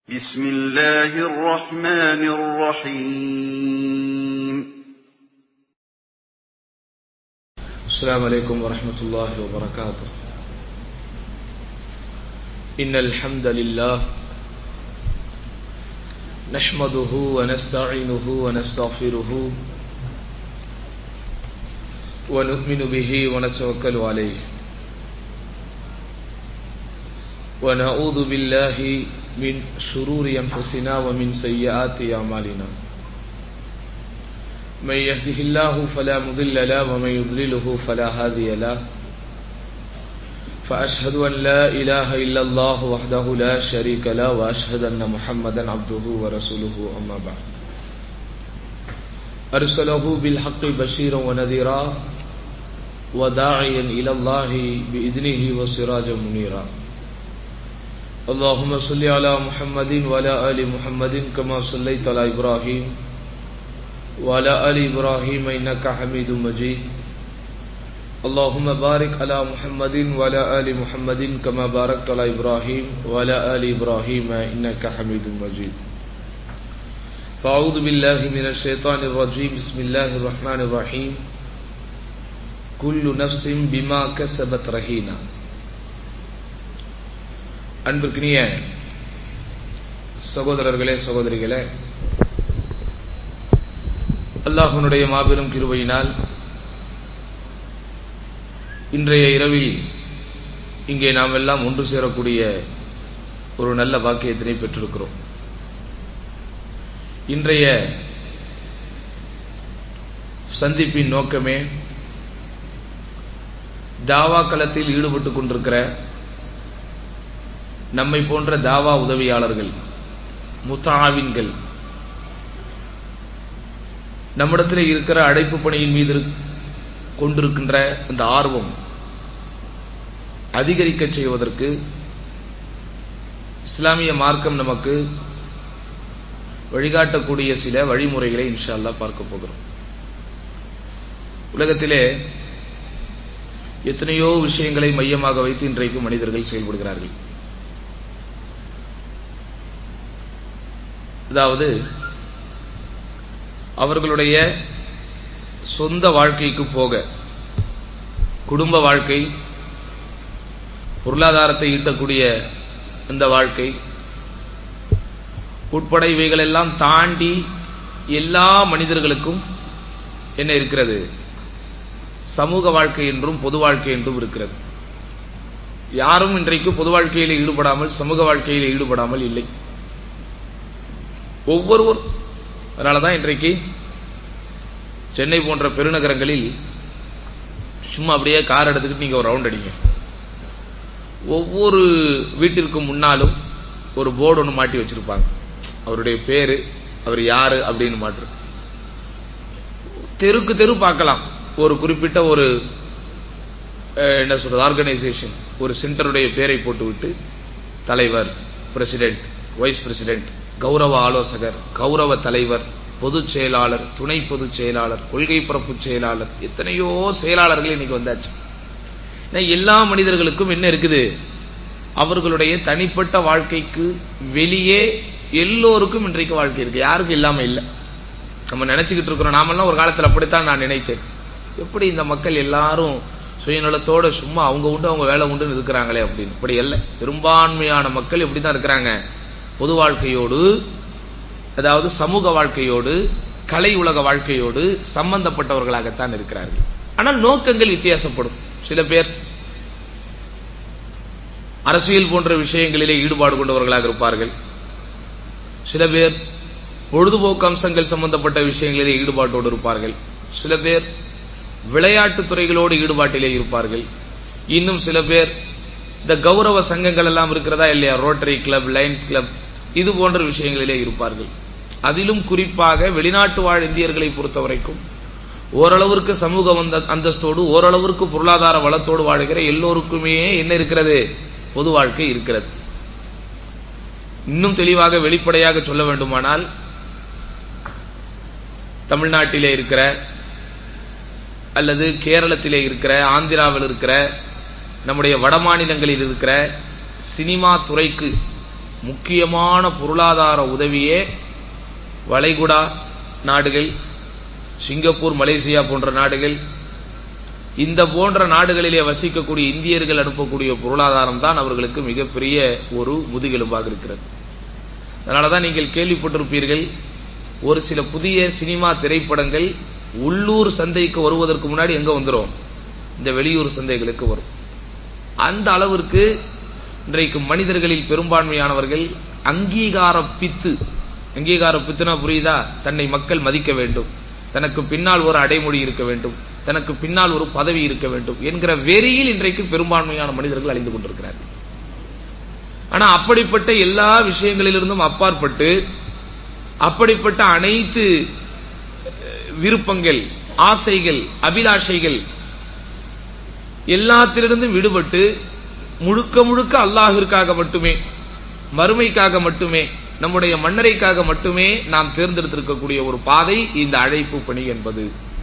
بسم الله الرحمن الرحيم السلام عليكم ورحمة الله وبركاته إن الحمد لله نحمده ونستعينه ونستغفره ونؤمن به ونتوكل عليه ونعوذ بالله من شرور أنفسنا ومن سيئات أعمالنا من يهده الله فلا مضل له ومن يضلله فلا هادي له فأشهد أن لا إله إلا الله وحده لا شريك له وأشهد أن محمدا عبده ورسوله أما بعد أرسله بالحق بشيرا ونذيرا وداعيا إلى الله بإذنه وسراجا منيرا اللهم صل على محمد وعلى آل محمد كما صليت على إبراهيم وعلى آل إبراهيم إنك حميد مجيد اللهم بارك على محمد وعلى آل محمد كما باركت على إبراهيم وعلى آل إبراهيم إنك حميد مجيد فأعوذ بالله من الشيطان الرجيم بسم الله الرحمن الرحيم كل نفس بما كسبت رهينة அன்பிற்கினிய சகோதரர்களே சகோதரிகளே அல்லாஹனுடைய மாபெரும் கிருபையினால் இன்றைய இரவில் இங்கே நாம் எல்லாம் ஒன்று சேரக்கூடிய ஒரு நல்ல வாக்கியத்தினை பெற்றிருக்கிறோம் இன்றைய சந்திப்பின் நோக்கமே தாவா களத்தில் ஈடுபட்டுக் கொண்டிருக்கிற நம்மை போன்ற தாவா உதவியாளர்கள் முத்தாவின்கள் நம்மிடத்தில் இருக்கிற அடைப்பு பணியின் மீது கொண்டிருக்கின்ற இந்த ஆர்வம் அதிகரிக்க செய்வதற்கு இஸ்லாமிய மார்க்கம் நமக்கு வழிகாட்டக்கூடிய சில வழிமுறைகளை இன்ஷால்லா பார்க்க போகிறோம் உலகத்திலே எத்தனையோ விஷயங்களை மையமாக வைத்து இன்றைக்கு மனிதர்கள் செயல்படுகிறார்கள் அதாவது அவர்களுடைய சொந்த வாழ்க்கைக்கு போக குடும்ப வாழ்க்கை பொருளாதாரத்தை ஈட்டக்கூடிய இந்த வாழ்க்கை உட்பட இவைகளெல்லாம் தாண்டி எல்லா மனிதர்களுக்கும் என்ன இருக்கிறது சமூக வாழ்க்கை என்றும் பொது வாழ்க்கை என்றும் இருக்கிறது யாரும் இன்றைக்கு பொது வாழ்க்கையில் ஈடுபடாமல் சமூக வாழ்க்கையில் ஈடுபடாமல் இல்லை ஒவ்வொருவர் அதனால தான் இன்றைக்கு சென்னை போன்ற பெருநகரங்களில் சும்மா அப்படியே கார் எடுத்துக்கிட்டு நீங்கள் ஒரு ரவுண்ட் அடிங்க ஒவ்வொரு வீட்டிற்கு முன்னாலும் ஒரு போர்டு ஒன்று மாட்டி வச்சிருப்பாங்க அவருடைய பேரு அவர் யாரு அப்படின்னு மாற்று தெருக்கு தெரு பார்க்கலாம் ஒரு குறிப்பிட்ட ஒரு என்ன சொல்றது ஆர்கனைசேஷன் ஒரு சென்டருடைய பேரை போட்டுவிட்டு தலைவர் பிரசிடென்ட் வைஸ் பிரசிடென்ட் கௌரவ ஆலோசகர் கௌரவ தலைவர் பொதுச் செயலாளர் துணை பொதுச் செயலாளர் கொள்கை பரப்பு செயலாளர் எத்தனையோ செயலாளர்கள் இன்னைக்கு வந்தாச்சு எல்லா மனிதர்களுக்கும் என்ன இருக்குது அவர்களுடைய தனிப்பட்ட வாழ்க்கைக்கு வெளியே எல்லோருக்கும் இன்றைக்கு வாழ்க்கை இருக்கு யாருக்கும் இல்லாம இல்லை நம்ம நினைச்சுக்கிட்டு இருக்கிறோம் நாமெல்லாம் ஒரு காலத்தில் அப்படித்தான் நான் நினைத்தேன் எப்படி இந்த மக்கள் எல்லாரும் சுயநலத்தோட சும்மா அவங்க உண்டு அவங்க வேலை உண்டுன்னு இருக்கிறாங்களே அப்படின்னு இப்படி இல்லை பெரும்பான்மையான மக்கள் இப்படிதான் இருக்கிறாங்க பொது வாழ்க்கையோடு அதாவது சமூக வாழ்க்கையோடு கலை உலக வாழ்க்கையோடு சம்பந்தப்பட்டவர்களாகத்தான் இருக்கிறார்கள் ஆனால் நோக்கங்கள் வித்தியாசப்படும் சில பேர் அரசியல் போன்ற விஷயங்களிலே ஈடுபாடு கொண்டவர்களாக இருப்பார்கள் சில பேர் பொழுதுபோக்கு அம்சங்கள் சம்பந்தப்பட்ட விஷயங்களிலே ஈடுபாட்டோடு இருப்பார்கள் சில பேர் விளையாட்டு துறைகளோடு ஈடுபாட்டிலே இருப்பார்கள் இன்னும் சில பேர் இந்த கௌரவ சங்கங்கள் எல்லாம் இருக்கிறதா இல்லையா ரோட்டரி கிளப் லைன்ஸ் கிளப் இது போன்ற விஷயங்களிலே இருப்பார்கள் அதிலும் குறிப்பாக வெளிநாட்டு வாழ் இந்தியர்களை பொறுத்த வரைக்கும் ஓரளவிற்கு சமூக அந்தஸ்தோடு ஓரளவிற்கு பொருளாதார வளத்தோடு வாழ்கிற எல்லோருக்குமே என்ன இருக்கிறது பொது வாழ்க்கை இருக்கிறது இன்னும் தெளிவாக வெளிப்படையாக சொல்ல வேண்டுமானால் தமிழ்நாட்டிலே இருக்கிற அல்லது கேரளத்திலே இருக்கிற ஆந்திராவில் இருக்கிற நம்முடைய வட மாநிலங்களில் இருக்கிற சினிமா துறைக்கு முக்கியமான பொருளாதார உதவியே வளைகுடா நாடுகள் சிங்கப்பூர் மலேசியா போன்ற நாடுகள் இந்த போன்ற நாடுகளிலே வசிக்கக்கூடிய இந்தியர்கள் அனுப்பக்கூடிய பொருளாதாரம் தான் அவர்களுக்கு மிகப்பெரிய ஒரு முதுகெலும்பாக இருக்கிறது அதனால தான் நீங்கள் கேள்விப்பட்டிருப்பீர்கள் ஒரு சில புதிய சினிமா திரைப்படங்கள் உள்ளூர் சந்தைக்கு வருவதற்கு முன்னாடி எங்க வந்துடும் இந்த வெளியூர் சந்தைகளுக்கு வரும் அந்த அளவிற்கு இன்றைக்கு மனிதர்களில் பெரும்பான்மையானவர்கள் அங்கீகார பித்து அங்கீகார பித்துனா புரியுதா தன்னை மக்கள் மதிக்க வேண்டும் தனக்கு பின்னால் ஒரு அடைமொழி இருக்க வேண்டும் தனக்கு பின்னால் ஒரு பதவி இருக்க வேண்டும் என்கிற வெறியில் இன்றைக்கு பெரும்பான்மையான மனிதர்கள் அழிந்து கொண்டிருக்கிறார்கள் ஆனா அப்படிப்பட்ட எல்லா விஷயங்களிலிருந்தும் அப்பாற்பட்டு அப்படிப்பட்ட அனைத்து விருப்பங்கள் ஆசைகள் அபிலாஷைகள் எல்லாத்திலிருந்தும் விடுபட்டு முழுக்க முழுக்க அல்லாஹிற்காக மட்டுமே மறுமைக்காக மட்டுமே நம்முடைய மன்னரைக்காக மட்டுமே நாம் தேர்ந்தெடுத்திருக்கக்கூடிய ஒரு பாதை இந்த அழைப்பு பணி என்பது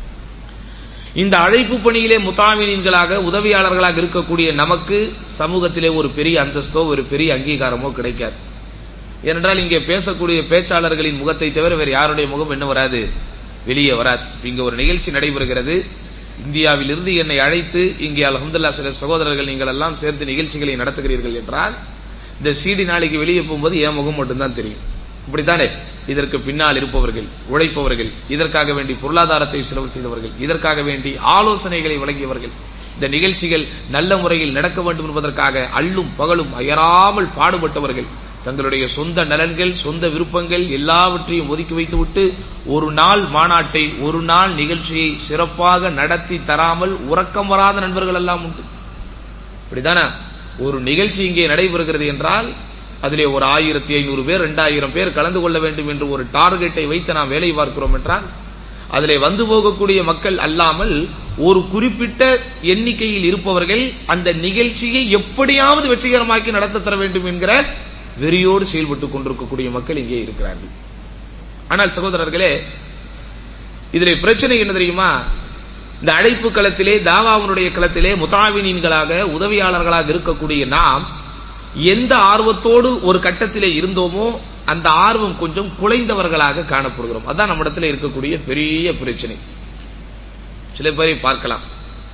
இந்த அழைப்பு பணியிலே முத்தாமினீன்களாக உதவியாளர்களாக இருக்கக்கூடிய நமக்கு சமூகத்திலே ஒரு பெரிய அந்தஸ்தோ ஒரு பெரிய அங்கீகாரமோ கிடைக்காது ஏனென்றால் இங்கே பேசக்கூடிய பேச்சாளர்களின் முகத்தை தவிர வேறு யாருடைய முகம் என்ன வராது வெளியே வராது இங்க ஒரு நிகழ்ச்சி நடைபெறுகிறது இந்தியாவில் இருந்து என்னை அழைத்து இங்கே அலமதுல்லா சில சகோதரர்கள் நீங்கள் எல்லாம் சேர்ந்து நிகழ்ச்சிகளை நடத்துகிறீர்கள் என்றால் இந்த சீடி நாளைக்கு வெளியே போகும்போது என் முகம் மட்டும்தான் தெரியும் இப்படித்தானே இதற்கு பின்னால் இருப்பவர்கள் உழைப்பவர்கள் இதற்காக வேண்டி பொருளாதாரத்தை செலவு செய்தவர்கள் இதற்காக வேண்டி ஆலோசனைகளை வழங்கியவர்கள் இந்த நிகழ்ச்சிகள் நல்ல முறையில் நடக்க வேண்டும் என்பதற்காக அள்ளும் பகலும் அயராமல் பாடுபட்டவர்கள் தங்களுடைய சொந்த நலன்கள் சொந்த விருப்பங்கள் எல்லாவற்றையும் ஒதுக்கி வைத்துவிட்டு ஒரு நாள் மாநாட்டை ஒரு நாள் நிகழ்ச்சியை சிறப்பாக நடத்தி தராமல் உறக்கம் வராத நண்பர்கள் எல்லாம் உண்டு அப்படிதானே ஒரு நிகழ்ச்சி இங்கே நடைபெறுகிறது என்றால் அதிலே ஒரு ஆயிரத்தி ஐநூறு பேர் இரண்டாயிரம் பேர் கலந்து கொள்ள வேண்டும் என்று ஒரு டார்கெட்டை வைத்து நாம் வேலை பார்க்கிறோம் என்றால் அதிலே வந்து போகக்கூடிய மக்கள் அல்லாமல் ஒரு குறிப்பிட்ட எண்ணிக்கையில் இருப்பவர்கள் அந்த நிகழ்ச்சியை எப்படியாவது வெற்றிகரமாக்கி நடத்த தர வேண்டும் என்கிற வெறியோடு செயல்பட்டுக் கொண்டிருக்கக்கூடிய மக்கள் இங்கே இருக்கிறார்கள் ஆனால் சகோதரர்களே இதிலே பிரச்சனை என்ன தெரியுமா இந்த அழைப்பு களத்திலே தாவாவுடைய களத்திலே முத்தாவினீன்களாக உதவியாளர்களாக இருக்கக்கூடிய நாம் எந்த ஆர்வத்தோடு ஒரு கட்டத்திலே இருந்தோமோ அந்த ஆர்வம் கொஞ்சம் குலைந்தவர்களாக காணப்படுகிறோம் அதான் நம்மிடத்தில் இருக்கக்கூடிய பெரிய பிரச்சனை சில பேரை பார்க்கலாம்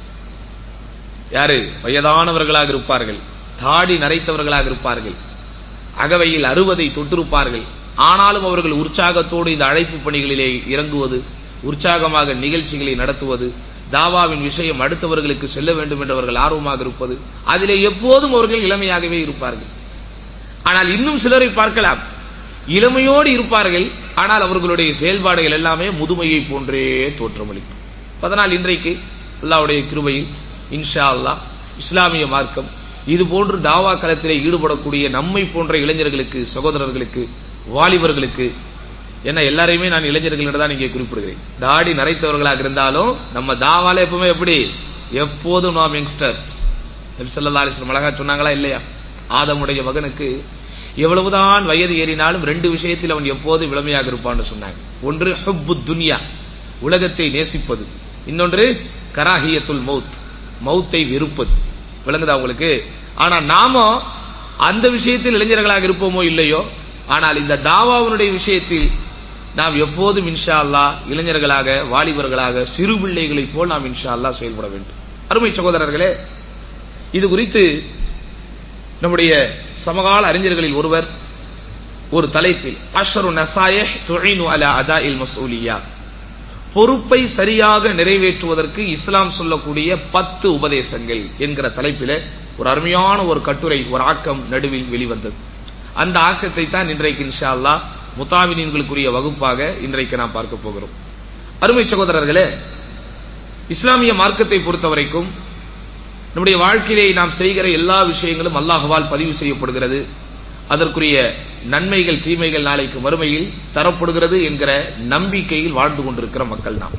யாரு வயதானவர்களாக இருப்பார்கள் தாடி நரைத்தவர்களாக இருப்பார்கள் அகவையில் அறுவதை தொட்டிருப்பார்கள் ஆனாலும் அவர்கள் உற்சாகத்தோடு இந்த அழைப்பு பணிகளிலே இறங்குவது உற்சாகமாக நிகழ்ச்சிகளை நடத்துவது தாவாவின் விஷயம் அடுத்தவர்களுக்கு செல்ல வேண்டும் என்றவர்கள் ஆர்வமாக இருப்பது அதிலே எப்போதும் அவர்கள் இளமையாகவே இருப்பார்கள் ஆனால் இன்னும் சிலரை பார்க்கலாம் இளமையோடு இருப்பார்கள் ஆனால் அவர்களுடைய செயல்பாடுகள் எல்லாமே முதுமையை போன்றே தோற்றமளிக்கும் அதனால் இன்றைக்கு அல்லாவுடைய கிருபையில் இன்ஷா அல்லா இஸ்லாமிய மார்க்கம் இது போன்று தாவா களத்திலே ஈடுபடக்கூடிய நம்மை போன்ற இளைஞர்களுக்கு சகோதரர்களுக்கு வாலிபர்களுக்கு என்ன எல்லாரையுமே நான் இளைஞர்கள் தான் இங்கே குறிப்பிடுகிறேன் தாடி நரைத்தவர்களாக இருந்தாலும் நம்ம தாவால எப்பவுமே எப்படி எப்போதும் நாம் யங்ஸ்டர்ஸ் நபிசல்லா அலிஸ்லம் அழகா சொன்னாங்களா இல்லையா ஆதமுடைய மகனுக்கு எவ்வளவுதான் வயது ஏறினாலும் ரெண்டு விஷயத்தில் அவன் எப்போது இளமையாக இருப்பான்னு சொன்னாங்க ஒன்று ஹுப்பு துன்யா உலகத்தை நேசிப்பது இன்னொன்று கராஹியத்துல் மவுத் மவுத்தை வெறுப்பது விளங்குதா உங்களுக்கு ஆனா நாம அந்த விஷயத்தில் இளைஞர்களாக இருப்போமோ இல்லையோ ஆனால் இந்த தாவாவுடைய விஷயத்தில் நாம் எப்போதும் இன்ஷா அல்லா இளைஞர்களாக வாலிபர்களாக சிறு பிள்ளைகளைப் போல் நாம் இன்ஷா அல்லா செயல்பட வேண்டும் அருமை சகோதரர்களே இது குறித்து நம்முடைய சமகால அறிஞர்களில் ஒருவர் ஒரு தலைப்பில் அஷரு நசாய துழைனு அலா அதா இல் மசூலியா பொறுப்பை சரியாக நிறைவேற்றுவதற்கு இஸ்லாம் சொல்லக்கூடிய பத்து உபதேசங்கள் என்கிற தலைப்பில ஒரு அருமையான ஒரு கட்டுரை ஒரு ஆக்கம் நடுவில் வெளிவந்தது அந்த ஆக்கத்தை தான் இன்றைக்கு இன்ஷா அல்லா முத்தாவினீன்களுக்குரிய வகுப்பாக இன்றைக்கு நாம் பார்க்க போகிறோம் அருமை சகோதரர்களே இஸ்லாமிய மார்க்கத்தை பொறுத்தவரைக்கும் நம்முடைய வாழ்க்கையிலே நாம் செய்கிற எல்லா விஷயங்களும் அல்லாஹுவால் பதிவு செய்யப்படுகிறது அதற்குரிய நன்மைகள் தீமைகள் நாளைக்கு மறுமையில் தரப்படுகிறது என்கிற நம்பிக்கையில் வாழ்ந்து கொண்டிருக்கிற மக்கள் நாம்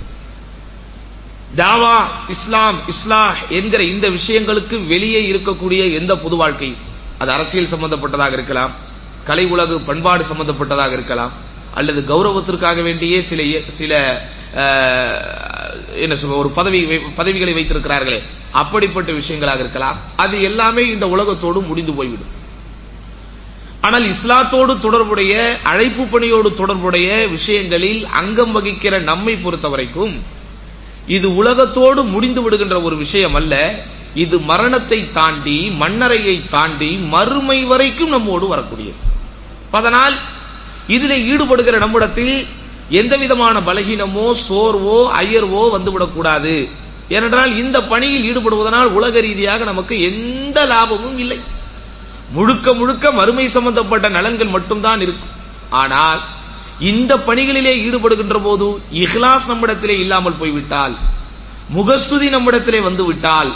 தாவா இஸ்லாம் இஸ்லாஹ் என்கிற இந்த விஷயங்களுக்கு வெளியே இருக்கக்கூடிய எந்த பொது வாழ்க்கை அது அரசியல் சம்பந்தப்பட்டதாக இருக்கலாம் கலை உலகு பண்பாடு சம்பந்தப்பட்டதாக இருக்கலாம் அல்லது கௌரவத்திற்காக வேண்டியே சில சில என்ன சொல்ற ஒரு பதவி பதவிகளை வைத்திருக்கிறார்களே அப்படிப்பட்ட விஷயங்களாக இருக்கலாம் அது எல்லாமே இந்த உலகத்தோடு முடிந்து போய்விடும் ஆனால் இஸ்லாத்தோடு தொடர்புடைய அழைப்பு பணியோடு தொடர்புடைய விஷயங்களில் அங்கம் வகிக்கிற நம்மை பொறுத்த வரைக்கும் இது உலகத்தோடு முடிந்து விடுகின்ற ஒரு விஷயம் அல்ல இது மரணத்தை தாண்டி மண்ணறையை தாண்டி மறுமை வரைக்கும் நம்மோடு வரக்கூடியது அதனால் இதில் ஈடுபடுகிற நம்மிடத்தில் எந்த விதமான பலகீனமோ சோர்வோ அயர்வோ வந்துவிடக்கூடாது ஏனென்றால் இந்த பணியில் ஈடுபடுவதனால் உலக ரீதியாக நமக்கு எந்த லாபமும் இல்லை முழுக்க முழுக்க மறுமை சம்பந்தப்பட்ட நலன்கள் மட்டும்தான் இருக்கும் ஆனால் இந்த பணிகளிலே ஈடுபடுகின்ற போது இஹ்லாஸ் நம்மிடத்திலே இல்லாமல் போய்விட்டால் முகஸ்துதி நம்மிடத்திலே வந்துவிட்டால்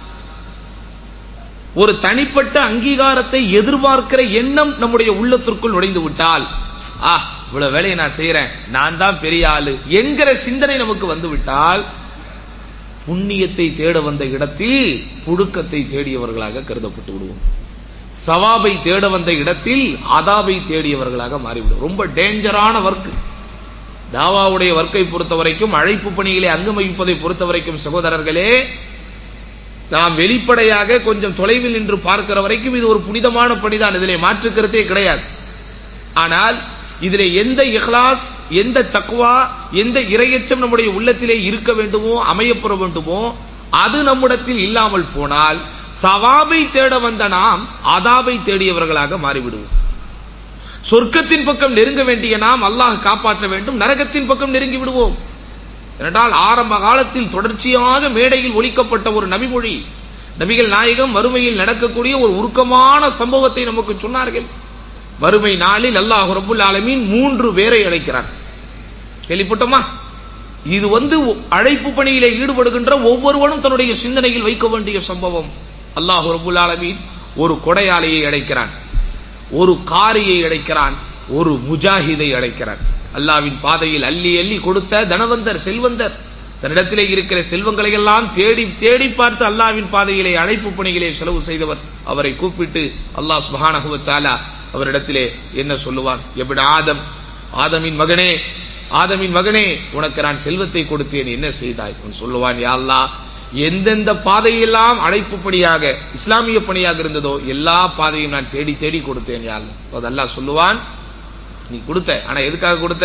ஒரு தனிப்பட்ட அங்கீகாரத்தை எதிர்பார்க்கிற எண்ணம் நம்முடைய உள்ளத்திற்குள் நுழைந்து விட்டால் ஆ இவ்வளவு வேலையை நான் செய்யறேன் நான் தான் பெரிய ஆளு என்கிற சிந்தனை நமக்கு வந்துவிட்டால் புண்ணியத்தை தேட வந்த இடத்தில் புழுக்கத்தை தேடியவர்களாக கருதப்பட்டு விடுவோம் சவாபை தேட வந்த இடத்தில் அதாவை தேடியவர்களாக மாறிவிடும் ரொம்ப டேஞ்சரான ஒர்க் தாவாவுடைய ஒர்க்கை பொறுத்த வரைக்கும் அழைப்பு பணிகளை அங்கு வகிப்பதை பொறுத்த வரைக்கும் சகோதரர்களே நாம் வெளிப்படையாக கொஞ்சம் தொலைவில் நின்று பார்க்கிற வரைக்கும் இது ஒரு புனிதமான பணிதான் இதிலே மாற்றுக்கிறதே கிடையாது ஆனால் இதிலே எந்த இஹ்லாஸ் எந்த தக்குவா எந்த இரையச்சம் நம்முடைய உள்ளத்திலே இருக்க வேண்டுமோ அமையப்பெற வேண்டுமோ அது நம்மிடத்தில் இல்லாமல் போனால் சவாபை தேட வந்த நாம் அதாபை தேடியவர்களாக மாறிவிடுவோம் சொர்க்கத்தின் பக்கம் நெருங்க வேண்டிய நாம் அல்லாஹ் காப்பாற்ற வேண்டும் நரகத்தின் பக்கம் நெருங்கி விடுவோம் என்றால் ஆரம்ப காலத்தில் தொடர்ச்சியாக மேடையில் ஒலிக்கப்பட்ட ஒரு நபிமொழி நபிகள் நாயகம் வறுமையில் நடக்கக்கூடிய ஒரு உருக்கமான சம்பவத்தை நமக்கு சொன்னார்கள் வறுமை நாளில் அல்லாஹ் ரபுல் ஆலமீன் மூன்று பேரை அழைக்கிறார் கேள்விப்பட்டோமா இது வந்து அழைப்பு பணியிலே ஈடுபடுகின்ற ஒவ்வொருவனும் தன்னுடைய சிந்தனையில் வைக்க வேண்டிய சம்பவம் அல்லாஹ் ரபுல் ஆலமீன் ஒரு கொடையாளியை அழைக்கிறான் ஒரு காரியை அழைக்கிறான் ஒரு முஜாஹிதை அழைக்கிறான் அல்லாவின் பாதையில் அள்ளி அள்ளி கொடுத்த தனவந்தர் செல்வந்தர் தன்னிடத்திலே இருக்கிற செல்வங்களை எல்லாம் தேடி தேடி பார்த்து அல்லாவின் பாதையிலே அழைப்பு பணிகளே செலவு செய்தவர் அவரை கூப்பிட்டு அல்லாஹ் சுபஹானஹுவத்தாலா அவரிடத்திலே என்ன சொல்லுவான் எப்படி ஆதம் ஆதமின் மகனே ஆதமின் மகனே உனக்கு நான் செல்வத்தை கொடுத்தேன் என்ன செய்தாய் அவன் சொல்லுவான் யா அல்லாஹ் எந்தெந்த பாதையெல்லாம் அழைப்பு பணியாக இஸ்லாமிய பணியாக இருந்ததோ எல்லா பாதையும் நான் தேடி தேடி கொடுத்தேன் யா அல்லாஹ் அதெல்லாம் சொல்லுவான் நீ கொடுத்த ஆனா எதுக்காக கொடுத்த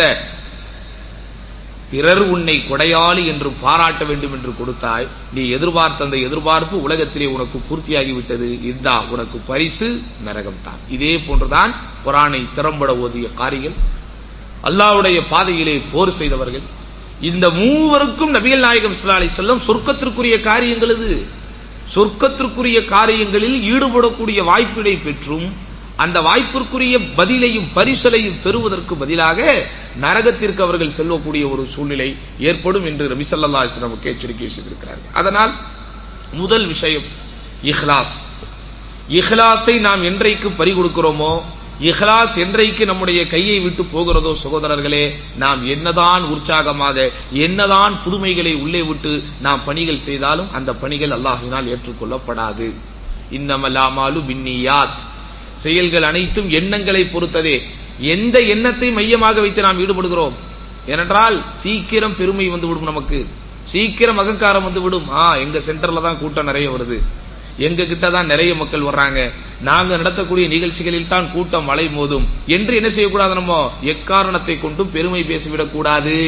பிறர் உன்னை கொடையாளி என்று பாராட்ட வேண்டும் என்று கொடுத்தாய் நீ எதிர்பார்த்த அந்த எதிர்பார்ப்பு உலகத்திலே உனக்கு பூர்த்தியாகிவிட்டது இதுதான் உனக்கு பரிசு நரகம் தான் இதே போன்றுதான் குரானை திறம்பட ஓதிய காரியம் அல்லாவுடைய பாதையிலே போர் செய்தவர்கள் இந்த மூவருக்கும் நபிகள் நாயகம் சிலாலை செல்லும் சொர்க்கத்திற்குரிய காரியங்கள் இது சொர்க்கத்திற்குரிய காரியங்களில் ஈடுபடக்கூடிய வாய்ப்பினை பெற்றும் அந்த வாய்ப்பிற்குரிய பதிலையும் பரிசலையும் பெறுவதற்கு பதிலாக நரகத்திற்கு அவர்கள் செல்லக்கூடிய ஒரு சூழ்நிலை ஏற்படும் என்று ரபிசல்லா நமக்கு எச்சரிக்கை செய்திருக்கிறார்கள் அதனால் முதல் விஷயம் இஹ்லாஸ் இஹ்லாஸை நாம் என்றைக்கு பறிகொடுக்கிறோமோ இஹ்லாஸ் என்றைக்கு நம்முடைய கையை விட்டு போகிறதோ சகோதரர்களே நாம் என்னதான் உற்சாகமாக என்னதான் புதுமைகளை உள்ளே விட்டு நாம் பணிகள் செய்தாலும் அந்த பணிகள் அல்லாஹினால் ஏற்றுக்கொள்ளப்படாது இன்னமலாமாலு பின்னியாத் செயல்கள் அனைத்தும் எண்ணங்களை பொறுத்ததே எந்த எண்ணத்தை மையமாக வைத்து நாம் ஈடுபடுகிறோம் ஏனென்றால் சீக்கிரம் பெருமை வந்து விடும் நமக்கு சீக்கிரம் அகங்காரம் வந்து விடும் ஆ எங்க சென்டர்ல தான் கூட்டம் நிறைய வருது எங்க கிட்ட தான் நிறைய மக்கள் வர்றாங்க நாங்க நடத்தக்கூடிய நிகழ்ச்சிகளில் தான் கூட்டம் மழை மோதும் என்று என்ன செய்யக்கூடாது நம்ம எக்காரணத்தை கொண்டும் பெருமை பேசிவிடக் கூடாது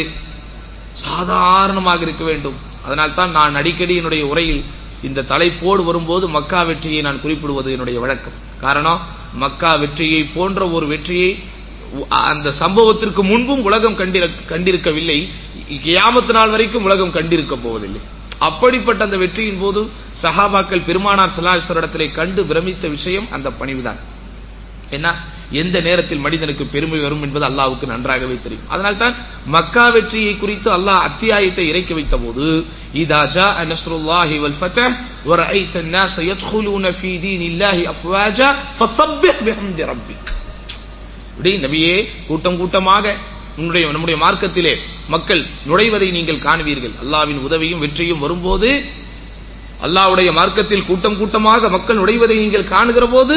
சாதாரணமாக இருக்க வேண்டும் அதனால் தான் நான் அடிக்கடி என்னுடைய உரையில் இந்த தலைப்போடு வரும்போது மக்கா வெற்றியை நான் குறிப்பிடுவது என்னுடைய வழக்கம் காரணம் மக்கா வெற்றியை போன்ற ஒரு வெற்றியை அந்த சம்பவத்திற்கு முன்பும் உலகம் கண்டிருக்கவில்லை கியாமத்து நாள் வரைக்கும் உலகம் கண்டிருக்க போவதில்லை அப்படிப்பட்ட அந்த வெற்றியின் போது சஹாபாக்கள் பெருமானார் சலாஹரிடத்திலே கண்டு பிரமித்த விஷயம் அந்த பணிவுதான் என்ன எந்த நேரத்தில் மனிதனுக்கு பெருமை வரும் என்பது அல்லாவுக்கு நன்றாகவே தெரியும் அதனால்தான் மக்கா வெற்றியை குறித்து அல்லாஹ் அத்தியாயத்தை இறக்கி வைத்த போது இதா ஜா நஸ்ருல்லாஹி வல் ஃபதஹ் ورأيت الناس يدخلون في دين الله أفواجا فسبح بحمد ربك இப்படி நபியே கூட்டம் கூட்டமாக உன்னுடைய நம்முடைய மார்க்கத்திலே மக்கள் நுழைவதை நீங்கள் காணுவீர்கள் அல்லாவின் உதவியும் வெற்றியும் வரும்போது அல்லாவுடைய மார்க்கத்தில் கூட்டம் கூட்டமாக மக்கள் நுழைவதை நீங்கள் காணுகிற போது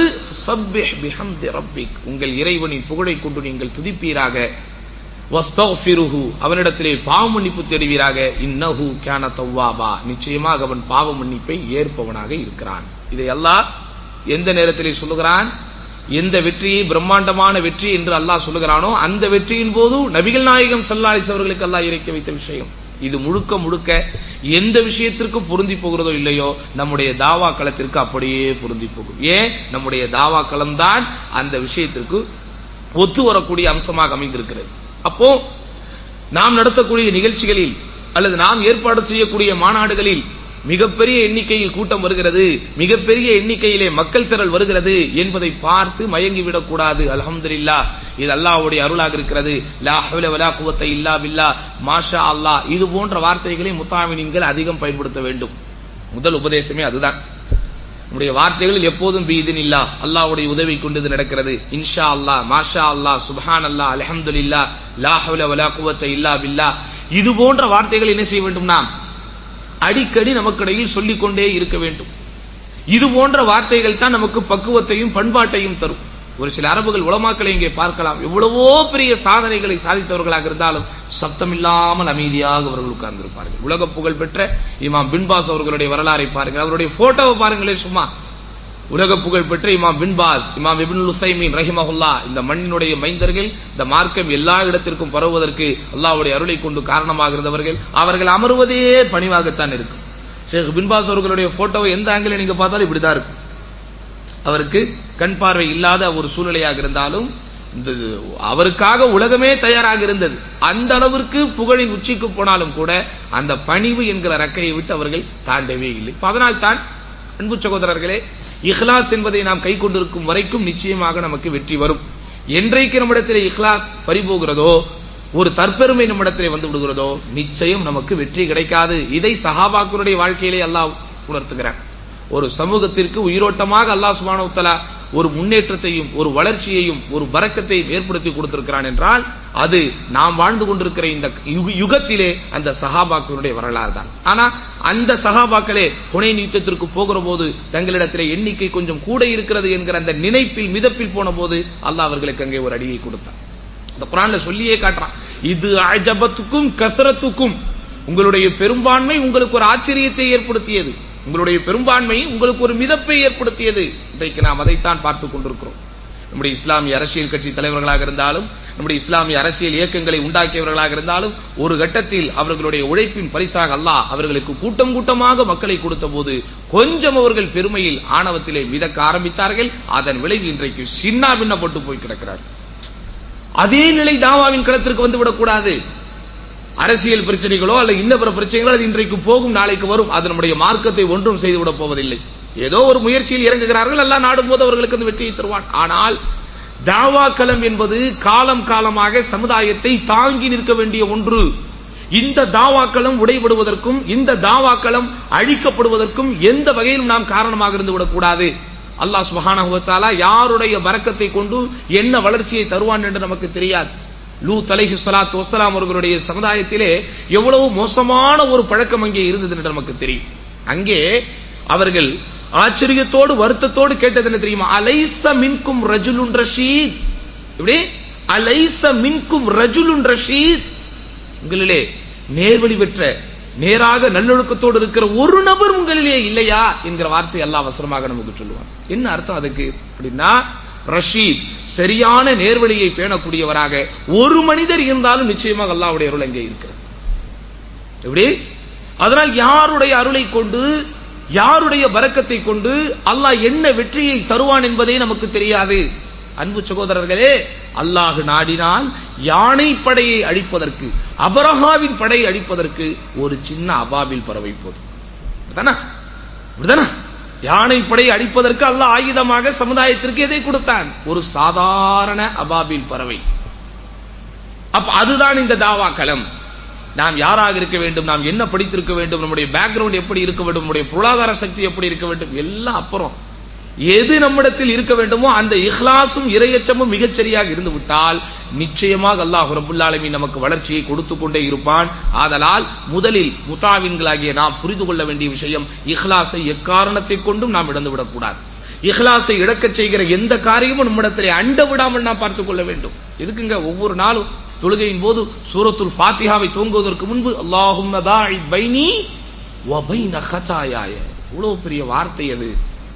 உங்கள் இறைவனின் புகழை கொண்டு நீங்கள் துதிப்பீராக அவனிடத்திலே பாவ மன்னிப்பு தேடுவீராக இன்னஹு கேன தவ்வாபா நிச்சயமாக அவன் பாவ மன்னிப்பை ஏற்பவனாக இருக்கிறான் இதை அல்லாஹ் எந்த நேரத்திலே சொல்லுகிறான் எந்த வெற்றியை பிரம்மாண்டமான வெற்றி என்று அல்லாஹ் சொல்லுகிறானோ அந்த வெற்றியின் போது நபிகள் நாயகம் சல்லாலிஸ் அவர்களுக்கு அல்லாஹ் இறக்கி வைத்த விஷயம் இது முழுக்க முழுக்க எந்த விஷயத்திற்கு பொருந்தி போகிறதோ இல்லையோ நம்முடைய தாவா களத்திற்கு அப்படியே பொருந்தி போகும் ஏன் நம்முடைய தாவா களம் தான் அந்த விஷயத்திற்கு ஒத்து வரக்கூடிய அம்சமாக அமைந்திருக்கிறது அப்போ நாம் நடத்தக்கூடிய நிகழ்ச்சிகளில் அல்லது நாம் ஏற்பாடு செய்யக்கூடிய மாநாடுகளில் மிகப்பெரிய எண்ணிக்கையில் கூட்டம் வருகிறது மிகப்பெரிய எண்ணிக்கையிலே மக்கள் திரள் வருகிறது என்பதை பார்த்து மயங்கிவிடக் கூடாது அல்ஹம்துலில்லா இது அல்லாஹ்வுடைய அருளாக இருக்கிறது லா ஹவ்ல வலா குவத்த இல்லா பில்லா மாஷா அல்லாஹ் இது போன்ற வார்த்தைகளை முத்தாமினின்கள் அதிகம் பயன்படுத்த வேண்டும் முதல் உபதேசமே அதுதான் நம்முடைய வார்த்தைகளில் எப்போதும் பீதின் இல்லா அல்லாஹ்வுடைய உதவி கொண்டு இது நடக்கிறது இன்ஷா அல்லாஹ் மாஷா அல்லாஹ் சுப்ஹான் அல்லாஹ் அல்ஹம்துலில்லா லா ஹவ்ல வலா குவத்த இல்லா பில்லா இது போன்ற வார்த்தைகள் என்ன செய்ய வேண்டும் நாம் அடிக்கடி நமக்கிடையில் சொல்லிக் கொண்டே இருக்க வேண்டும் இது போன்ற வார்த்தைகள் தான் நமக்கு பக்குவத்தையும் பண்பாட்டையும் தரும் ஒரு சில அரபுகள் உலமாக்களை இங்கே பார்க்கலாம் எவ்வளவோ பெரிய சாதனைகளை சாதித்தவர்களாக இருந்தாலும் சப்தமில்லாமல் அமைதியாக அவர்கள் உட்கார்ந்திருப்பார்கள் உலக புகழ் பெற்ற இமாம் பின்பாஸ் அவர்களுடைய வரலாறை பாருங்கள் அவருடைய போட்டோவை பாருங்களேன் சும்மா உலக புகழ் பெற்ற இமாம் பின்பாஸ் இமாம் இபின் உசைமீன் ரஹிமஹுல்லா இந்த மண்ணினுடைய மைந்தர்கள் இந்த மார்க்கம் எல்லா இடத்திற்கும் பரவுவதற்கு அல்லாஹ்வுடைய அருளை கொண்டு காரணமாக இருந்தவர்கள் அவர்கள் அமர்வதே பணிவாகத்தான் இருக்கும் ஷேக் பின்பாஸ் அவர்களுடைய போட்டோவை எந்த ஆங்கில நீங்க பார்த்தாலும் இப்படிதான் இருக்கும் அவருக்கு கண் பார்வை இல்லாத ஒரு சூழ்நிலையாக இருந்தாலும் இந்த அவருக்காக உலகமே தயாராக இருந்தது அந்த அளவிற்கு புகழின் உச்சிக்கு போனாலும் கூட அந்த பணிவு என்கிற ரக்கையை விட்டு அவர்கள் தாண்டவே இல்லை அதனால் தான் அன்பு சகோதரர்களே இஹ்லாஸ் என்பதை நாம் கை கொண்டிருக்கும் வரைக்கும் நிச்சயமாக நமக்கு வெற்றி வரும் என்றைக்கு நம்மிடத்திலே இஹ்லாஸ் பறிபோகிறதோ ஒரு தற்பெருமை நம்மிடத்திலே வந்து விடுகிறதோ நிச்சயம் நமக்கு வெற்றி கிடைக்காது இதை சஹாபாக்களுடைய வாழ்க்கையிலே அல்லாஹ் உணர்த்துகிறான் ஒரு சமூகத்திற்கு உயிரோட்டமாக அல்லாஹ் சுப்ஹானஹு தஆலா ஒரு முன்னேற்றத்தையும் ஒரு வளர்ச்சியையும் ஒரு பறக்கத்தையும் ஏற்படுத்தி கொடுத்திருக்கிறான் என்றால் அது நாம் வாழ்ந்து கொண்டிருக்கிற இந்த யுக- யுகத்திலே அந்த சஹாபாக்களுடைய வரலாறு தான் ஆனா அந்த சஹாபாக்களே புனை நீட்டத்திற்கு போகிற போது தங்களிடத்திலே எண்ணிக்கை கொஞ்சம் கூட இருக்கிறது என்கிற அந்த நினைப்பில் மிதப்பில் போன போது அல்லாஹ் அவர்களுக்கு அங்கே ஒரு அடியை கொடுத்தான் இந்த குரான்ல சொல்லியே காட்டுறான் இது அஜபத்துக்கும் கசரத்துக்கும் உங்களுடைய பெரும்பான்மை உங்களுக்கு ஒரு ஆச்சரியத்தை ஏற்படுத்தியது உங்களுடைய பெரும்பான்மை உங்களுக்கு ஒரு மிதப்பை ஏற்படுத்தியது இன்றைக்கு நாம் அதைத்தான் பார்த்துக் கொண்டிருக்கிறோம் நம்முடைய இஸ்லாமிய அரசியல் கட்சி தலைவர்களாக இருந்தாலும் நம்முடைய இஸ்லாமிய அரசியல் இயக்கங்களை உண்டாக்கியவர்களாக இருந்தாலும் ஒரு கட்டத்தில் அவர்களுடைய உழைப்பின் பரிசாக அல்லாஹ் அவர்களுக்கு கூட்டம் கூட்டமாக மக்களை கொடுத்த போது கொஞ்சம் அவர்கள் பெருமையில் ஆணவத்திலே மிதக்க ஆரம்பித்தார்கள் அதன் விளைவு இன்றைக்கு சின்ன பின்னப்பட்டு போய் கிடக்கிறார்கள் அதே நிலை தாவாவின் களத்திற்கு வந்து விடக்கூடாது அரசியல் பிரச்சனைகளோ அல்ல இன்ன பிற பிரச்சனைகளோ அது இன்றைக்கு போகும் நாளைக்கு வரும் அது நம்முடைய மார்க்கத்தை ஒன்றும் செய்துவிடப் போவதில்லை ஏதோ ஒரு முயற்சியில் இறங்குகிறார்கள் எல்லாம் நாடும் போது அவர்களுக்கு அந்த வெற்றியை தருவான் ஆனால் தாவா களம் என்பது காலம் காலமாக சமுதாயத்தை தாங்கி நிற்க வேண்டிய ஒன்று இந்த தாவாக்களம் உடைபடுவதற்கும் இந்த தாவாக்களம் அழிக்கப்படுவதற்கும் எந்த வகையிலும் நாம் காரணமாக இருந்து விடக்கூடாது அல்லாஹ் சுப்ஹானஹு வ தஆலா யாருடைய பரக்கத்தை கொண்டு என்ன வளர்ச்சியை தருவான் என்று நமக்கு தெரியாது லூத் அலைஹி ஸலாத்து வஸ்ஸலாம் அவர்களுடைய சமுதாயத்திலே எவ்வளவு மோசமான ஒரு பழக்கம் அங்கே இருந்தது என்று நமக்கு தெரியும் அங்கே அவர்கள் ஆச்சரியத்தோடு வருத்தத்தோடு கேட்டது என்ன தெரியுமா அலைஸ மின்கும் ரஜுலுன் ரஷீத் இப்படி அலைஸ மின்கும் ரஜுலுன் ரஷீத் உங்களிலே நேர்வழி பெற்ற நேராக நல்லொழுக்கத்தோடு இருக்கிற ஒரு நபர் உங்களிலே இல்லையா என்கிற வார்த்தை அல்லாஹ் அவசரமாக நமக்கு சொல்லுவார் என்ன அர்த்தம் அதுக்கு அப்படின்னா ரஷீத் சரியான நேர்வழியை பேணக்கூடியவராக ஒரு மனிதர் இருந்தாலும் நிச்சயமாக அல்லாஹ்வுடைய அருள் அங்கே இருக்கிறது எப்படி அதனால் யாருடைய அருளை கொண்டு யாருடைய பரக்கத்தை கொண்டு அல்லாஹ் என்ன வெற்றியை தருவான் என்பதே நமக்கு தெரியாது அன்பு சகோதரர்களே அல்லாஹ் நாடினால் யானை படையை அழிப்பதற்கு அபரஹாவின் படையை அழிப்பதற்கு ஒரு சின்ன அபாபில் பறவை போதும் அப்படிதானா? அப்படிதானா? யானை படையை அழிப்பதற்கு அல்லாஹ் ஆயுதமாக சமுதாயத்திற்கு எதை கொடுத்தான் ஒரு சாதாரண அபாபில் பறவை அப்ப அதுதான் இந்த தாவா களம் நாம் யாராக இருக்க வேண்டும் நாம் என்ன படித்திருக்க வேண்டும் நம்முடைய பேக்ரவுண்ட் எப்படி இருக்க வேண்டும் நம்முடைய பொருளாதார சக்தி எப்படி இருக்க வேண்டும் எல்லாம் அப்புறம் எது நம்மிடத்தில் இருக்க வேண்டுமோ அந்த இஹ்லாஸும் இரையச்சமும் மிகச் சரியாக இருந்து விட்டால் நிச்சயமாக அல்லாஹ் ரபுல் ஆலமீன் நமக்கு வளர்ச்சியை கொடுத்து கொண்டே இருப்பான் ஆதலால் முதலில் முத்தாவின்களாகிய நாம் புரிந்து கொள்ள வேண்டிய விஷயம் இஹ்லாஸை எக்காரணத்தை கொண்டும் நாம் இழந்து விடக்கூடாது இஹ்லாஸை இழக்கச் செய்கிற எந்த காரியமும் நம்மிடத்திலே அண்ட விடாமல் நாம் பார்த்துக் கொள்ள வேண்டும் எதுக்குங்க ஒவ்வொரு நாளும் தொழுகையின் போது சூரத்துல் ஃபாத்திஹாவை துவங்குவதற்கு முன்பு அல்லாஹும் பைனி வ பைன ஹதாயாய இவ்வளவு பெரிய வார்த்தை அது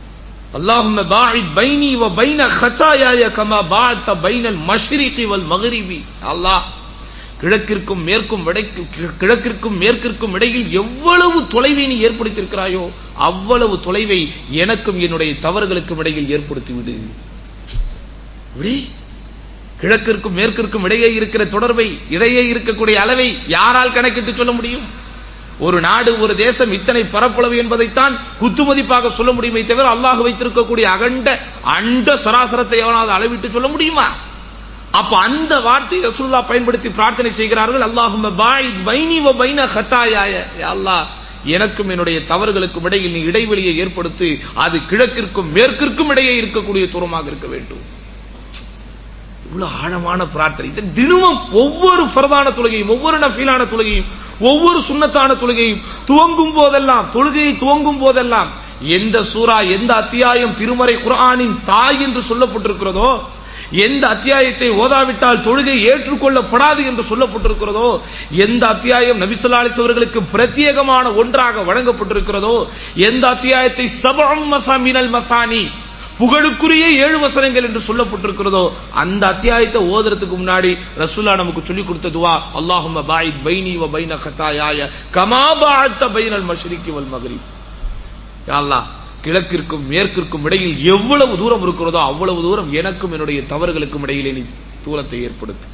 اللهم باعد بيني وبين خطاياي كما باعدت بين المشرق والمغرب அல்லாஹ் கிழக்கிற்கும் மேற்கும் இடைக்கு- கிழக்கிற்கும் மேற்கிற்கும் இடையில் எவ்வளவு தொலைவை நீ ஏற்படுத்தியிருக்கிறாயோ அவ்வளவு தொலைவை எனக்கும் என்னுடைய தவறுகளுக்கும் இடையில் ஏற்படுத்தி விடு விடி. கிழக்கிற்கும் மேற்கிற்கும் இடையே இருக்கிற தொடர்பை இடையே இருக்கக்கூடிய அளவை யாரால் கணக்கிட்டு சொல்ல முடியும் ஒரு நாடு ஒரு தேசம் இத்தனை பரப்பளவு என்பதைத்தான் குத்துமதிப்பாக சொல்ல முடியுமே தவிர அல்லாஹ் வைத்திருக்கக்கூடிய அகண்ட அண்ட சராசரத்தை எவனாவது அளவிட்டு சொல்ல முடியுமா அப்ப அந்த வார்த்தையை ரசூலுல்லாஹ் பயன்படுத்தி பிரார்த்தனை செய்கிறார்கள் அல்லாஹும்ம பாயித் பைனி வ பைன ஹத்தாயாய யா அல்லாஹ் எனக்கும் என்னுடைய தவறுகளுக்கும் இடையில் நீ இடைவெளியை ஏற்படுத்தி அது கிழக்கிற்கும் மேற்கிற்கும் இடையே இருக்கக்கூடிய தூரமாக இருக்க வேண்டும் இவ்வளவு ஆழமான பிரார்த்தனை இது தினமும் ஒவ்வொரு ஃபர்தான தொழுகையும் ஒவ்வொரு நஃபீலான தொழுகையும் ஒவ்வொரு சுன்னத்தான தொழுகையும் துவங்கும் போதெல்லாம் தொழுகையை துவங்கும் போதெல்லாம் எந்த சூரா எந்த அத்தியாயம் திருமறை குர்ஆனின் தாய் என்று சொல்லப்பட்டிருக்கிறதோ எந்த அத்தியாயத்தை ஓதாவிட்டால் தொழுகை ஏற்றுக்கொள்ளப்படாது என்று சொல்லப்பட்டிருக்கிறதோ எந்த அத்தியாயம் நபிசல்லாலிஸ் அவர்களுக்கு பிரத்யேகமான ஒன்றாக வழங்கப்பட்டிருக்கிறதோ எந்த அத்தியாயத்தை சபம் மசாமினல் மசானி புகழுக்குரிய ஏழு வசனங்கள் என்று சொல்லப்பட்டிருக்கிறதோ அந்த அத்தியாயத்தை ஓதுறதுக்கு முன்னாடி ரசூலா நமக்கு சொல்லி கொடுத்த துவா அல்லாஹும்ம பாயித் பைனி வ பைன கதாயாய கமா பாஅத்த பைனல் மஷ்ரிகி வல் மக்ரிப் யா அல்லாஹ் கிழக்கிற்கும் மேற்கிற்கும் இடையில் எவ்வளவு தூரம் இருக்கிறதோ அவ்வளவு தூரம் எனக்கும் என்னுடைய தவறுகளுக்கும் இடையிலே நீ தூரத்தை ஏற்படுத்து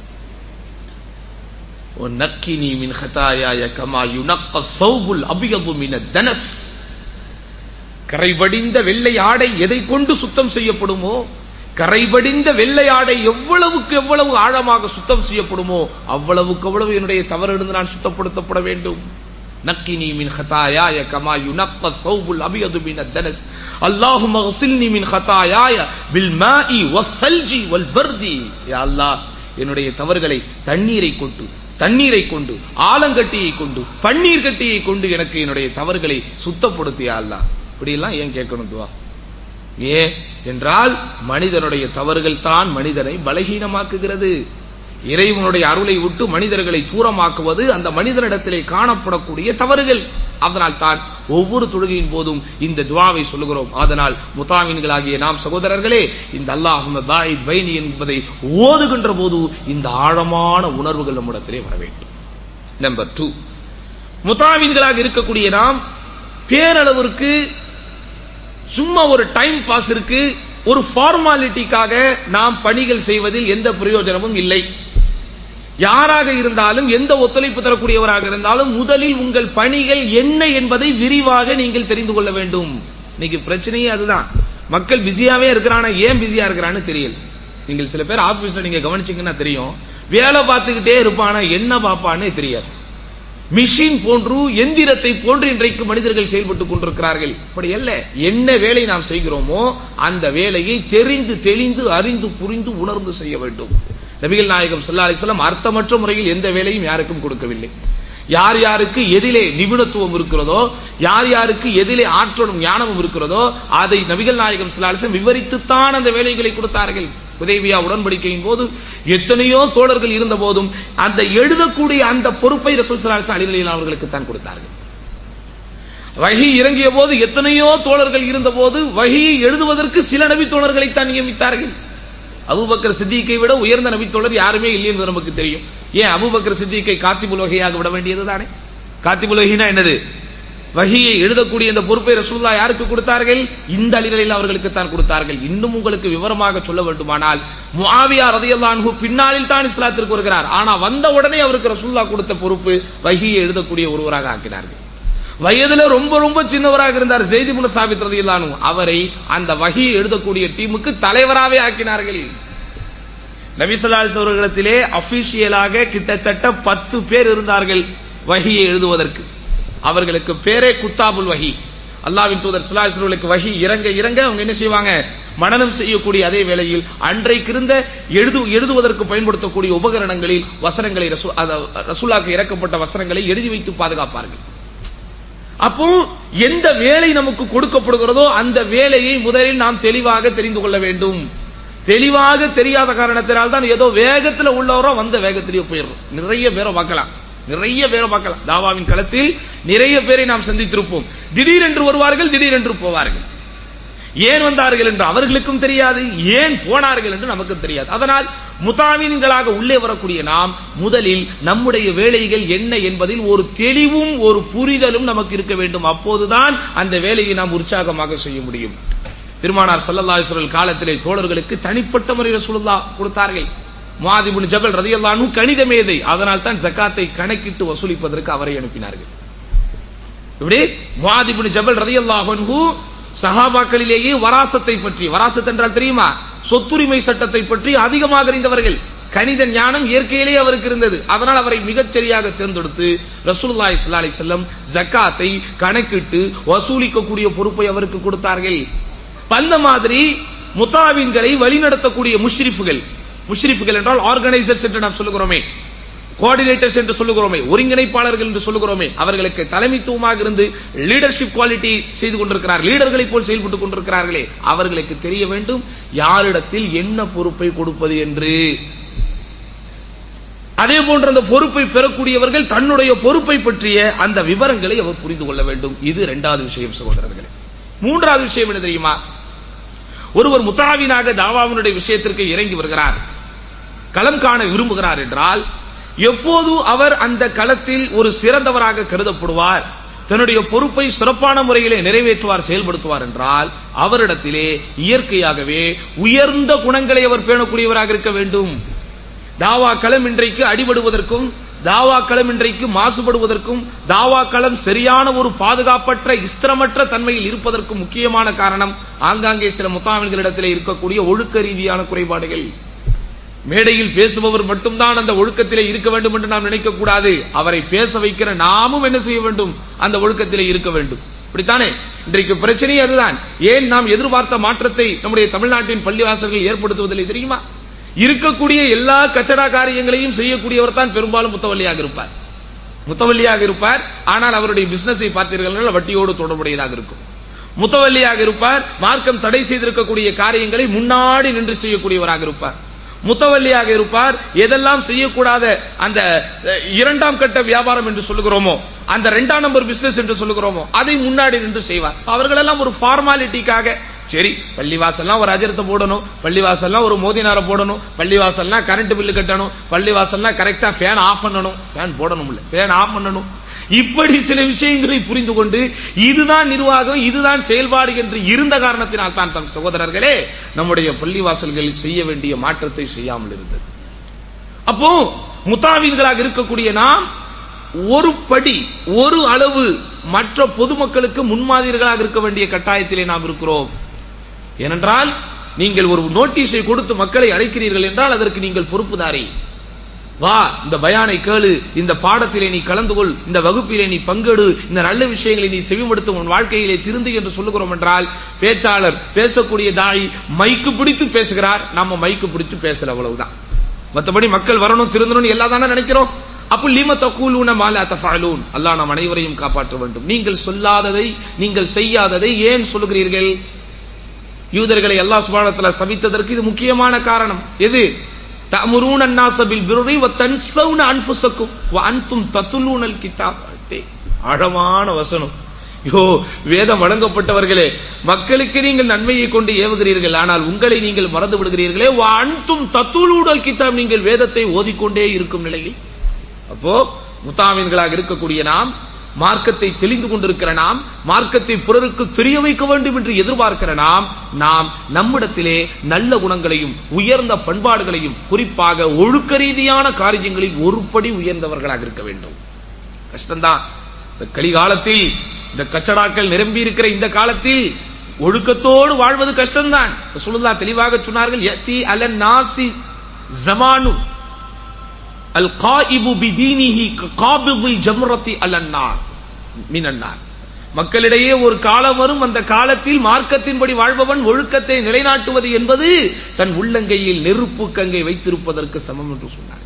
நக்கினி மின் ஹதாயாய கமா யுனக்க சௌபுல் அபியது மின தனஸ் கரைபடிந்த வெள்ளை ஆடை எதை கொண்டு சுத்தம் செய்யப்படுமோ கரைபடிந்த வெள்ளை ஆடை எவ்வளவுக்கு எவ்வளவு ஆழமாக சுத்தம் செய்யப்படுமோ அவ்வளவுக்கு அவ்வளவு என்னுடைய தவறிலிருந்து நான் சுத்தப்படுத்தப்பட வேண்டும் நக்கினி மின் ஹதாயாய கமா யுனக்க சௌபுல் அபியது மின தனஸ் அல்லாஹும்ம அக்ஸில்னி மின் ஹதாயாய பில் மாஇ வஸ்ஸல்ஜி வல் பர்தி யா அல்லாஹ் என்னுடைய தவறுகளை தண்ணீரை கொண்டு தண்ணீரை கொண்டு ஆலங்கட்டியை கொண்டு பன்னீர் கட்டியை கொண்டு எனக்கு என்னுடைய தவறுகளை சுத்தப்படுத்தியா அல்லாஹ் இப்படியெல்லாம் ஏன் கேட்கணும் துவா ஏன் என்றால் மனிதனுடைய தவறுகள் தான் மனிதனை பலகீனமாக்குகிறது இறைவனுடைய அருளை விட்டு மனிதர்களை தூரமாக்குவது அந்த மனிதனிடத்திலே காணப்படக்கூடிய தவறுகள் அதனால் தான் ஒவ்வொரு தொழுகையின் போதும் இந்த துவாவை சொல்லுகிறோம் அதனால் முத்தாமின்களாகிய நாம் சகோதரர்களே இந்த அல்லாஹும் பாயித் பைனி என்பதை ஓதுகின்ற போது இந்த ஆழமான உணர்வுகள் நம்மிடத்திலே வர வேண்டும் நம்பர் டூ முத்தாமின்களாக இருக்கக்கூடிய நாம் பேரளவிற்கு சும்மா ஒரு டைம் பாஸ் இருக்கு ஒரு ஃபார்மாலிட்டிக்காக நாம் பணிகள் செய்வதில் எந்த பிரயோஜனமும் இல்லை யாராக இருந்தாலும் எந்த ஒத்துழைப்பு தரக்கூடியவராக இருந்தாலும் முதலில் உங்கள் பணிகள் என்ன என்பதை விரிவாக நீங்கள் தெரிந்து கொள்ள வேண்டும் இன்னைக்கு பிரச்சனையே அதுதான் மக்கள் பிஸியாவே இருக்கிறானா ஏன் பிஸியா இருக்கிறான்னு தெரியல நீங்கள் சில பேர் ஆபீஸ்ல நீங்க கவனிச்சீங்கன்னா தெரியும் வேலை பார்த்துக்கிட்டே இருப்பானா என்ன பார்ப்பான்னு தெரியாது மிஷின் போன்று எந்திரத்தை போன்று இன்றைக்கு மனிதர்கள் செயல்பட்டுக் கொண்டிருக்கிறார்கள் அப்படி அல்ல என்ன வேலை நாம் செய்கிறோமோ அந்த வேலையை தெரிந்து தெளிந்து அறிந்து புரிந்து உணர்ந்து செய்ய வேண்டும் நபிகள் நாயகம் சல்லா அலிஸ்லாம் அர்த்தமற்ற முறையில் எந்த வேலையும் யாருக்கும் கொடுக்கவில்லை யார் யாருக்கு எதிலே நிபுணத்துவம் இருக்கிறதோ யார் யாருக்கு எதிலே ஆற்றலும் ஞானமும் இருக்கிறதோ அதை நபிகள் நாயகம் சிலாலிசம் விவரித்துத்தான் அந்த வேலைகளை கொடுத்தார்கள் உதவியா உடன்படிக்கையின் போது எத்தனையோ தோழர்கள் இருந்த போதும் அந்த எழுதக்கூடிய அந்த பொறுப்பை ரசூல் சலாலிசம் அலிகளில் அவர்களுக்கு தான் கொடுத்தார்கள் வகி இறங்கிய போது எத்தனையோ தோழர்கள் இருந்த போது வகியை எழுதுவதற்கு சில நபி தோழர்களைத்தான் நியமித்தார்கள் அபுபக்கர் சித்திக்கை விட உயர்ந்த நபித்தோழர் யாருமே இல்லை என்று நமக்கு தெரியும் ஏன் அபுபக்கர் சித்திக்கை காத்திபுல் வகையாக விட வேண்டியது தானே காத்திபுல் வகைனா என்னது வகியை எழுதக்கூடிய இந்த பொறுப்பை ரசூல்லா யாருக்கு கொடுத்தார்கள் இந்த அலிகளில் அவர்களுக்கு தான் கொடுத்தார்கள் இன்னும் உங்களுக்கு விவரமாக சொல்ல வேண்டுமானால் முஆவியா ரதியல்லான்ஹு பின்னாளில் தான் இஸ்லாத்திற்கு வருகிறார் ஆனா வந்த உடனே அவருக்கு ரசூல்லா கொடுத்த பொறுப்பு வகியை எழுதக்கூடிய ஒருவராக ஆக்கினார்கள் வயதுல ரொம்ப ரொம்ப சின்னவராக இருந்தார் செய்தி முன சாபித் ரதியல்லானு அவரை அந்த வகியை எழுதக்கூடிய டீமுக்கு தலைவராகவே ஆக்கினார்கள் நபிசல்லாஸ் அவர்களிடத்திலே அபிஷியலாக கிட்டத்தட்ட பத்து பேர் இருந்தார்கள் வகியை எழுதுவதற்கு அவர்களுக்கு பேரே குத்தாபுல் வகி அல்லாவின் தூதர் சிலாசர்களுக்கு வகி இறங்க இறங்க அவங்க என்ன செய்வாங்க மனநம் செய்யக்கூடிய அதே வேளையில் அன்றைக்கு இருந்த எழுது எழுதுவதற்கு பயன்படுத்தக்கூடிய உபகரணங்களில் வசனங்களை ரசூலாக்கு இறக்கப்பட்ட வசனங்களை எழுதி வைத்து பாதுகாப்பார்கள் அப்போ எந்த வேலை நமக்கு கொடுக்கப்படுகிறதோ அந்த வேலையை முதலில் நாம் தெளிவாக தெரிந்து கொள்ள வேண்டும் தெளிவாக தெரியாத காரணத்தினால் தான் ஏதோ வேகத்துல உள்ளவரோ வந்த வேகத்திலேயே போயிடுறோம் நிறைய பேரை பார்க்கலாம் நிறைய பேரை பார்க்கலாம் தாவாவின் களத்தில் நிறைய பேரை நாம் சந்தித்திருப்போம் திடீரென்று வருவார்கள் திடீரென்று போவார்கள் ஏன் வந்தார்கள் என்று அவர்களுக்கும் தெரியாது ஏன் போனார்கள் என்று நமக்கும் தெரியாது அதனால் முதாவின்களாக உள்ளே வரக்கூடிய நாம் முதலில் நம்முடைய வேலைகள் என்ன என்பதில் ஒரு தெளிவும் ஒரு புரிதலும் நமக்கு இருக்க வேண்டும் அப்போதுதான் அந்த வேலையை நாம் உற்சாகமாக செய்ய முடியும் பெருமானார் சல்லல்லாஹு காலத்திலே தோழர்களுக்கு தனிப்பட்ட முறையில் சுல்லா கொடுத்தார்கள் மாதிபுன் ஜபல் ரதியல்லானு கணித மேதை அதனால் தான் ஜக்காத்தை கணக்கிட்டு வசூலிப்பதற்கு அவரை அனுப்பினார்கள் இப்படி மாதிபுன் ஜபல் ரதியல்லாஹு சஹாபாக்களிலேயே வராசத்தை பற்றி வராசத் என்றால் தெரியுமா சொத்துரிமை சட்டத்தை பற்றி அதிகமாக அறிந்தவர்கள் கணித ஞானம் இயற்கையிலே அவருக்கு இருந்தது அதனால் அவரை மிகச் சரியாக தேர்ந்தெடுத்து ரசூலுல்லாஹி ஸல்லல்லாஹு அலைஹி வஸல்லம் ஜக்காத்தை கணக்கிட்டு வசூலிக்கக்கூடிய பொறுப்பை அவருக்கு கொடுத்தார்கள் அந்த மாதிரி முத்தாவின்களை வழிநடத்தக்கூடிய முஷ்ரிஃபுகள் முஷ்ரிஃபுகள் என்றால் ஆர்கனைசர்ஸ் என்று நாம் சொல்லுகிறோமே கோஆர்டினேட்டர்ஸ் என்று சொல்லுகிறோமே ஒருங்கிணைப்பாளர்கள் என்று சொல்லுகிறோமே அவர்களுக்கு தலைமைத்துவமாக இருந்து லீடர்ஷிப் குவாலிட்டி செய்து கொண்டிருக்கிறார் லீடர்களை போல் செயல்பட்டுக் கொண்டிருக்கிறார்களே அவர்களுக்கு தெரிய வேண்டும் யாரிடத்தில் என்ன பொறுப்பை கொடுப்பது என்று அதே போன்ற அந்த பொறுப்பை பெறக்கூடியவர்கள் தன்னுடைய பொறுப்பை பற்றிய அந்த விவரங்களை அவர் புரிந்து கொள்ள வேண்டும் இது இரண்டாவது விஷயம் சகோதரர்களே மூன்றாவது விஷயம் என்ன தெரியுமா ஒருவர் முத்தாவினாக தாவாவினுடைய விஷயத்திற்கு இறங்கி வருகிறார் களம் காண விரும்புகிறார் என்றால் எப்போது அவர் அந்த களத்தில் ஒரு சிறந்தவராக கருதப்படுவார் தன்னுடைய பொறுப்பை சிறப்பான முறையிலே நிறைவேற்றுவார் செயல்படுத்துவார் என்றால் அவரிடத்திலே இயற்கையாகவே உயர்ந்த குணங்களை அவர் பேணக்கூடியவராக இருக்க வேண்டும் தாவா களம் இன்றைக்கு அடிபடுவதற்கும் தாவா களம் இன்றைக்கு மாசுபடுவதற்கும் தாவா களம் சரியான ஒரு பாதுகாப்பற்ற இஸ்திரமற்ற தன்மையில் இருப்பதற்கும் முக்கியமான காரணம் ஆங்காங்கே சில முத்தாமின்களிடத்திலே இருக்கக்கூடிய ஒழுக்க ரீதியான குறைபாடுகள் மேடையில் பேசுபவர் மட்டும்தான் அந்த ஒழுக்கத்திலே இருக்க வேண்டும் என்று நாம் நினைக்க கூடாது அவரை பேச வைக்கிற நாமும் என்ன செய்ய வேண்டும் அந்த ஒழுக்கத்திலே இருக்க வேண்டும் இப்படித்தானே இன்றைக்கு பிரச்சனையே அதுதான் ஏன் நாம் எதிர்பார்த்த மாற்றத்தை நம்முடைய தமிழ்நாட்டின் பள்ளிவாசல்கள் ஏற்படுத்துவதில்லை தெரியுமா இருக்கக்கூடிய எல்லா கச்சடா காரியங்களையும் செய்யக்கூடியவர் தான் பெரும்பாலும் முத்தவல்லியாக இருப்பார் முத்தவல்லியாக இருப்பார் ஆனால் அவருடைய பிசினஸை பார்த்தீர்கள் வட்டியோடு தொடர்புடையதாக இருக்கும் முத்தவல்லியாக இருப்பார் மார்க்கம் தடை செய்திருக்கக்கூடிய காரியங்களை முன்னாடி நின்று செய்யக்கூடியவராக இருப்பார் முத்தவல்லியாக இருப்பார் எதெல்லாம் செய்யக்கூடாத அந்த இரண்டாம் கட்ட வியாபாரம் என்று சொல்லுகிறோமோ அந்த இரண்டாம் நம்பர் பிசினஸ் என்று சொல்லுகிறோமோ அதை முன்னாடி நின்று செய்வார் அவர்களெல்லாம் ஒரு ஃபார்மாலிட்டிக்காக சரி பள்ளிவாசல்லாம் ஒரு அஜரத்தை போடணும் பள்ளிவாசல்லாம் ஒரு மோதினார போடணும் பள்ளிவாசல்லாம் கரண்ட் பில்லு கட்டணும் பள்ளிவாசல்லாம் கரெக்டா ஃபேன் ஆஃப் பண்ணணும் ஃபேன் போடணும் இல்ல ஃபேன் ஆஃப் பண்ணணும் இப்படி சில விஷயங்களை புரிந்து கொண்டு இதுதான் நிர்வாகம் இதுதான் செயல்பாடு என்று இருந்த காரணத்தினால் தான் தம் சகோதரர்களே நம்முடைய பள்ளிவாசல்களில் செய்ய வேண்டிய மாற்றத்தை செய்யாமல் இருந்தது அப்போ முத்தாவீன்களாக இருக்கக்கூடிய நாம் ஒரு படி ஒரு அளவு மற்ற பொதுமக்களுக்கு முன்மாதிரிகளாக இருக்க வேண்டிய கட்டாயத்திலே நாம் இருக்கிறோம் ஏனென்றால் நீங்கள் ஒரு நோட்டீஸை கொடுத்து மக்களை அழைக்கிறீர்கள் என்றால் அதற்கு நீங்கள் பொறுப்புதாரி வா இந்த பயானை கேளு இந்த பாடத்திலே நீ கலந்து கொள் இந்த வகுப்பிலே நீ பங்கெடு இந்த நல்ல விஷயங்களை நீ செவிமடுத்தும் உன் வாழ்க்கையிலே திருந்து என்று சொல்லுகிறோம் என்றால் பேச்சாளர் பேசக்கூடிய தாய் மைக்கு பிடித்து பேசுகிறார் நாம மைக்கு பிடித்து பேசல அவ்வளவுதான் மற்றபடி மக்கள் வரணும் திருந்தணும் எல்லாம் தானே நினைக்கிறோம் அப்ப லிம தகூலூன மாலா தஃபாலூன் அல்லாஹ் நாம் அனைவரையும் காப்பாற்ற வேண்டும் நீங்கள் சொல்லாததை நீங்கள் செய்யாததை ஏன் சொல்லுகிறீர்கள் யூதர்களை அல்லாஹ் சுபானத்துல சபித்ததற்கு இது முக்கியமான காரணம் எது தமுரூன் அன்னாச பில் பிர்ரி வ தன்சவுன அன்ஃபுசக்கும் வ அன்தும் தத்துலூனல் கிதாப் ஆழமான வசனம் யோ வேதம் வழங்கப்பட்டவர்களே மக்களுக்கு நீங்கள் நன்மையை கொண்டு ஏவுகிறீர்கள் ஆனால் உங்களை நீங்கள் மறந்து விடுகிறீர்களே வ அன்தும் தத்துலூனல் கிதாப் நீங்கள் வேதத்தை ஓதிக்கொண்டே இருக்கும் நிலையில் அப்போ முத்தாமீன்களாக இருக்கக்கூடிய நாம் மார்க்கத்தை தெளிந்து கொண்டிருக்கிற நாம் மார்க்கத்தை பிறருக்கு தெரிய வைக்க வேண்டும் என்று எதிர்பார்க்கிற நாம் நாம் நம்மிடத்திலே நல்ல குணங்களையும் உயர்ந்த பண்பாடுகளையும் குறிப்பாக ஒழுக்க ரீதியான காரியங்களில் ஒருபடி உயர்ந்தவர்களாக இருக்க வேண்டும் கஷ்டம்தான் இந்த கலிகாலத்தில் இந்த கச்சடாக்கள் நிரம்பி இருக்கிற இந்த காலத்தில் ஒழுக்கத்தோடு வாழ்வது கஷ்டம்தான் சொல்லுதா தெளிவாக சொன்னார்கள் யத்தி அலன் நாசி ஜமானு அல் காயிபு பிதீனிஹி காபிதி ஜம்ரத்தி அலன்னார் மினன்னார் மக்களிடையே ஒரு காலம் வரும் அந்த காலத்தில் மார்க்கத்தின்படி வாழ்பவன் ஒழுக்கத்தை நிலைநாட்டுவது என்பது தன் உள்ளங்கையில் நெருப்பு கங்கை வைத்திருப்பதற்கு சமம் என்று சொன்னார்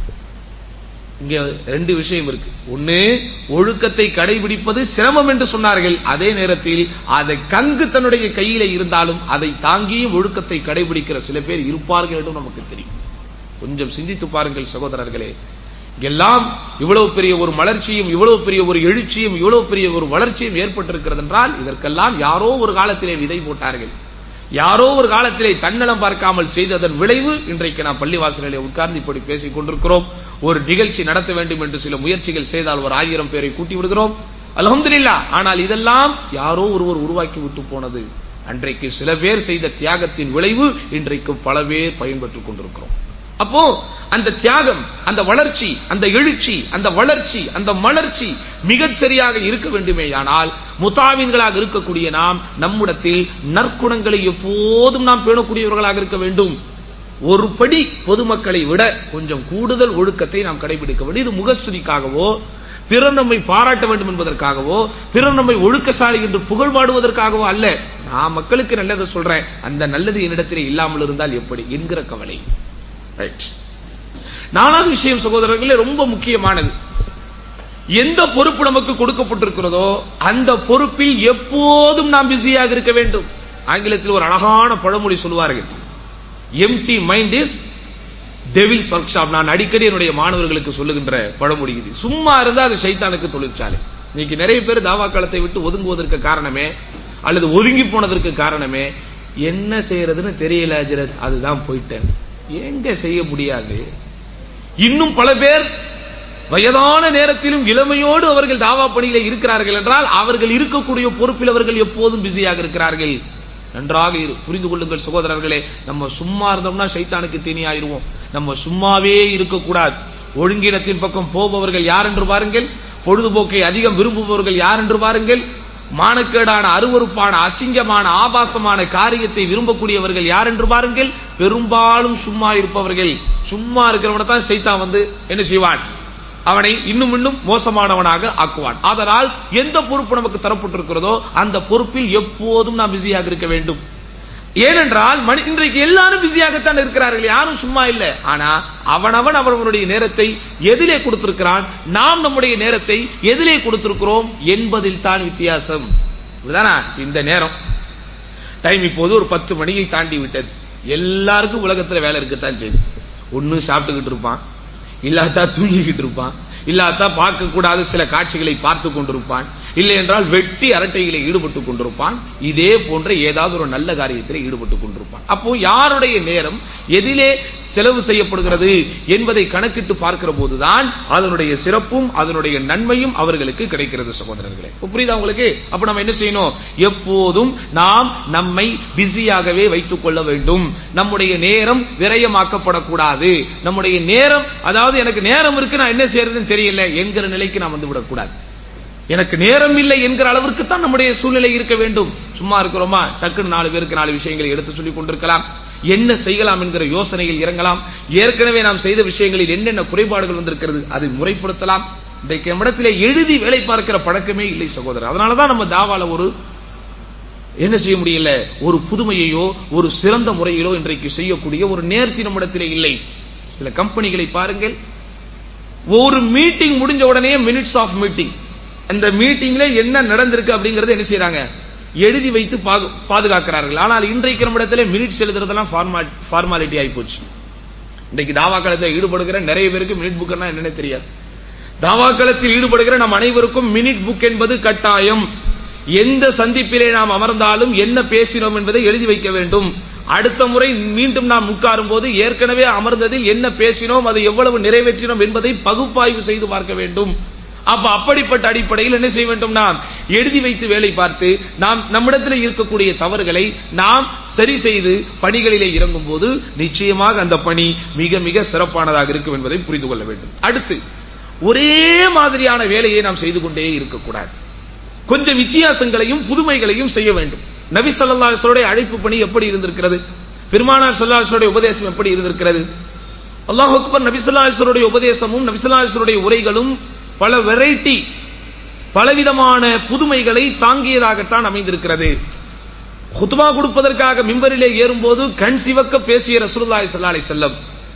இங்க ரெண்டு விஷயம் இருக்கு ஒண்ணு ஒழுக்கத்தை கடைபிடிப்பது சிரமம் என்று சொன்னார்கள் அதே நேரத்தில் அதை கங்கு தன்னுடைய கையில இருந்தாலும் அதை தாங்கியும் ஒழுக்கத்தை கடைபிடிக்கிற சில பேர் இருப்பார்கள் என்று நமக்கு தெரியும் கொஞ்சம் சிந்தித்து பாருங்கள் சகோதரர்களே எல்லாம் இவ்வளவு பெரிய ஒரு மலர்ச்சியும் இவ்வளவு பெரிய ஒரு எழுச்சியும் இவ்வளவு பெரிய ஒரு வளர்ச்சியும் ஏற்பட்டிருக்கிறது என்றால் இதற்கெல்லாம் யாரோ ஒரு காலத்திலே விதை போட்டார்கள் யாரோ ஒரு காலத்திலே தன்னலம் பார்க்காமல் செய்ததன் விளைவு இன்றைக்கு நாம் பள்ளிவாசலிலே உட்கார்ந்து இப்படி பேசிக் கொண்டிருக்கிறோம் ஒரு நிகழ்ச்சி நடத்த வேண்டும் என்று சில முயற்சிகள் செய்தால் ஒரு ஆயிரம் பேரை கூட்டி விடுகிறோம் அலமதுல்லா ஆனால் இதெல்லாம் யாரோ ஒருவர் உருவாக்கி விட்டு போனது அன்றைக்கு சில பேர் செய்த தியாகத்தின் விளைவு இன்றைக்கு பல பேர் பயன்பெற்றுக் கொண்டிருக்கிறோம் அப்போ அந்த தியாகம் அந்த வளர்ச்சி அந்த எழுச்சி அந்த வளர்ச்சி அந்த மலர்ச்சி மிகச் சரியாக இருக்க வேண்டுமேயானால் முத்தாவின்களாக இருக்கக்கூடிய நாம் நம்மிடத்தில் நற்குணங்களை எப்போதும் நாம் பேணக்கூடியவர்களாக இருக்க வேண்டும் ஒரு படி பொதுமக்களை விட கொஞ்சம் கூடுதல் ஒழுக்கத்தை நாம் கடைபிடிக்க வேண்டும் இது முகஸ்துதிக்காகவோ பிறர் நம்மை பாராட்ட வேண்டும் என்பதற்காகவோ பிறர் நம்மை ஒழுக்கசாலி என்று புகழ் பாடுவதற்காகவோ அல்ல நான் மக்களுக்கு நல்லதை சொல்றேன் அந்த நல்லது என்னிடத்திலே இல்லாமல் இருந்தால் எப்படி என்கிற கவலை ரைட் நாலாவது விஷயம் சகோதரர்களே ரொம்ப முக்கியமானது எந்த பொறுப்பு நமக்கு கொடுக்கப்பட்டிருக்கிறதோ அந்த பொறுப்பில் எப்போதும் நாம் பிஸியாக இருக்க வேண்டும் ஆங்கிலத்தில் ஒரு அழகான பழமொழி சொல்வார்கள் empty mind is devil's workshop நான் அடிக்கடி என்னுடைய மாணவர்களுக்கு சொல்லுகின்ற பழமொழி இது சும்மா இருந்தா அது சைத்தானுக்கு தொழிற்சாலை இன்னைக்கு நிறைய பேர் தாவா காலத்தை விட்டு ஒதுங்குவதற்கு காரணமே அல்லது ஒதுங்கி போனதற்கு காரணமே என்ன செய்யறதுன்னு தெரியல அஜரத் அதுதான் போயிட்டேன் எங்க செய்ய முடியாது இன்னும் பல பேர் வயதான நேரத்திலும் இளமையோடு அவர்கள் தாவா பணியில இருக்கிறார்கள் என்றால் அவர்கள் இருக்கக்கூடிய பொறுப்பில் அவர்கள் எப்போதும் பிஸியாக இருக்கிறார்கள் நன்றாக இரு புரிந்து கொள்ளுங்கள் சகோதரர்களே நம்ம சும்மா இருந்தோம்னா சைத்தானுக்கு தீனி ஆயிருவோம் நம்ம சும்மாவே இருக்கக்கூடாது ஒழுங்கினத்தின் பக்கம் போபவர்கள் யார் என்று பாருங்கள் பொழுதுபோக்கை அதிகம் விரும்புபவர்கள் யார் என்று பாருங்கள் மானக்கேடான அருவறுப்பான அசிங்கமான ஆபாசமான காரியத்தை விரும்பக்கூடியவர்கள் யார் என்று பாருங்கள் பெரும்பாலும் சும்மா இருப்பவர்கள் சும்மா இருக்கிறவனை தான் சைத்தான் வந்து என்ன செய்வான் அவனை இன்னும் இன்னும் மோசமானவனாக ஆக்குவான் அதனால் எந்த பொறுப்பு நமக்கு தரப்பட்டிருக்கிறதோ அந்த பொறுப்பில் எப்போதும் நாம் பிஸியாக இருக்க வேண்டும் ஏனென்றால் மனி இன்றைக்கு எல்லாரும் பிஸியாகத்தான் இருக்கிறார்கள் யாரும் சும்மா இல்ல ஆனா அவனவன் அவனுடைய நேரத்தை எதிலே கொடுத்திருக்கிறான் நாம் நம்முடைய நேரத்தை எதிலே கொடுத்திருக்கிறோம் என்பதில் தான் வித்தியாசம் இதுதானா இந்த நேரம் டைம் இப்போது ஒரு பத்து மணியை தாண்டி விட்டது எல்லாருக்கும் உலகத்துல வேலை இருக்கத்தான் செய்யுது ஒன்னு சாப்பிட்டுக்கிட்டு இருப்பான் இல்லாட்டா தூங்கிக்கிட்டு இருப்பான் இல்லாட்டா பார்க்க கூடாத சில காட்சிகளை பார்த்து கொண்டிருப்பான் இல்லை என்றால் வெட்டி அரட்டைகளை ஈடுபட்டுக் கொண்டிருப்பான் இதே போன்ற ஏதாவது ஒரு நல்ல காரியத்தில் ஈடுபட்டுக் கொண்டிருப்பான் அப்போ யாருடைய நேரம் எதிலே செலவு செய்யப்படுகிறது என்பதை கணக்கிட்டு பார்க்கிற போதுதான் அதனுடைய சிறப்பும் அதனுடைய நன்மையும் அவர்களுக்கு கிடைக்கிறது சகோதரர்களே புரியுதா உங்களுக்கு அப்ப நம்ம என்ன செய்யணும் எப்போதும் நாம் நம்மை பிஸியாகவே வைத்துக் கொள்ள வேண்டும் நம்முடைய நேரம் விரயமாக்கப்படக்கூடாது நம்முடைய நேரம் அதாவது எனக்கு நேரம் இருக்கு நான் என்ன செய்யறதுன்னு தெரியல என்கிற நிலைக்கு நாம் வந்து விடக்கூடாது எனக்கு நேரம் இல்லை என்கிற அளவிற்கு தான் நம்முடைய சூழ்நிலை இருக்க வேண்டும் சும்மா இருக்கிறோமா டக்குன்னு நாலு பேருக்கு நாலு விஷயங்களை எடுத்து சொல்லிக் கொண்டிருக்கலாம் என்ன செய்யலாம் என்கிற யோசனையில் இறங்கலாம் ஏற்கனவே நாம் செய்த விஷயங்களில் என்னென்ன குறைபாடுகள் வந்திருக்கிறது அதை முறைப்படுத்தலாம் இன்றைக்கு நம்மிடத்திலே எழுதி வேலை பார்க்கிற பழக்கமே இல்லை சகோதரர் அதனாலதான் நம்ம தாவால ஒரு என்ன செய்ய முடியல ஒரு புதுமையையோ ஒரு சிறந்த முறையிலோ இன்றைக்கு செய்யக்கூடிய ஒரு நேர்ச்சி நம்மிடத்திலே இல்லை சில கம்பெனிகளை பாருங்கள் ஒரு மீட்டிங் முடிஞ்ச உடனே மினிட்ஸ் ஆஃப் மீட்டிங் அந்த மீட்டிங்ல என்ன நடந்திருக்கு அப்படிங்கறத என்ன செய்யறாங்க எழுதி வைத்து பாதுகாக்கிறார்கள் ஆனால் இன்றைக்கு நம்மிடத்துல மினிட்ஸ் எழுதுறதெல்லாம் ஃபார்மாலிட்டி ஆகி போச்சு இன்றைக்கு தாவா காலத்தில் ஈடுபடுகிற நிறைய பேருக்கு மினிட் புக்னா என்னன்னு தெரியாது தாவா காலத்தில் ஈடுபடுகிற நம் அனைவருக்கும் மினிட் புக் என்பது கட்டாயம் எந்த சந்திப்பிலே நாம் அமர்ந்தாலும் என்ன பேசினோம் என்பதை எழுதி வைக்க வேண்டும் அடுத்த முறை மீண்டும் நாம் உட்காரும் போது ஏற்கனவே அமர்ந்ததில் என்ன பேசினோம் அதை எவ்வளவு நிறைவேற்றினோம் என்பதை பகுப்பாய்வு செய்து பார்க்க வேண்டும் அப்ப அப்படிப்பட்ட அடிப்படையில் என்ன செய்ய வேண்டும் நாம் எழுதி வைத்து வேலை பார்த்து நாம் நம்மிடத்தில் இருக்கக்கூடிய தவறுகளை நாம் சரி செய்து பணிகளிலே இறங்கும் போது நிச்சயமாக அந்த பணி மிக மிக சிறப்பானதாக இருக்கும் என்பதை புரிந்து கொள்ள வேண்டும் அடுத்து ஒரே மாதிரியான வேலையை நாம் செய்து கொண்டே இருக்கக்கூடாது கொஞ்சம் வித்தியாசங்களையும் புதுமைகளையும் செய்ய வேண்டும் நபி சொல்லாசருடைய அழைப்பு பணி எப்படி இருந்திருக்கிறது பெருமானார் சொல்லாசருடைய உபதேசம் எப்படி இருந்திருக்கிறது அல்லாஹ் அக்பர் நபிசல்லாசருடைய உபதேசமும் நபிசல்லாசருடைய உரைகளும் பல வெரைட்டி பலவிதமான புதுமைகளை தாங்கியதாகத்தான் அமைந்திருக்கிறது ஹுத்மா கொடுப்பதற்காக மிம்பரிலே ஏறும்போது கண் சிவக்க பேசிய ரசூலுல்லாஹி ஸல்லல்லாஹு அலைஹி வஸல்லம்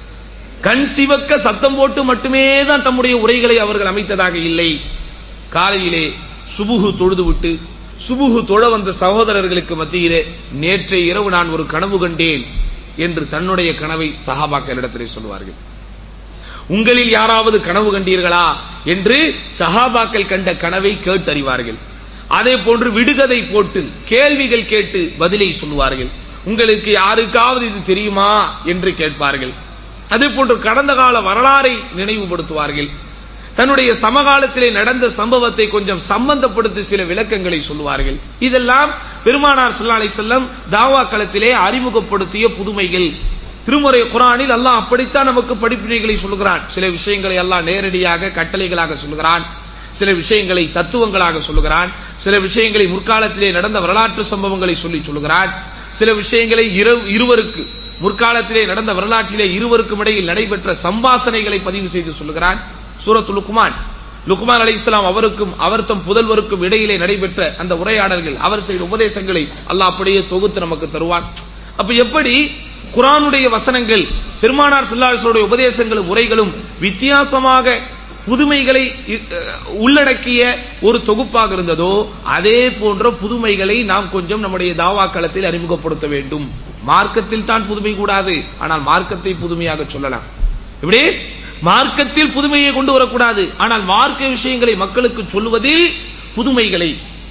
கண் சிவக்க சத்தம் போட்டு மட்டுமே தான் தம்முடைய உரைகளை அவர்கள் அமைத்ததாக இல்லை காலையிலே சுபுகு தொழுது விட்டு சுபுகு தொழ வந்த சகோதரர்களுக்கு மத்தியிலே நேற்றைய இரவு நான் ஒரு கனவு கண்டேன் என்று தன்னுடைய கனவை சஹாபாக்களிடத்திலே சொல்வார்கள் உங்களில் யாராவது கனவு கண்டீர்களா என்று சஹாபாக்கள் கண்ட கனவை கேட்டறிவார்கள் அதே போன்று விடுகதை போட்டு கேள்விகள் கேட்டு பதிலை சொல்லுவார்கள் உங்களுக்கு யாருக்காவது இது தெரியுமா என்று கேட்பார்கள் அதே போன்று கடந்த கால வரலாறை நினைவுபடுத்துவார்கள் தன்னுடைய சமகாலத்திலே நடந்த சம்பவத்தை கொஞ்சம் சம்பந்தப்படுத்தி சில விளக்கங்களை சொல்லுவார்கள் இதெல்லாம் பெருமானார் ஸல்லல்லாஹு அலைஹி வஸல்லம் தாவா களத்திலே அறிமுகப்படுத்திய புதுமைகள் திருமுறை குரானில் அல்லாஹ் அப்படித்தான் நமக்கு படிப்பினைகளை சொல்லுகிறான் சில விஷயங்களை அல்லாஹ் நேரடியாக கட்டளைகளாக சொல்லுகிறான் சில விஷயங்களை தத்துவங்களாக சொல்லுகிறான் சில விஷயங்களை முற்காலத்திலே நடந்த வரலாற்று சம்பவங்களை சொல்லி சொல்லுகிறான் சில விஷயங்களை இரு- இருவருக்கு முற்காலத்திலே நடந்த வரலாற்றிலே இருவருக்கும் இடையில் நடைபெற்ற சம்பாசனைகளை பதிவு செய்து சொல்லுகிறான் சூரத்து லுக்மான் லுக்மான் அலி இஸ்லாம் அவருக்கும் அவர் தம் புதல்வருக்கும் இடையிலே நடைபெற்ற அந்த உரையாடல்கள் அவர் செய்த உபதேசங்களை அல்லாஹ் அப்படியே தொகுத்து நமக்கு தருவான் அப்ப எப்படி குரானுடைய வசனங்கள் பெருமானார் ஸல்லல்லாஹு உபதேசங்களும் உரைகளும் வித்தியாசமாக புதுமைகளை இ- அஹ் உள்ளடக்கிய ஒரு தொகுப்பாக இருந்ததோ அதே போன்ற புதுமைகளை நாம் கொஞ்சம் நம்முடைய தாவா களத்தில் அறிமுகப்படுத்த வேண்டும் மார்க்கத்தில் தான் புதுமை கூடாது ஆனால் மார்க்கத்தை புதுமையாக சொல்லலாம் இப்படி மார்க்கத்தில் புதுமையை கொண்டு வரக்கூடாது ஆனால் மார்க்க விஷயங்களை மக்களுக்கு சொல்லுவதில் புதுமைகளை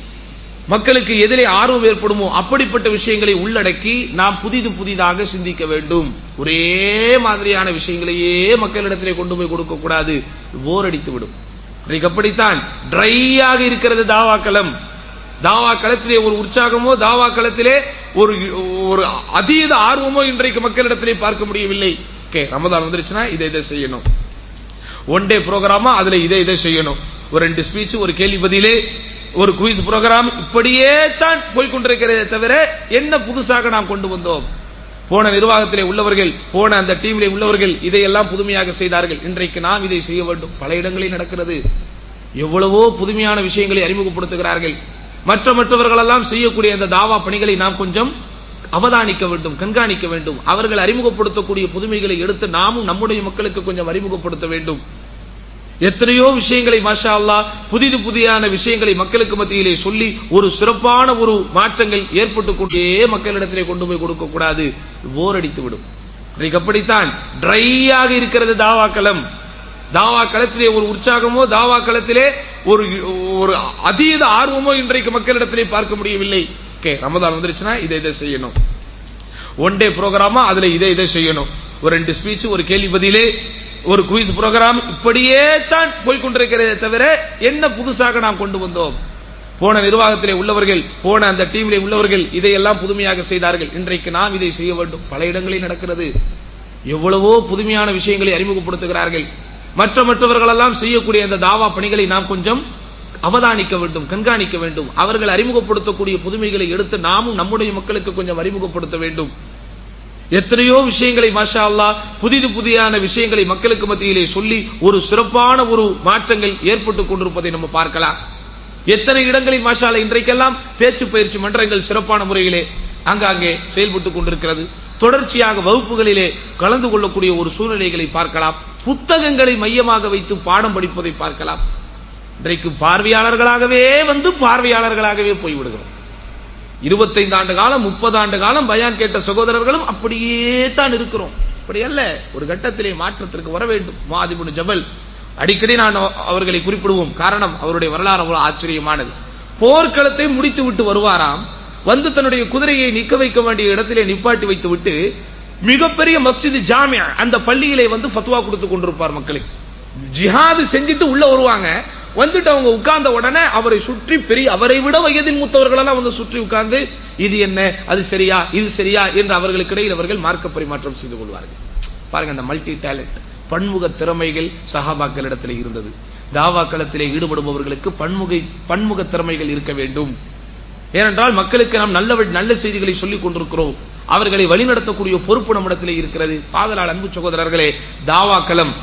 மக்களுக்கு எதிலே ஆர்வம் ஏற்படுமோ அப்படிப்பட்ட விஷயங்களை உள்ளடக்கி நாம் புதிது புதிதாக சிந்திக்க வேண்டும் ஒரே மாதிரியான விஷயங்களையே மக்களிடத்திலே கொண்டு போய் கொடுக்க கூடாது போர் அடித்து விடும் இன்றைக்கு அப்படித்தான் ட்ரையாக இருக்கிறது தாவாக்களம் தாவா களத்திலே ஒரு உற்சாகமோ தாவா களத்திலே ஒரு ஒரு அதீத ஆர்வமோ இன்றைக்கு மக்களிடத்திலே பார்க்க முடியவில்லை ஓகே ரமதான் வந்துருச்சுன்னா இதை இதை செய்யணும் ஒன் டே ப்ரோக்ராமா அதுல இதை இதை செய்யணும் ஒரு ரெண்டு ஸ்பீச் ஒரு கேள்வி பதிலே ஒரு குவிஸ் ப்ரோக்ராம் இப்படியே தான் போய்கொண்டிருக்கிறதே தவிர என்ன புதுசாக நாம் கொண்டு வந்தோம் போன நிர்வாகத்திலே உள்ளவர்கள் போன அந்த டீமிலே உள்ளவர்கள் இதையெல்லாம் புதுமையாக செய்தார்கள் இன்றைக்கு நாம் இதை செய்ய வேண்டும் பல இடங்களில் நடக்கிறது எவ்வளவோ புதுமையான விஷயங்களை அறிமுகப்படுத்துகிறார்கள் மற்ற மற்றவர்களெல்லாம் செய்யக்கூடிய அந்த தாவா பணிகளை நாம் கொஞ்சம் அவதானிக்க வேண்டும் கண்காணிக்க வேண்டும் அவர்கள் அறிமுகப்படுத்தக்கூடிய புதுமைகளை எடுத்து நாமும் நம்முடைய மக்களுக்கு கொஞ்சம் அறிமுகப்படுத்த வேண்டும் எத்தனையோ விஷயங்களை மாஷா அல்லாஹ் புதிது புதியான விஷயங்களை மக்களுக்கு மத்தியிலே சொல்லி ஒரு சிறப்பான ஒரு மாற்றங்கள் ஏற்பட்டுக் கொண்டே மக்களிடத்திலே கொண்டு போய் கொடுக்க கூடாது போர் அடித்து விடும் இன்றைக்கு அப்படித்தான் ட்ரையாக இருக்கிறது தாவாக்களம் தாவா களத்திலே ஒரு உற்சாகமோ தாவா களத்திலே ஒரு ஒரு அதீத ஆர்வமோ இன்றைக்கு மக்களிடத்திலே பார்க்க முடியவில்லை ஓகே ரமதான் வந்துருச்சுன்னா இதை இதை செய்யணும் ஒன் டே ப்ரோக்ராமா அதுல இதை இதை செய்யணும் ஒரு ரெண்டு ஸ்பீச் ஒரு கேள்வி பதிலே ஒரு குவிஸ் ப்ரோக்ராம் இப்படியே தான் போய்கொண்டிருக்கிறதே தவிர என்ன புதுசாக நாம் கொண்டு வந்தோம் போன நிர்வாகத்திலே உள்ளவர்கள் போன அந்த டீமிலே உள்ளவர்கள் இதையெல்லாம் புதுமையாக செய்தார்கள் இன்றைக்கு நாம் இதை செய்ய வேண்டும் பல இடங்களில் நடக்கிறது எவ்வளவோ புதுமையான விஷயங்களை அறிமுகப்படுத்துகிறார்கள் மற்ற மற்றவர்களெல்லாம் செய்யக்கூடிய அந்த தாவா பணிகளை நாம் கொஞ்சம் அவதானிக்க வேண்டும் கண்காணிக்க வேண்டும் அவர்கள் அறிமுகப்படுத்தக்கூடிய புதுமைகளை எடுத்து நாமும் நம்முடைய மக்களுக்கு கொஞ்சம் அறிமுகப்படுத்த வேண்டும் எத்தனையோ விஷயங்களை மாஷா அல்லாஹ் புதிது புதியான விஷயங்களை மக்களுக்கு மத்தியிலே சொல்லி ஒரு சிறப்பான ஒரு மாற்றங்கள் ஏற்பட்டுக் கொண்டிருப்பதை நம்ம பார்க்கலாம் எத்தனை இடங்களில் மாஷா அல்லாஹ் இன்றைக்கெல்லாம் பேச்சு பயிற்சி மன்றங்கள் சிறப்பான முறையிலே அங்காங்கே செயல்பட்டுக் கொண்டிருக்கிறது தொடர்ச்சியாக வகுப்புகளிலே கலந்து கொள்ளக்கூடிய ஒரு சூழ்நிலைகளை பார்க்கலாம் புத்தகங்களை மையமாக வைத்து பாடம் படிப்பதை பார்க்கலாம் இன்றைக்கு பார்வையாளர்களாகவே வந்து பார்வையாளர்களாகவே போய்விடுகிறோம் இருபத்தைந்து ஆண்டு காலம் முப்பது ஆண்டு காலம் பயான் கேட்ட சகோதரர்களும் அப்படியே தான் இருக்கிறோம் அப்படி அல்ல ஒரு கட்டத்திலே மாற்றத்திற்கு வர வேண்டும் மாதிபுன் ஜபல் அடிக்கடி நான் அவர்களை குறிப்பிடுவோம் காரணம் அவருடைய வரலாறு அவ்வளவு ஆச்சரியமானது போர்க்களத்தை முடித்து விட்டு வருவாராம் வந்து தன்னுடைய குதிரையை நிக்க வைக்க வேண்டிய இடத்திலே நிப்பாட்டி வைத்து விட்டு மிகப்பெரிய மஸ்ஜித் ஜாமியா அந்த பள்ளியிலே வந்து ஃபத்வா கொடுத்து கொண்டிருப்பார் மக்களுக்கு ஜிஹாது செஞ்சுட்டு உள்ள வருவாங்க வந்துட்டு அவங்க உட்கார்ந்த உடனே அவரை சுற்றி பெரிய அவரை விட வயதில் மூத்தவர்கள் எல்லாம் வந்து சுற்றி உட்கார்ந்து இது என்ன அது சரியா இது சரியா என்று அவர்களுக்கு இடையில் அவர்கள் மார்க்க பரிமாற்றம் செய்து கொள்வார்கள் பாருங்க அந்த மல்டி டேலண்ட் பன்முக திறமைகள் சஹாபாக்களிடத்தில் இருந்தது தாவா களத்திலே ஈடுபடுபவர்களுக்கு பன்முக பன்முக திறமைகள் இருக்க வேண்டும் ஏனென்றால் மக்களுக்கு நாம் நல்ல வழி- நல்ல செய்திகளை சொல்லிக் கொண்டிருக்கிறோம் அவர்களை வழிநடத்தக்கூடிய பொறுப்பு நம்மிடத்திலே இருக்கிறது பாதலால் அன்பு சகோதரர்களே தாவாக்களம்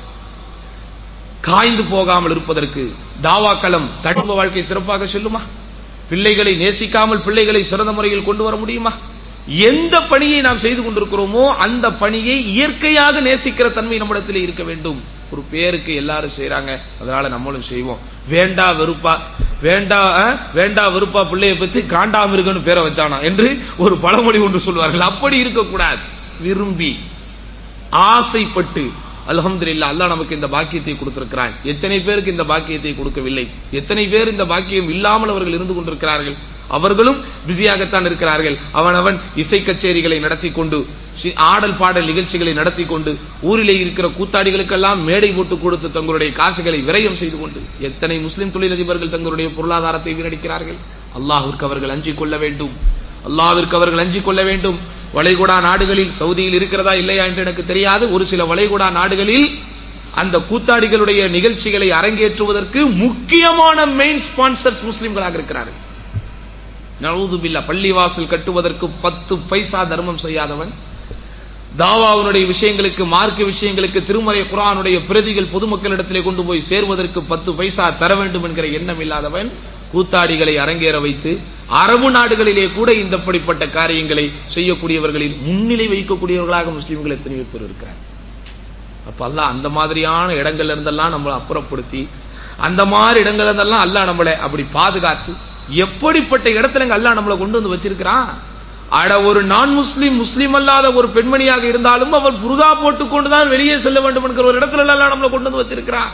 காய்ந்து போகாமல் இருப்பதற்கு தாவாக்களம் தடுப்பு வாழ்க்கை சிறப்பாக செல்லுமா பிள்ளைகளை நேசிக்காமல் பிள்ளைகளை சிறந்த முறையில் கொண்டு வர முடியுமா எந்த பணியை நாம் செய்து கொண்டிருக்கிறோமோ அந்த பணியை இயற்கையாக நேசிக்கிற தன்மை நம்மிடத்தில் இருக்க வேண்டும் ஒரு பேருக்கு எல்லாரும் செய்றாங்க அதனால நம்மளும் செய்வோம் வேண்டா வெறுப்பா வேண்டா அஹ், வேண்டா வெறுப்பா பிள்ளைய பத்தி காண்டாமிருகன்னு பேரை வச்சானா என்று ஒரு பழமொழி ஒன்று சொல்வார்கள் அப்படி இருக்கக்கூடாது விரும்பி ஆசைப்பட்டு அல்ஹம்துலில்லாஹ் அல்லாஹ் நமக்கு இந்த பாக்கியத்தை கொடுத்திருக்கிறான் எத்தனை பேருக்கு இந்த பாக்கியத்தை கொடுக்கவில்லை எத்தனை பேர் இந்த பாக்கியம் இல்லாமல் அவர்கள் இருந்து கொண்டிருக்கிறார்கள் அவர்களும் பிஸியாகத்தான் இருக்கிறார்கள் அவன் அவன் இசை கச்சேரிகளை நடத்தி கொண்டு சி- ஆடல் பாடல் நிகழ்ச்சிகளை நடத்தி கொண்டு ஊரிலே இருக்கிற கூத்தாடிகளுக்கெல்லாம் மேடை போட்டு கொடுத்து தங்களுடைய காசுகளை விரயம் செய்து கொண்டு எத்தனை முஸ்லிம் தொழிலதிபர்கள் தங்களுடைய பொருளாதாரத்தை வீணடிக்கிறார்கள் அல்லாஹ்விற்கு அவர்கள் அஞ்சிக் கொள்ள வேண்டும் அல்லாஹ்விற்கு அவர்கள் அஞ்சிக் கொள்ள வேண்டும் வளைகுடா நாடுகளில் சவுதியில் இருக்கிறதா இல்லையா என்று எனக்கு தெரியாது ஒரு சில வளைகுடா நாடுகளில் அந்த கூத்தாடிகளுடைய நிகழ்ச்சிகளை அரங்கேற்றுவதற்கு முக்கியமான மெயின் ஸ்பான்சர்ஸ் முஸ்லிம்களாக இருக்கிறார்கள் நவுதுபில்லா பள்ளிவாசல் கட்டுவதற்கு பத்து பைசா தர்மம் செய்யாதவன் தாவாவுடைய விஷயங்களுக்கு மார்க்க விஷயங்களுக்கு திருமறை குரானுடைய பிரதிகள் பொதுமக்களிடத்திலே கொண்டு போய் சேர்வதற்கு பத்து பைசா தர வேண்டும் என்கிற எண்ணம் இல்லாதவன் கூத்தாடிகளை அரங்கேற வைத்து அரபு நாடுகளிலே கூட இந்தப்படிப்பட்ட காரியங்களை செய்யக்கூடியவர்களில் முன்னிலை வைக்கக்கூடியவர்களாக முஸ்லிம்கள் எத்தனையோ பேர் இருக்கிறார் அப்ப அல்லாஹ் அந்த மாதிரியான இடங்கள்ல இருந்தெல்லாம் நம்மளை அப்புறப்படுத்தி அந்த மாதிரி இடங்கள்ல இருந்தெல்லாம் அல்லாஹ் நம்மளை அப்படி பாதுகாத்து எப்படிப்பட்ட இடத்துல அல்லாஹ் நம்மளை கொண்டு வந்து வச்சிருக்கிறான் அட ஒரு நான் முஸ்லிம் முஸ்லிம் அல்லாத ஒரு பெண்மணியாக இருந்தாலும் அவள் புருகா போட்டுக்கொண்டுதான் வெளியே செல்ல வேண்டும் என்கிற ஒரு இடத்துல எல்லாம் நம்மளை கொண்டு வந்து வச்சிருக்கிறான்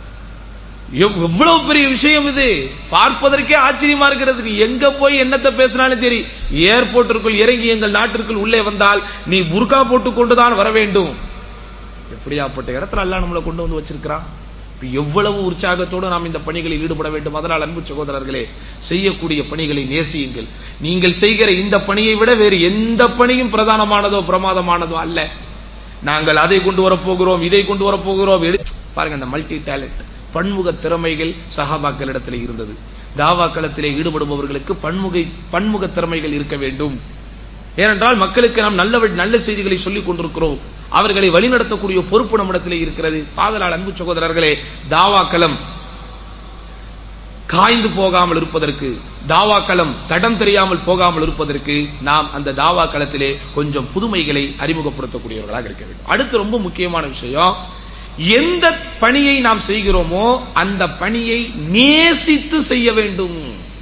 எவ்- எவ்வளவு பெரிய விஷயம் இது பார்ப்பதற்கே ஆச்சரியமா இருக்கிறது நீ எங்க போய் என்னத்தை பேசினாலும் சரி ஏர்போர்ட்டிற்குள் இறங்கி எங்கள் நாட்டிற்குள் உள்ளே வந்தால் நீ புர்கா போட்டுக்கொண்டுதான் வர வேண்டும் எப்படியாப்பட்ட இடத்துல அல்லாஹ் நம்மளை கொண்டு வந்து வச்சிருக்கிறான் இப்ப எவ்வளவு உற்சாகத்தோடு நாம் இந்த பணிகளில் ஈடுபட வேண்டும் அதனால் அன்பு சகோதரர்களே செய்யக்கூடிய பணிகளை நேசியுங்கள் நீங்கள் செய்கிற இந்த பணியை விட வேறு எந்த பணியும் பிரதானமானதோ பிரமாதமானதோ அல்ல நாங்கள் அதை கொண்டு வரப் போகிறோம் இதை கொண்டு வரப் போகிறோம் எடு- பாருங்க அந்த மல்டி டேலண்ட் பன்முக திறமைகள் சஹாபாக்களிடத்தில் இருந்தது தாவா களத்திலே ஈடுபடுபவர்களுக்கு பன்முக பன்முக திறமைகள் இருக்க வேண்டும் ஏனென்றால் மக்களுக்கு நாம் நல்ல வழி- நல்ல செய்திகளை சொல்லிக் கொண்டிருக்கிறோம் அவர்களை வழிநடத்தக்கூடிய பொறுப்பு நம்மிடத்திலே இருக்கிறது ஆதலால் அன்பு சகோதரர்களே தாவாக்களம் காய்ந்து போகாமல் இருப்பதற்கு தாவாக்களம் தடம் தெரியாமல் போகாமல் இருப்பதற்கு நாம் அந்த தாவா களத்திலே கொஞ்சம் புதுமைகளை அறிமுகப்படுத்தக்கூடியவர்களாக இருக்க வேண்டும் அடுத்து ரொம்ப முக்கியமான விஷயம் எந்த பணியை நாம் செய்கிறோமோ அந்த பணியை நேசித்து செய்ய வேண்டும்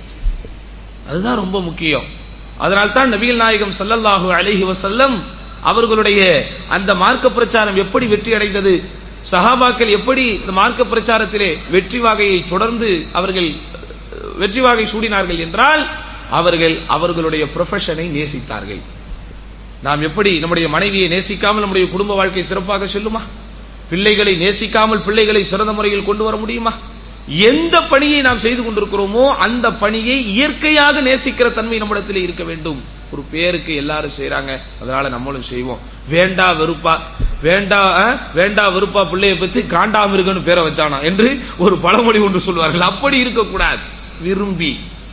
அதுதான் ரொம்ப முக்கியம் அதனால்தான் நபிகள் நாயகம் ஸல்லல்லாஹு அலைஹி வஸல்லம் அவர்களுடைய அந்த மார்க்க பிரச்சாரம் எப்படி வெற்றி அடைந்தது சஹாபாக்கள் எப்படி இந்த மார்க்க பிரச்சாரத்திலே வெற்றி வாகையை தொடர்ந்து அவர்கள் அஹ், வெற்றி வாகை சூடினார்கள் என்றால் அவர்கள் அவர்களுடைய ப்ரொஃபஷனை நேசித்தார்கள் நாம் எப்படி நம்முடைய மனைவியை நேசிக்காமல் நம்முடைய குடும்ப வாழ்க்கை சிறப்பாக செல்லுமா பிள்ளைகளை நேசிக்காமல் பிள்ளைகளை சிறந்த முறையில் கொண்டு வர முடியுமா எந்த பணியை நாம் செய்து கொண்டிருக்கிறோமோ அந்த பணியை இயற்கையாக நேசிக்கிற தன்மை நம்மிடத்தில் இருக்க வேண்டும் ஒரு பேருக்கு எல்லாரும் செய்றாங்க அதனால நம்மளும் செய்வோம் வேண்டா வெறுப்பா வேண்டா அஹ், வேண்டா வெறுப்பா பிள்ளைய பத்தி காண்டாமிருகன்னு பேரை வச்சானா என்று ஒரு பழமொழி ஒன்று சொல்வார்கள் அப்படி இருக்கக்கூடாது விரும்பி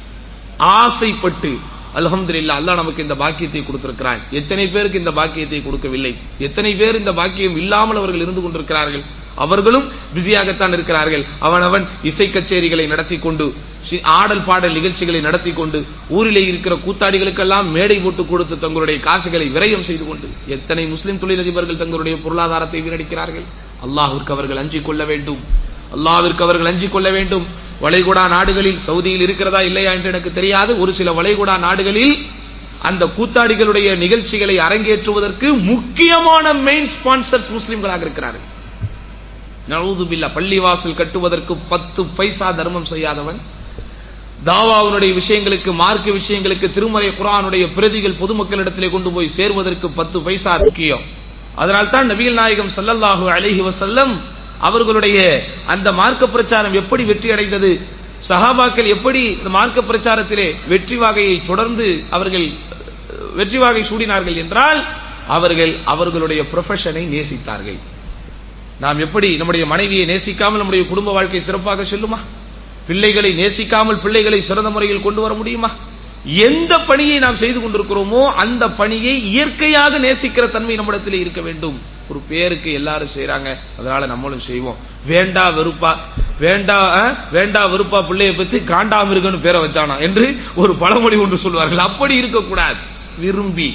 ஆசைப்பட்டு அல்ஹம்துலில்லாஹ் அல்லாஹ் நமக்கு இந்த பாக்கியத்தை கொடுத்திருக்கிறான் எத்தனை பேருக்கு இந்த பாக்கியத்தை கொடுக்கவில்லை எத்தனை பேர் இந்த பாக்கியம் இல்லாமல் அவர்கள் இருந்து கொண்டிருக்கிறார்கள் அவர்களும் பிஸியாகத்தான் இருக்கிறார்கள் அவனவன் இசை கச்சேரிகளை நடத்தி கொண்டு சி- ஆடல் பாடல் நிகழ்ச்சிகளை நடத்தி கொண்டு ஊரிலே இருக்கிற கூத்தாடிகளுக்கெல்லாம் மேடை போட்டு கொடுத்து தங்களுடைய காசுகளை விரயம் செய்து கொண்டு எத்தனை முஸ்லிம் தொழிலதிபர்கள் தங்களுடைய பொருளாதாரத்தை வீணடிக்கிறார்கள் அல்லாஹ்விற்கு அவர்கள் அஞ்சிக் கொள்ள வேண்டும் அல்லாஹ்விற்கு அவர்கள் அஞ்சிக் கொள்ள வேண்டும் வளைகுடா நாடுகளில் சவுதியில் இருக்கிறதா இல்லையா என்று எனக்கு தெரியாது ஒரு சில வளைகுடா நாடுகளில் அந்த கூத்தாடிகளுடைய நிகழ்ச்சிகளை அரங்கேற்றுவதற்கு முக்கியமான மெயின் ஸ்பான்சர்ஸ் முஸ்லிம்களாக இருக்கிறார்கள் நவுதுபில்லா பள்ளிவாசல் கட்டுவதற்கு பத்து பைசா தர்மம் செய்யாதவன் தாவாவுடைய விஷயங்களுக்கு மார்க்க விஷயங்களுக்கு திருமறை குரானுடைய பிரதிகள் பொதுமக்களிடத்திலே கொண்டு போய் சேர்வதற்கு பத்து பைசா முக்கியம் அதனால்தான் நபிகள் நாயகம் ஸல்லல்லாஹு அலைஹி வஸல்லம் அவர்களுடைய அந்த மார்க்க பிரச்சாரம் எப்படி வெற்றி அடைந்தது சஹாபாக்கள் எப்படி இந்த மார்க்க பிரச்சாரத்திலே வெற்றி வாகையை தொடர்ந்து அவர்கள் அஹ், வெற்றி வாகை சூடினார்கள் என்றால் அவர்கள் அவர்களுடைய ப்ரொஃபஷனை நேசித்தார்கள் நாம் எப்படி நம்முடைய மனைவியை நேசிக்காமல் நம்முடைய குடும்ப வாழ்க்கை சிறப்பாக செல்லுமா பிள்ளைகளை நேசிக்காமல் பிள்ளைகளை சிறந்த முறையில் கொண்டு வர முடியுமா எந்த பணியை நாம் செய்து கொண்டிருக்கிறோமோ அந்த பணியை இயற்கையாக நேசிக்கிற தன்மை நம்மிடத்தில் இருக்க வேண்டும் ஒரு பேருக்கு எல்லாரும் செய்றாங்க அதனால நம்மளும் செய்வோம் வேண்டா வெறுப்பா வேண்டா அஹ், வேண்டா வெறுப்பா பிள்ளைய பத்தி காண்டாமிருகன்னு பேரை வச்சானா என்று ஒரு பழமொழி ஒன்று சொல்வார்கள் அப்படி இருக்கக்கூடாது விரும்பி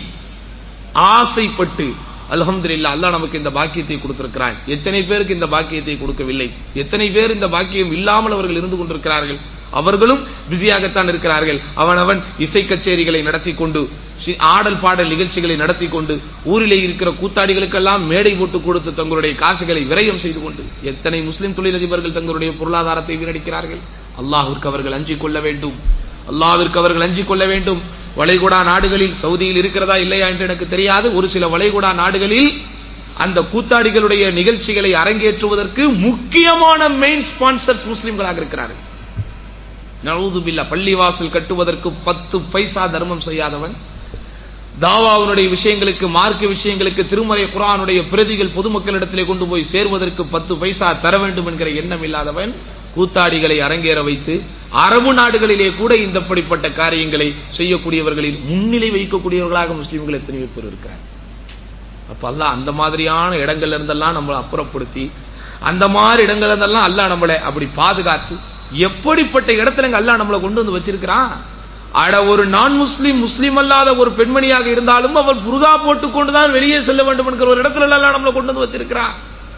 ஆசைப்பட்டு அல்ஹம்துலில்லாஹ் அல்லாஹ் நமக்கு இந்த பாக்கியத்தை கொடுத்திருக்கிறான் எத்தனை பேருக்கு இந்த பாக்கியத்தை கொடுக்கவில்லை எத்தனை பேர் இந்த பாக்கியம் இல்லாமல் அவர்கள் இருந்து கொண்டிருக்கிறார்கள் அவர்களும் பிஸியாகத்தான் இருக்கிறார்கள் அவனவன் இசை கச்சேரிகளை நடத்தி கொண்டு சி- ஆடல் பாடல் நிகழ்ச்சிகளை நடத்தி கொண்டு ஊரிலே இருக்கிற கூத்தாடிகளுக்கெல்லாம் மேடை போட்டு கொடுத்து தங்களுடைய காசுகளை விரயம் செய்து கொண்டு எத்தனை முஸ்லிம் தொழிலதிபர்கள் தங்களுடைய பொருளாதாரத்தை வீணடிக்கிறார்கள் அல்லாஹ்விற்கு அவர்கள் அஞ்சிக் கொள்ள வேண்டும் அல்லாஹ்விற்கு அவர்கள் அஞ்சிக் கொள்ள வேண்டும் வளைகுடா நாடுகளில் சவுதியில் இருக்கிறதா இல்லையா என்று எனக்கு தெரியாது ஒரு சில வளைகுடா நாடுகளில் அந்த கூத்தாடிகளுடைய நிகழ்ச்சிகளை அரங்கேற்றுவதற்கு முக்கியமான மெயின் ஸ்பான்சர்ஸ் முஸ்லிம்களாக இருக்கிறார்கள் நழுதுபில்லா பள்ளிவாசல் கட்டுவதற்கு பத்து பைசா தர்மம் செய்யாதவன் தாவாவுடைய விஷயங்களுக்கு மார்க்க விஷயங்களுக்கு திருமறை குரானுடைய பிரதிகள் பொதுமக்களிடத்திலே கொண்டு போய் சேர்வதற்கு பத்து பைசா தர வேண்டும் என்கிற எண்ணம் இல்லாதவன் கூத்தாடிகளை அரங்கேற வைத்து அரபு நாடுகளிலே கூட இந்தப்படிப்பட்ட காரியங்களை செய்யக்கூடியவர்களில் முன்னிலை வைக்கக்கூடியவர்களாக முஸ்லிம்கள் எத்தனையோ பேர் இருக்கிறார் அப்ப அல்லாஹ் அந்த மாதிரியான இடங்கள்ல இருந்தெல்லாம் நம்மளை அப்புறப்படுத்தி அந்த மாதிரி இடங்கள்ல இருந்தெல்லாம் அல்லாஹ் நம்மளை அப்படி பாதுகாத்து எப்படிப்பட்ட இடத்துல அல்லாஹ் நம்மளை கொண்டு வந்து வச்சிருக்கிறான் அட ஒரு நான் முஸ்லீம் முஸ்லீம் அல்லாத ஒரு பெண்மணியாக இருந்தாலும் அவள் புருகா போட்டுக்கொண்டுதான் வெளியே செல்ல வேண்டும் என்கிற ஒரு இடத்துல எல்லாம் நம்மளை கொண்டு வந்து வச்சிருக்கிறான்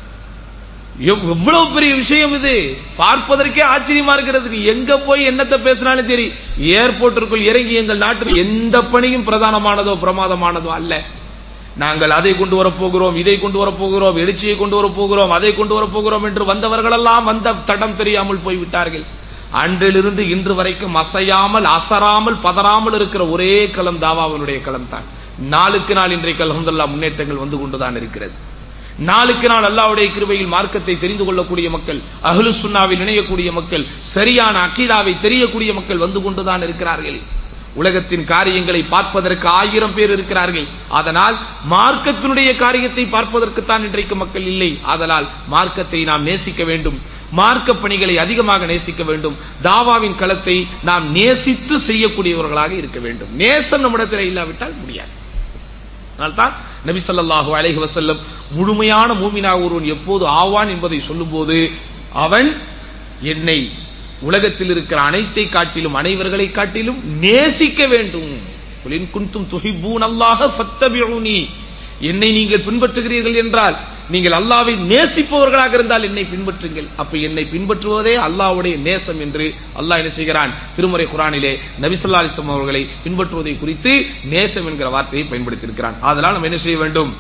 எவ்- எவ்வளவு பெரிய விஷயம் இது பார்ப்பதற்கே ஆச்சரியமா இருக்கிறது நீ எங்க போய் என்னத்தை பேசினாலும் சரி ஏர்போர்ட்டிற்குள் இறங்கி எங்கள் நாட்டில் எந்த பணியும் பிரதானமானதோ பிரமாதமானதோ அல்ல நாங்கள் அதை கொண்டு வரப் போகிறோம் இதை கொண்டு வரப் போகிறோம் எழுச்சியை கொண்டு வரப் போகிறோம் அதை கொண்டு வரப் போகிறோம் என்று வந்தவர்களெல்லாம் வந்த தடம் தெரியாமல் போய்விட்டார்கள் அன்றிலிருந்து இன்று வரைக்கும் அசையாமல் அசராமல் பதறாமல் இருக்கிற ஒரே களம் தாவாவினுடைய களம் தான் நாளுக்கு நாள் இன்றைக்கு அல்ஹம்துலில்லாஹ் முன்னேற்றங்கள் வந்து கொண்டுதான் இருக்கிறது நாளுக்கு நாள் அல்லாஹ்வுடைய கிருபையில் மார்க்கத்தை தெரிந்து கொள்ளக்கூடிய மக்கள் அஹ்லு சுன்னாவில் இணையக்கூடிய மக்கள் சரியான அக்கீதாவை தெரியக்கூடிய மக்கள் வந்து கொண்டுதான் இருக்கிறார்கள் உலகத்தின் காரியங்களை பார்ப்பதற்கு ஆயிரம் பேர் இருக்கிறார்கள் அதனால் மார்க்கத்தினுடைய காரியத்தை பார்ப்பதற்குத்தான் இன்றைக்கு மக்கள் இல்லை அதனால் மார்க்கத்தை நாம் நேசிக்க வேண்டும் மார்க்க பணிகளை அதிகமாக நேசிக்க வேண்டும் தாவாவின் களத்தை நாம் நேசித்து செய்யக்கூடியவர்களாக இருக்க வேண்டும் நேசம் நம்மிடத்தில் இல்லாவிட்டால் முடியாது அதனால்தான் நபி ஸல்லல்லாஹு அலைஹி வஸல்லம் முழுமையான மூமினாக ஒருவன் எப்போது ஆவான் என்பதை சொல்லும்போது அவன் என்னை உலகத்தில் இருக்கிற அனைத்தை காட்டிலும் அனைவர்களை காட்டிலும் நேசிக்க வேண்டும் குல் இன் குன்தும் துஹிப்பூன் அல்லாஹ ஃபத்தபிஊனி என்னை நீங்கள் பின்பற்றுகிறீர்கள் என்றால் நீங்கள் அல்லாவை நேசிப்பவர்களாக இருந்தால் என்னை பின்பற்றுங்கள் அப்ப என்னை பின்பற்றுவதே அல்லாஹ்வுடைய நேசம் என்று அல்லாஹ் என்ன செய்கிறான் திருமறை குரானிலே நபி ஸல்லல்லாஹு அலைஹி வஸல்லம் அவர்களை பின்பற்றுவதை குறித்து நேசம் என்கிற வார்த்தையை பயன்படுத்தியிருக்கிறான் அதனால் நம்ம என்ன செய்ய வேண்டும்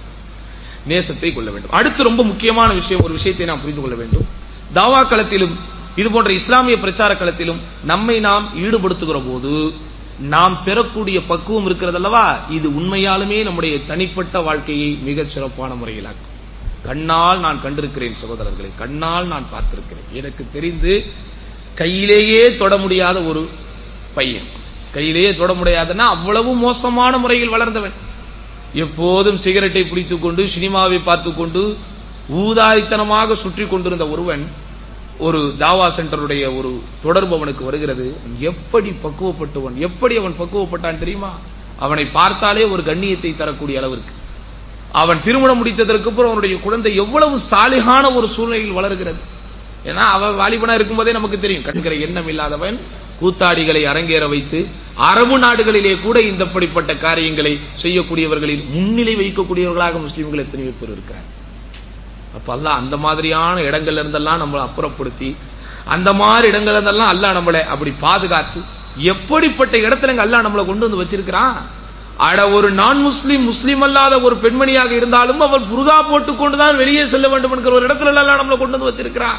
நேசத்தை கொள்ள வேண்டும் அடுத்து ரொம்ப முக்கியமான விஷயம் ஒரு விஷயத்தை நாம் புரிந்து கொள்ள வேண்டும் தாவா களத்திலும் இது போன்ற இஸ்லாமிய பிரச்சார களத்திலும் நம்மை நாம் ஈடுபடுத்துகிற போது நாம் பெறக்கூடிய பக்குவம் இருக்கிறதல்லவா இது உண்மையாலுமே நம்முடைய தனிப்பட்ட வாழ்க்கையை மிகச் சிறப்பான முறையிலாக்கும் கண்ணால் நான் கண்டிருக்கிறேன் சகோதரர்களை கண்ணால் நான் பார்த்திருக்கிறேன் எனக்கு தெரிந்து கையிலேயே தொட முடியாத ஒரு பையன் கையிலேயே தொட முடியாதுன்னா அவ்வளவு மோசமான முறையில் வளர்ந்தவன் எப்போதும் சிகரெட்டை பிடித்துக் கொண்டு சினிமாவை பார்த்துக் கொண்டு ஊதாரித்தனமாக சுற்றி கொண்டிருந்த ஒருவன் ஒரு தாவா சென்டருடைய ஒரு தொடர்பு அவனுக்கு வருகிறது எப்படி பக்குவப்பட்டவன் எப்படி அவன் பக்குவப்பட்டான் தெரியுமா அவனை பார்த்தாலே ஒரு கண்ணியத்தை தரக்கூடிய அளவிற்கு அவன் திருமணம் முடித்ததற்கு அப்புறம் அவனுடைய குழந்தை எவ்வளவு சாலிகான ஒரு சூழ்நிலையில் வளர்கிறது ஏன்னா அவன் வாலிபனா இருக்கும்போதே நமக்கு தெரியும் கண்கிற எண்ணம் இல்லாதவன் கூத்தாடிகளை அரங்கேற வைத்து அரபு நாடுகளிலே கூட இந்தப்படிப்பட்ட காரியங்களை செய்யக்கூடியவர்களில் முன்னிலை வைக்கக்கூடியவர்களாக முஸ்லிம்கள் எத்தனையோ பேர் இருக்கிறார் அப்ப அல்லாஹ் அந்த மாதிரியான இடங்கள்ல இருந்தெல்லாம் நம்மளை அப்புறப்படுத்தி அந்த மாதிரி இடங்கள்ல இருந்தெல்லாம் அல்லாஹ் நம்மளை அப்படி பாதுகாத்து எப்படிப்பட்ட இடத்துல அல்லாஹ் நம்மளை கொண்டு வந்து வச்சிருக்கிறான் அட ஒரு நான் முஸ்லீம் முஸ்லீம் அல்லாத ஒரு பெண்மணியாக இருந்தாலும் அவள் புருகா போட்டுக்கொண்டுதான் வெளியே செல்ல வேண்டும் என்கிற ஒரு இடத்துல எல்லாம் நம்மளை கொண்டு வந்து வச்சிருக்கிறான்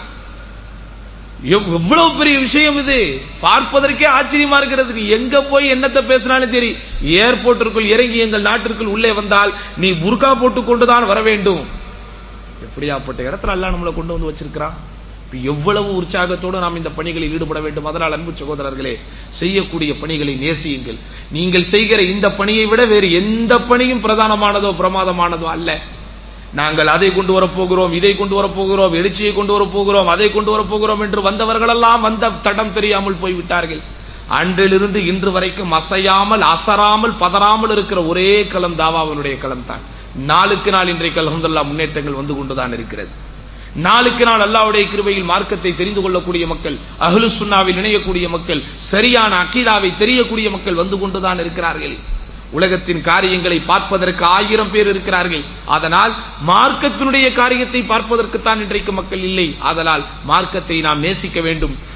எவ்- எவ்வளவு பெரிய விஷயம் இது பார்ப்பதற்கே ஆச்சரியமா இருக்கிறது நீ எங்க போய் என்னத்தை பேசினாலும் சரி ஏர்போர்ட்டிற்குள் இறங்கி எங்கள் நாட்டிற்குள் உள்ளே வந்தால் நீ புர்கா போட்டுக்கொண்டுதான் வர வேண்டும் எப்படியாப்பட்ட இடத்துல எல்லாம் நம்மளை கொண்டு வந்து வச்சிருக்கிறான் இப்ப எவ்வளவு உற்சாகத்தோடு நாம் இந்த பணிகளில் ஈடுபட வேண்டும் அதனால் அன்பு சகோதரர்களே செய்யக்கூடிய பணிகளை நேசியுங்கள் நீங்கள் செய்கிற இந்த பணியை விட வேறு எந்த பணியும் பிரதானமானதோ பிரமாதமானதோ அல்ல நாங்கள் அதை கொண்டு வரப் போகிறோம் இதை கொண்டு வரப் போகிறோம் எழுச்சியை கொண்டு வரப் போகிறோம் அதை கொண்டு வரப் போகிறோம் என்று வந்தவர்களெல்லாம் வந்த தடம் தெரியாமல் போய்விட்டார்கள் அன்றிலிருந்து இன்று வரைக்கும் அசையாமல் அசராமல் பதறாமல் இருக்கிற ஒரே களம் தாவாவினுடைய களம் தான் நாளுக்கு நாள் இன்றைக்கு அல்ஹம்துலில்லாஹ் முன்னேற்றங்கள் வந்து கொண்டுதான் இருக்கிறது நாளுக்கு நாள் அல்லாஹ்வுடைய கிருபையில் மார்க்கத்தை தெரிந்து கொள்ளக்கூடிய மக்கள் அஹ்லு சுன்னாவில் இணையக்கூடிய மக்கள் சரியான அக்கீதாவை தெரியக்கூடிய மக்கள் வந்து கொண்டுதான் இருக்கிறார்கள் உலகத்தின் காரியங்களை பார்ப்பதற்கு ஆயிரம் பேர் இருக்கிறார்கள் அதனால் மார்க்கத்தினுடைய காரியத்தை பார்ப்பதற்குத்தான் இன்றைக்கு மக்கள் இல்லை அதனால் மார்க்கத்தை நாம் நேசிக்க வேண்டும்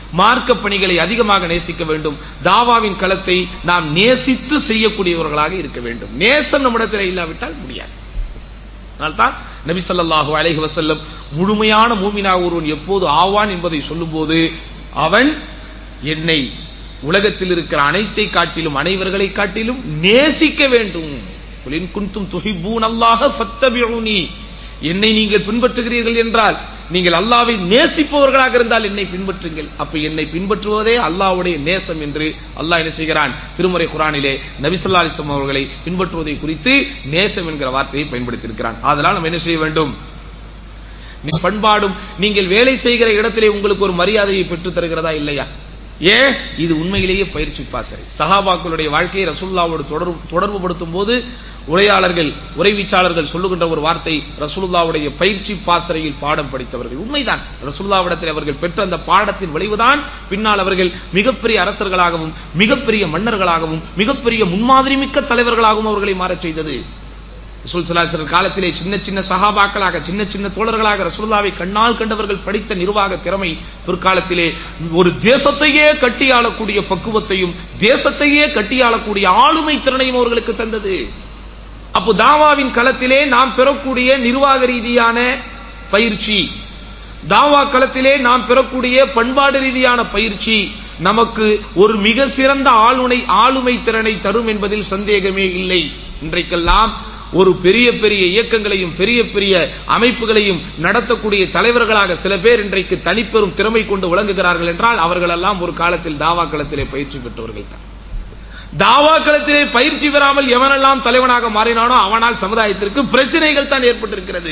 மார்க்க பணிகளை அதிகமாக நேசிக்க வேண்டும் தாவாவின் களத்தை நாம் நேசித்து செய்யக்கூடியவர்களாக இருக்க வேண்டும் நேசம் நம்மிடத்தில் இல்லாவிட்டால் முடியாது அதனால்தான் நபி ஸல்லல்லாஹு அலைஹி வஸல்லம் முழுமையான மூமினாக ஒருவன் எப்போது ஆவான் என்பதை சொல்லும்போது அவன் என்னை உலகத்தில் இருக்கிற அனைத்தை காட்டிலும் அனைவர்களை காட்டிலும் நேசிக்க வேண்டும் குல் இன் குன்தும் துஹிப்பூன் அல்லாஹ ஃபத்தபிஊனி என்னை நீங்கள் பின்பற்றுகிறீர்கள் என்றால் நீங்கள் அல்லாவை நேசிப்பவர்களாக இருந்தால் என்னை பின்பற்றுங்கள் அப்ப என்னை பின்பற்றுவதே அல்லாஹ்வுடைய நேசம் என்று அல்லாஹ் என்ன செய்கிறான் திருமறை குரானிலே நபி ஸல்லல்லாஹு அலைஹி வஸல்லம் அவர்களை பின்பற்றுவதை குறித்து நேசம் என்கிற வார்த்தையை பயன்படுத்தியிருக்கிறான் அதனால் நம்ம என்ன செய்ய வேண்டும் நீ பண்பாடும் நீங்கள் வேலை செய்கிற இடத்திலே உங்களுக்கு ஒரு மரியாதையை பெற்றுத் தருகிறதா இல்லையா ஏன் இது உண்மையிலேயே பயிற்சி பாசறை சஹாபாக்களுடைய வாழ்க்கையை ரசூல்லாவோடு தொடர்பு தொடர்பு படுத்தும் போது உரையாளர்கள் உரைவீச்சாளர்கள் சொல்லுகின்ற ஒரு வார்த்தை ரசூலுல்லாவுடைய பயிற்சி பாசறையில் பாடம் படித்தவர்கள் உண்மைதான் ரசூலுல்லாவிடத்தில் அவர்கள் பெற்ற அந்த பாடத்தின் விளைவுதான் பின்னால் அவர்கள் மிகப்பெரிய அரசர்களாகவும் மிகப்பெரிய மன்னர்களாகவும் மிகப்பெரிய முன்மாதிரி மிக்க தலைவர்களாகவும் அவர்களை மாறச் செய்தது ரசூல் சலாசர் காலத்திலே சின்ன சின்ன சகாபாக்களாக சின்ன சின்ன தோழர்களாக ரசூல்லாவை கண்ணால் கண்டவர்கள் படித்த நிர்வாக திறமை பிற்காலத்திலே ஒரு தேசத்தையே கட்டியாளக்கூடிய பக்குவத்தையும் தேசத்தையே கட்டியாளக்கூடிய ஆளுமை திறனையும் அவர்களுக்கு தந்தது அப்போ தாவாவின் களத்திலே நாம் பெறக்கூடிய நிர்வாக ரீதியான பயிற்சி தாவா களத்திலே நாம் பெறக்கூடிய பண்பாடு ரீதியான பயிற்சி நமக்கு ஒரு மிக சிறந்த ஆளுமை ஆளுமை திறனை தரும் என்பதில் சந்தேகமே இல்லை இன்றைக்கெல்லாம் ஒரு பெரிய பெரிய இயக்கங்களையும் பெரிய பெரிய அமைப்புகளையும் நடத்தக்கூடிய தலைவர்களாக சில பேர் இன்றைக்கு தனிப்பெரும் திறமை கொண்டு விளங்குகிறார்கள் என்றால் அவர்களெல்லாம் ஒரு காலத்தில் தாவா களத்திலே பயிற்சி பெற்றவர்கள் தான் தாவா களத்திலே பயிற்சி பெறாமல் எவனெல்லாம் தலைவனாக மாறினானோ அவனால் சமுதாயத்திற்கு பிரச்சனைகள் தான் ஏற்பட்டிருக்கிறது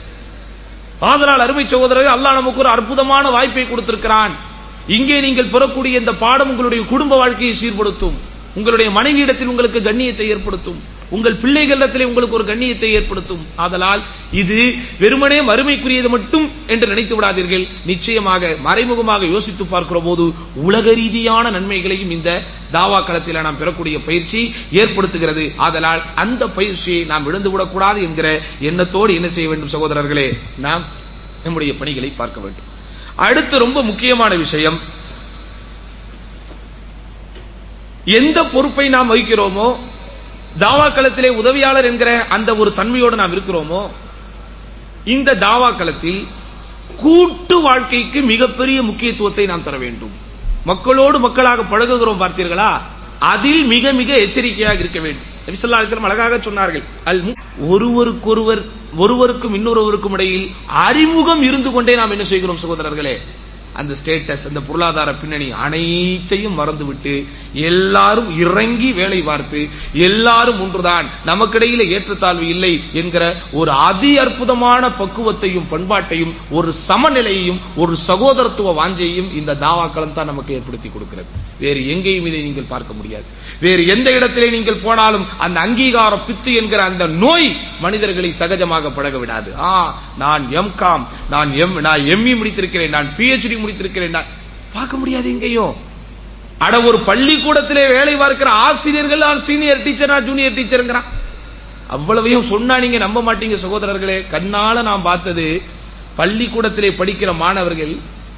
ஆதலால் அருமை சகோதரர்கள் அல்லாஹ் நமக்கு ஒரு அற்புதமான வாய்ப்பை கொடுத்திருக்கிறான் இங்கே நீங்கள் பெறக்கூடிய இந்த பாடம் உங்களுடைய குடும்ப வாழ்க்கையை சீர்படுத்தும் உங்களுடைய மனைவியிடத்தில் உங்களுக்கு கண்ணியத்தை ஏற்படுத்தும் உங்கள் பிள்ளைகளிடத்திலே உங்களுக்கு ஒரு கண்ணியத்தை ஏற்படுத்தும் ஆதலால் இது வெறுமனே மறுமைக்குரியது மட்டும் என்று நினைத்து விடாதீர்கள் நிச்சயமாக மறைமுகமாக யோசித்து பார்க்கிற போது உலக ரீதியான நன்மைகளையும் இந்த தாவா களத்தில் நாம் பெறக்கூடிய பயிற்சி ஏற்படுத்துகிறது ஆதலால் அந்த பயிற்சியை நாம் இழந்துவிடக்கூடாது என்கிற எண்ணத்தோடு என்ன செய்ய வேண்டும் சகோதரர்களே நாம் நம்முடைய பணிகளை பார்க்க வேண்டும் அடுத்து ரொம்ப முக்கியமான விஷயம் எந்த பொறுப்பை நாம் வகிக்கிறோமோ தாவா களத்திலே உதவியாளர் என்கிற அந்த ஒரு தன்மையோடு நாம் இருக்கிறோமோ இந்த தாவா களத்தில் கூட்டு வாழ்க்கைக்கு மிகப்பெரிய முக்கியத்துவத்தை நாம் தர வேண்டும் மக்களோடு மக்களாக பழகுகிறோம் பார்த்தீர்களா அதில் மிக மிக எச்சரிக்கையாக இருக்க வேண்டும் நபிசல்லா அலிஸ்லாம் அழகாக சொன்னார்கள் அல் மு- ஒருவருக்கொருவர் ஒருவருக்கும் இன்னொருவருக்கும் இடையில் அறிமுகம் இருந்து கொண்டே நாம் என்ன செய்கிறோம் சகோதரர்களே அந்த ஸ்டேட்டஸ் அந்த பொருளாதார பின்னணி அனைத்தையும் மறந்துவிட்டு எல்லாரும் இறங்கி வேலை பார்த்து எல்லாரும் ஒன்றுதான் நமக்கிடையில ஏற்றத்தாழ்வு இல்லை என்கிற ஒரு அதி அற்புதமான பக்குவத்தையும் பண்பாட்டையும் ஒரு சமநிலையையும் ஒரு சகோதரத்துவ வாஞ்சையும் இந்த தாவாக்களம் தான் நமக்கு ஏற்படுத்தி கொடுக்கிறது வேறு எங்கேயும் இதை நீங்கள் பார்க்க முடியாது வேறு எந்த இடத்திலே நீங்கள் போனாலும் அந்த அங்கீகார பித்து என்கிற அந்த நோய் மனிதர்களை சகஜமாக பழக விடாது ஆ நான் எம்காம் நான் எம் நான் எம்இ முடித்திருக்கிறேன் நான் பிஹெச்டி முடித்திருக்கிறேன் நான் பார்க்க முடியாது எங்கேயும் அட ஒரு பள்ளிக்கூடத்திலே வேலை பார்க்கிற ஆசிரியர்கள் நான் சீனியர் டீச்சர் நான் ஜூனியர் டீச்சருங்கிறான் அவ்வளவையும் சொன்னா நீங்க நம்ப மாட்டீங்க சகோதரர்களே கண்ணால நான் பார்த்தது பள்ளிக்கூடத்திலே படிக்கிற மாணவர்கள்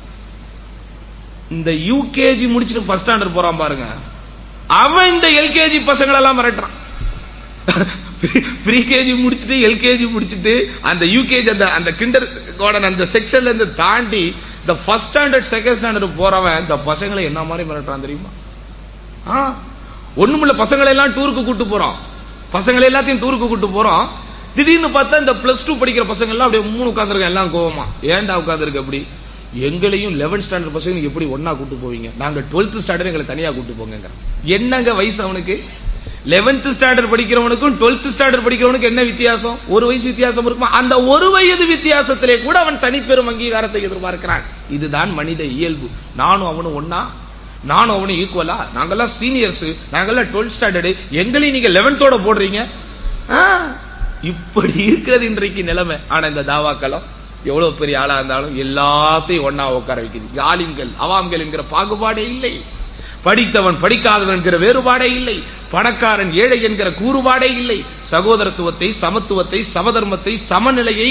இந்த யூகேஜி முடிச்சுட்டு ஃபர்ஸ்ட் ஸ்டாண்டர்ட் போறான் பாருங்க அவன் இந்த எல்கேஜி பசங்களை எல்லாம் மிரட்டுறான் ப்ரீ கேஜி முடிச்சுட்டு எல்கேஜி முடிச்சுட்டு அந்த யூகேஜி அந்த அந்த கிண்டர் கார்டன் அந்த செக்ஷன்ல இருந்து தாண்டி இந்த ஃபர்ஸ்ட் ஸ்டாண்டர்ட் செகண்ட் ஸ்டாண்டர்ட் போறவன் இந்த பசங்களை என்ன மாதிரி மிரட்டுறான் தெரியுமா ஆ ஒண்ணுமில்ல பசங்களை எல்லாம் டூருக்கு கூட்டு போறோம் பசங்களை எல்லாத்தையும் டூருக்கு கூட்டு போறோம் திடீர்னு பார்த்தா இந்த பிளஸ் டூ படிக்கிற பசங்க எல்லாம் அப்படியே மூணு உட்காந்துருக்க எல்லாம் கோவமா ஏன்டா உட்காந்துருக்கு அப்படி எங்களையும் லெவன்த் ஸ்டாண்டர்ட் பசங்க எப்படி ஒன்னா கூட்டு போவீங்க நாங்க டுவெல்த் ஸ்டாண்டர்ட் எங்களை தனியா கூட்டு போங்க என்னங்க வயசு அவனுக்கு லெவன்த் ஸ்டாண்டர்ட் படிக்கிறவனுக்கும் டுவெல்த் ஸ்டாண்டர்ட் படிக்கிறவனுக்கு என்ன வித்தியாசம் ஒரு வயசு வித்தியாசம் இருக்குமா அந்த ஒரு வயது வித்தியாசத்திலே கூட அவன் தனிப்பெரும் அங்கீகாரத்தை எதிர்பார்க்கிறான் இதுதான் மனித இயல்பு நானும் அவனும் ஒன்னா நானும் அவனும் ஈக்குவலா நாங்கெல்லாம் சீனியர்ஸ் நாங்கெல்லாம் டுவெல்த் ஸ்டாண்டர்டு எங்களையும் நீங்க லெவன்த்தோட போடுறீங்க ஆ, இப்படி இருக்கிறது இன்றைக்கு நிலைமை ஆனா இந்த தாவாக்களம் எவ்வளவு பெரிய ஆளா இருந்தாலும் எல்லாத்தையும் ஒன்னா உட்கார வைக்குது ஆலிம்கள் அவாம்கள் என்கிற பாகுபாடே இல்லை படித்தவன் படிக்காதவன் என்கிற வேறுபாடே இல்லை பணக்காரன் ஏழை என்கிற கூறுபாடே இல்லை சகோதரத்துவத்தை சமத்துவத்தை சமதர்மத்தை சமநிலையை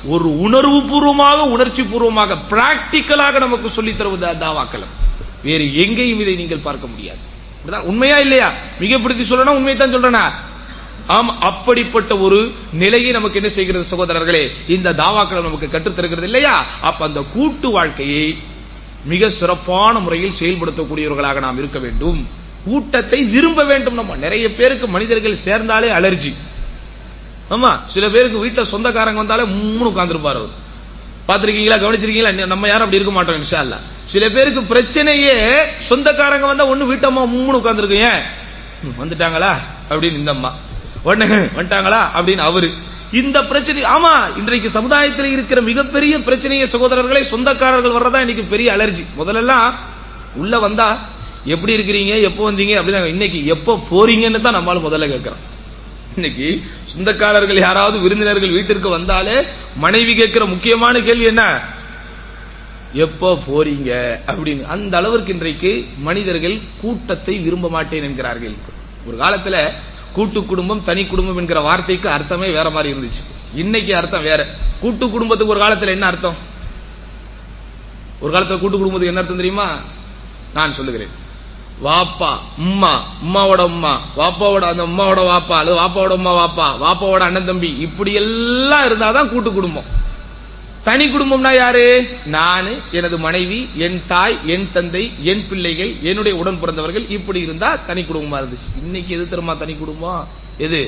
ஒரு உணர்வு பூர்வமாக உணர்ச்சி பூர்வமாக பிராக்டிக்கலாக நமக்கு சொல்லித் தருவது தாவாக்களம் வேறு எங்கேயும் இதை நீங்கள் பார்க்க முடியாது இப்படிதான் உண்மையா இல்லையா மிகப்படுத்தி சொல்லணும் உண்மையை தான் சொல்றேனா ஆம் அப்படிப்பட்ட ஒரு நிலையை நமக்கு என்ன செய்கிறது சகோதரர்களே இந்த தாவாக்களை நமக்கு கற்றுத்தருகிறது இல்லையா அப்ப அந்த கூட்டு வாழ்க்கையை மிக சிறப்பான முறையில் செயல்படுத்தக்கூடியவர்களாக நாம் இருக்க வேண்டும் கூட்டத்தை விரும்ப வேண்டும் நம்ம நிறைய பேருக்கு மனிதர்கள் சேர்ந்தாலே அலர்ஜி ஆமா சில பேருக்கு வீட்டுல சொந்தக்காரங்க வந்தாலே மூணு உட்கார்ந்துருப்பாரு அவர் பாத்திருக்கீங்களா கவனிச்சிருக்கீங்களா நம்ம யாரும் அப்படி இருக்க மாட்டோம் இன்ஷா அல்லாஹ். சில பேருக்கு பிரச்சனையே சொந்தக்காரங்க வந்தா ஒண்ணு வீட்டம்மா மூணு உட்கார்ந்துருக்கு ஏன் ம், வந்துட்டாங்களா அப்படின்னு இந்த அம்மா உடனே வந்துட்டாங்களா அப்படின்னு அவரு இந்த பிரச்சனை ஆமா இன்றைக்கு சமுதாயத்தில் இருக்கிற மிகப்பெரிய பிரச்சனையை சகோதரர்களே சொந்தக்காரர்கள் வர்றதா இன்னைக்கு பெரிய அலர்ஜி முதல்லலாம் உள்ள வந்தா எப்படி இருக்கிறீங்க எப்போ வந்தீங்க அப்படின்னு இன்னைக்கு எப்போ போறீங்கன்னு தான் நம்மளால முதல்ல கேட்கிறோம் இன்னைக்கு சொந்தக்காரர்கள் யாராவது விருந்தினர்கள் வீட்டிற்கு வந்தாலே மனைவி கேட்கிற முக்கியமான கேள்வி என்ன எப்போ போறீங்க அப்படின்னு அந்த அளவிற்கு இன்றைக்கு மனிதர்கள் கூட்டத்தை விரும்ப மாட்டேன் என்கிறார்கள் ஒரு காலத்துல கூட்டு குடும்பம் தனி குடும்பம் என்கிற வார்த்தைக்கு அர்த்தமே வேற மாதிரி இருந்துச்சு இன்னைக்கு அர்த்தம் வேற கூட்டு குடும்பத்துக்கு ஒரு காலத்துல என்ன அர்த்தம் ஒரு காலத்துல கூட்டு குடும்பத்துக்கு என்ன அர்த்தம் தெரியுமா நான் சொல்லுகிறேன் வாப்பா உம்மா உம்மாவோட உம்மா வாப்பாவோட அந்த உம்மாவோட வாப்பா அல்லது வாப்பாவோட உம்மா வாப்பா வாப்பாவோட அண்ணன் தம்பி இப்படி எல்லாம் இருந்தாதான் கூட்டு குடும்பம் தனி குடும்பம்னா யாரு நானு எனது மனைவி என் தாய் என் தந்தை என் பிள்ளைகள் என்னுடைய உடன் பிறந்தவர்கள் இப்படி இருந்தா தனி குடும்பமா இருந்துச்சு இன்னைக்கு எது தெரியுமா தனி குடும்பம் எது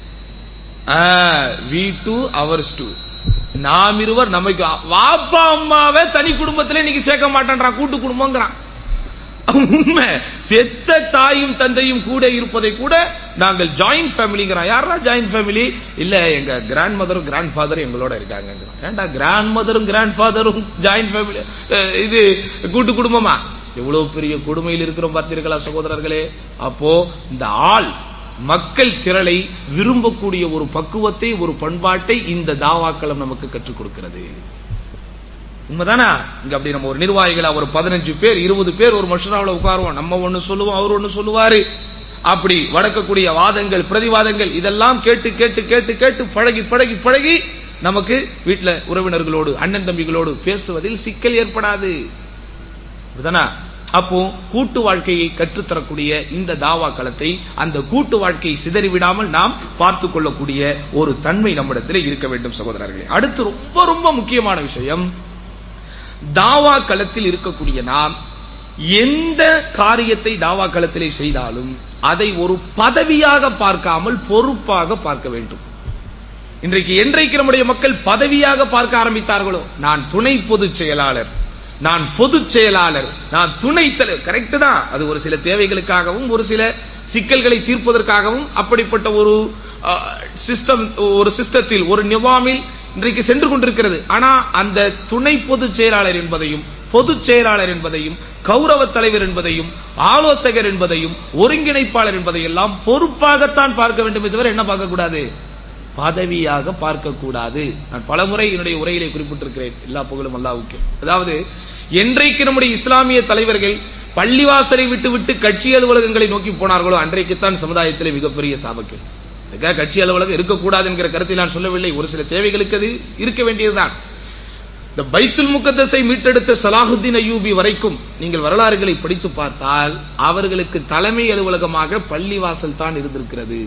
வி டூ அவர்ஸ் டூ நாம் இருவர் நமக்கு வாப்பா அம்மாவே தனி குடும்பத்துல இன்னைக்கு சேர்க்க மாட்டேன்றான் கூட்டு குடும்பங்கிறான் உண்மை பெத்த தாயும் தந்தையும் கூட இருப்பதை கூட நாங்கள் ஜாயிண்ட் ஃபேமிலிங்கிறோம் யாரா ஜாயிண்ட் ஃபேமிலி இல்ல எங்க கிராண்ட் மதரும் கிராண்ட் ஃபாதரும் எங்களோட இருக்காங்க ஏன்டா கிராண்ட் மதரும் கிராண்ட் ஃபாதரும் ஜாயிண்ட் ஃபேமிலி இது கூட்டு குடும்பமா எவ்வளவு பெரிய கொடுமையில் இருக்கிறோம் பார்த்தீர்களா சகோதரர்களே அப்போ இந்த ஆள் மக்கள் திரளை விரும்பக்கூடிய ஒரு பக்குவத்தை ஒரு பண்பாட்டை இந்த தாவாக்களம் நமக்கு கற்றுக் கொடுக்கிறது உண்மைதானா இங்க அப்படி நம்ம ஒரு நிர்வாகிகளா ஒரு பதினஞ்சு பேர் இருபது பேர் ஒரு மஷராவில் உட்காருவோம் நம்ம ஒண்ணு சொல்லுவோம் அவர் ஒண்ணு சொல்லுவாரு அப்படி வடக்கக்கூடிய வாதங்கள் பிரதிவாதங்கள் இதெல்லாம் கேட்டு கேட்டு கேட்டு கேட்டு பழகி பழகி பழகி நமக்கு வீட்டுல உறவினர்களோடு அண்ணன் தம்பிகளோடு பேசுவதில் சிக்கல் ஏற்படாது அப்படிதானா அப்போ கூட்டு வாழ்க்கையை கற்றுத்தரக்கூடிய இந்த தாவா களத்தை அந்த கூட்டு வாழ்க்கையை சிதறிவிடாமல் நாம் பார்த்து கொள்ளக்கூடிய ஒரு தன்மை நம்மிடத்தில் இருக்க வேண்டும் சகோதரர்களே அடுத்து ரொம்ப ரொம்ப முக்கியமான விஷயம் தாவா களத்தில் இருக்கக்கூடிய நாம் எந்த காரியத்தை தாவா களத்திலே செய்தாலும் அதை ஒரு பதவியாக பார்க்காமல் பொறுப்பாக பார்க்க வேண்டும் இன்றைக்கு என்றைக்கு நம்முடைய மக்கள் பதவியாக பார்க்க ஆரம்பித்தார்களோ நான் துணை பொதுச் செயலாளர் நான் பொதுச் செயலாளர் நான் துணை தலைவர் கரெக்ட் தான் அது ஒரு சில தேவைகளுக்காகவும் ஒரு சில சிக்கல்களை தீர்ப்பதற்காகவும் அப்படிப்பட்ட ஒரு சிஸ்டம் ஒரு சிஸ்டத்தில் ஒரு நிவாமில் இன்றைக்கு சென்று கொண்டிருக்கிறது ஆனா அந்த துணை பொதுச் செயலாளர் என்பதையும் பொதுச் செயலாளர் என்பதையும் கௌரவ தலைவர் என்பதையும் ஆலோசகர் என்பதையும் ஒருங்கிணைப்பாளர் என்பதையெல்லாம் பொறுப்பாகத்தான் பார்க்க வேண்டும் தவிர என்ன பார்க்க கூடாது பதவியாக பார்க்க கூடாது நான் பலமுறை என்னுடைய உரையிலே குறிப்பிட்டிருக்கிறேன் எல்லா புகழும் அல்லாவுக்கு அதாவது என்றைக்கு நம்முடைய இஸ்லாமிய தலைவர்கள் பள்ளிவாசலை விட்டு விட்டு கட்சி அலுவலகங்களை நோக்கி போனார்களோ அன்றைக்குத்தான் சமுதாயத்திலே மிகப்பெரிய சாபக்கேடு அதுக்காக கட்சி அலுவலகம் இருக்கக்கூடாது என்கிற கருத்தை நான் சொல்லவில்லை ஒரு சில தேவைகளுக்கு அது இருக்க வேண்டியதுதான் இந்த பைத்துல் முகத்தஸை மீட்டெடுத்த சலாஹுத்தீன் அய்யூபி வரைக்கும் நீங்கள் வரலாறுகளை படித்து பார்த்தால் அவர்களுக்கு தலைமை அலுவலகமாக பள்ளிவாசல் தான் இருந்திருக்கிறது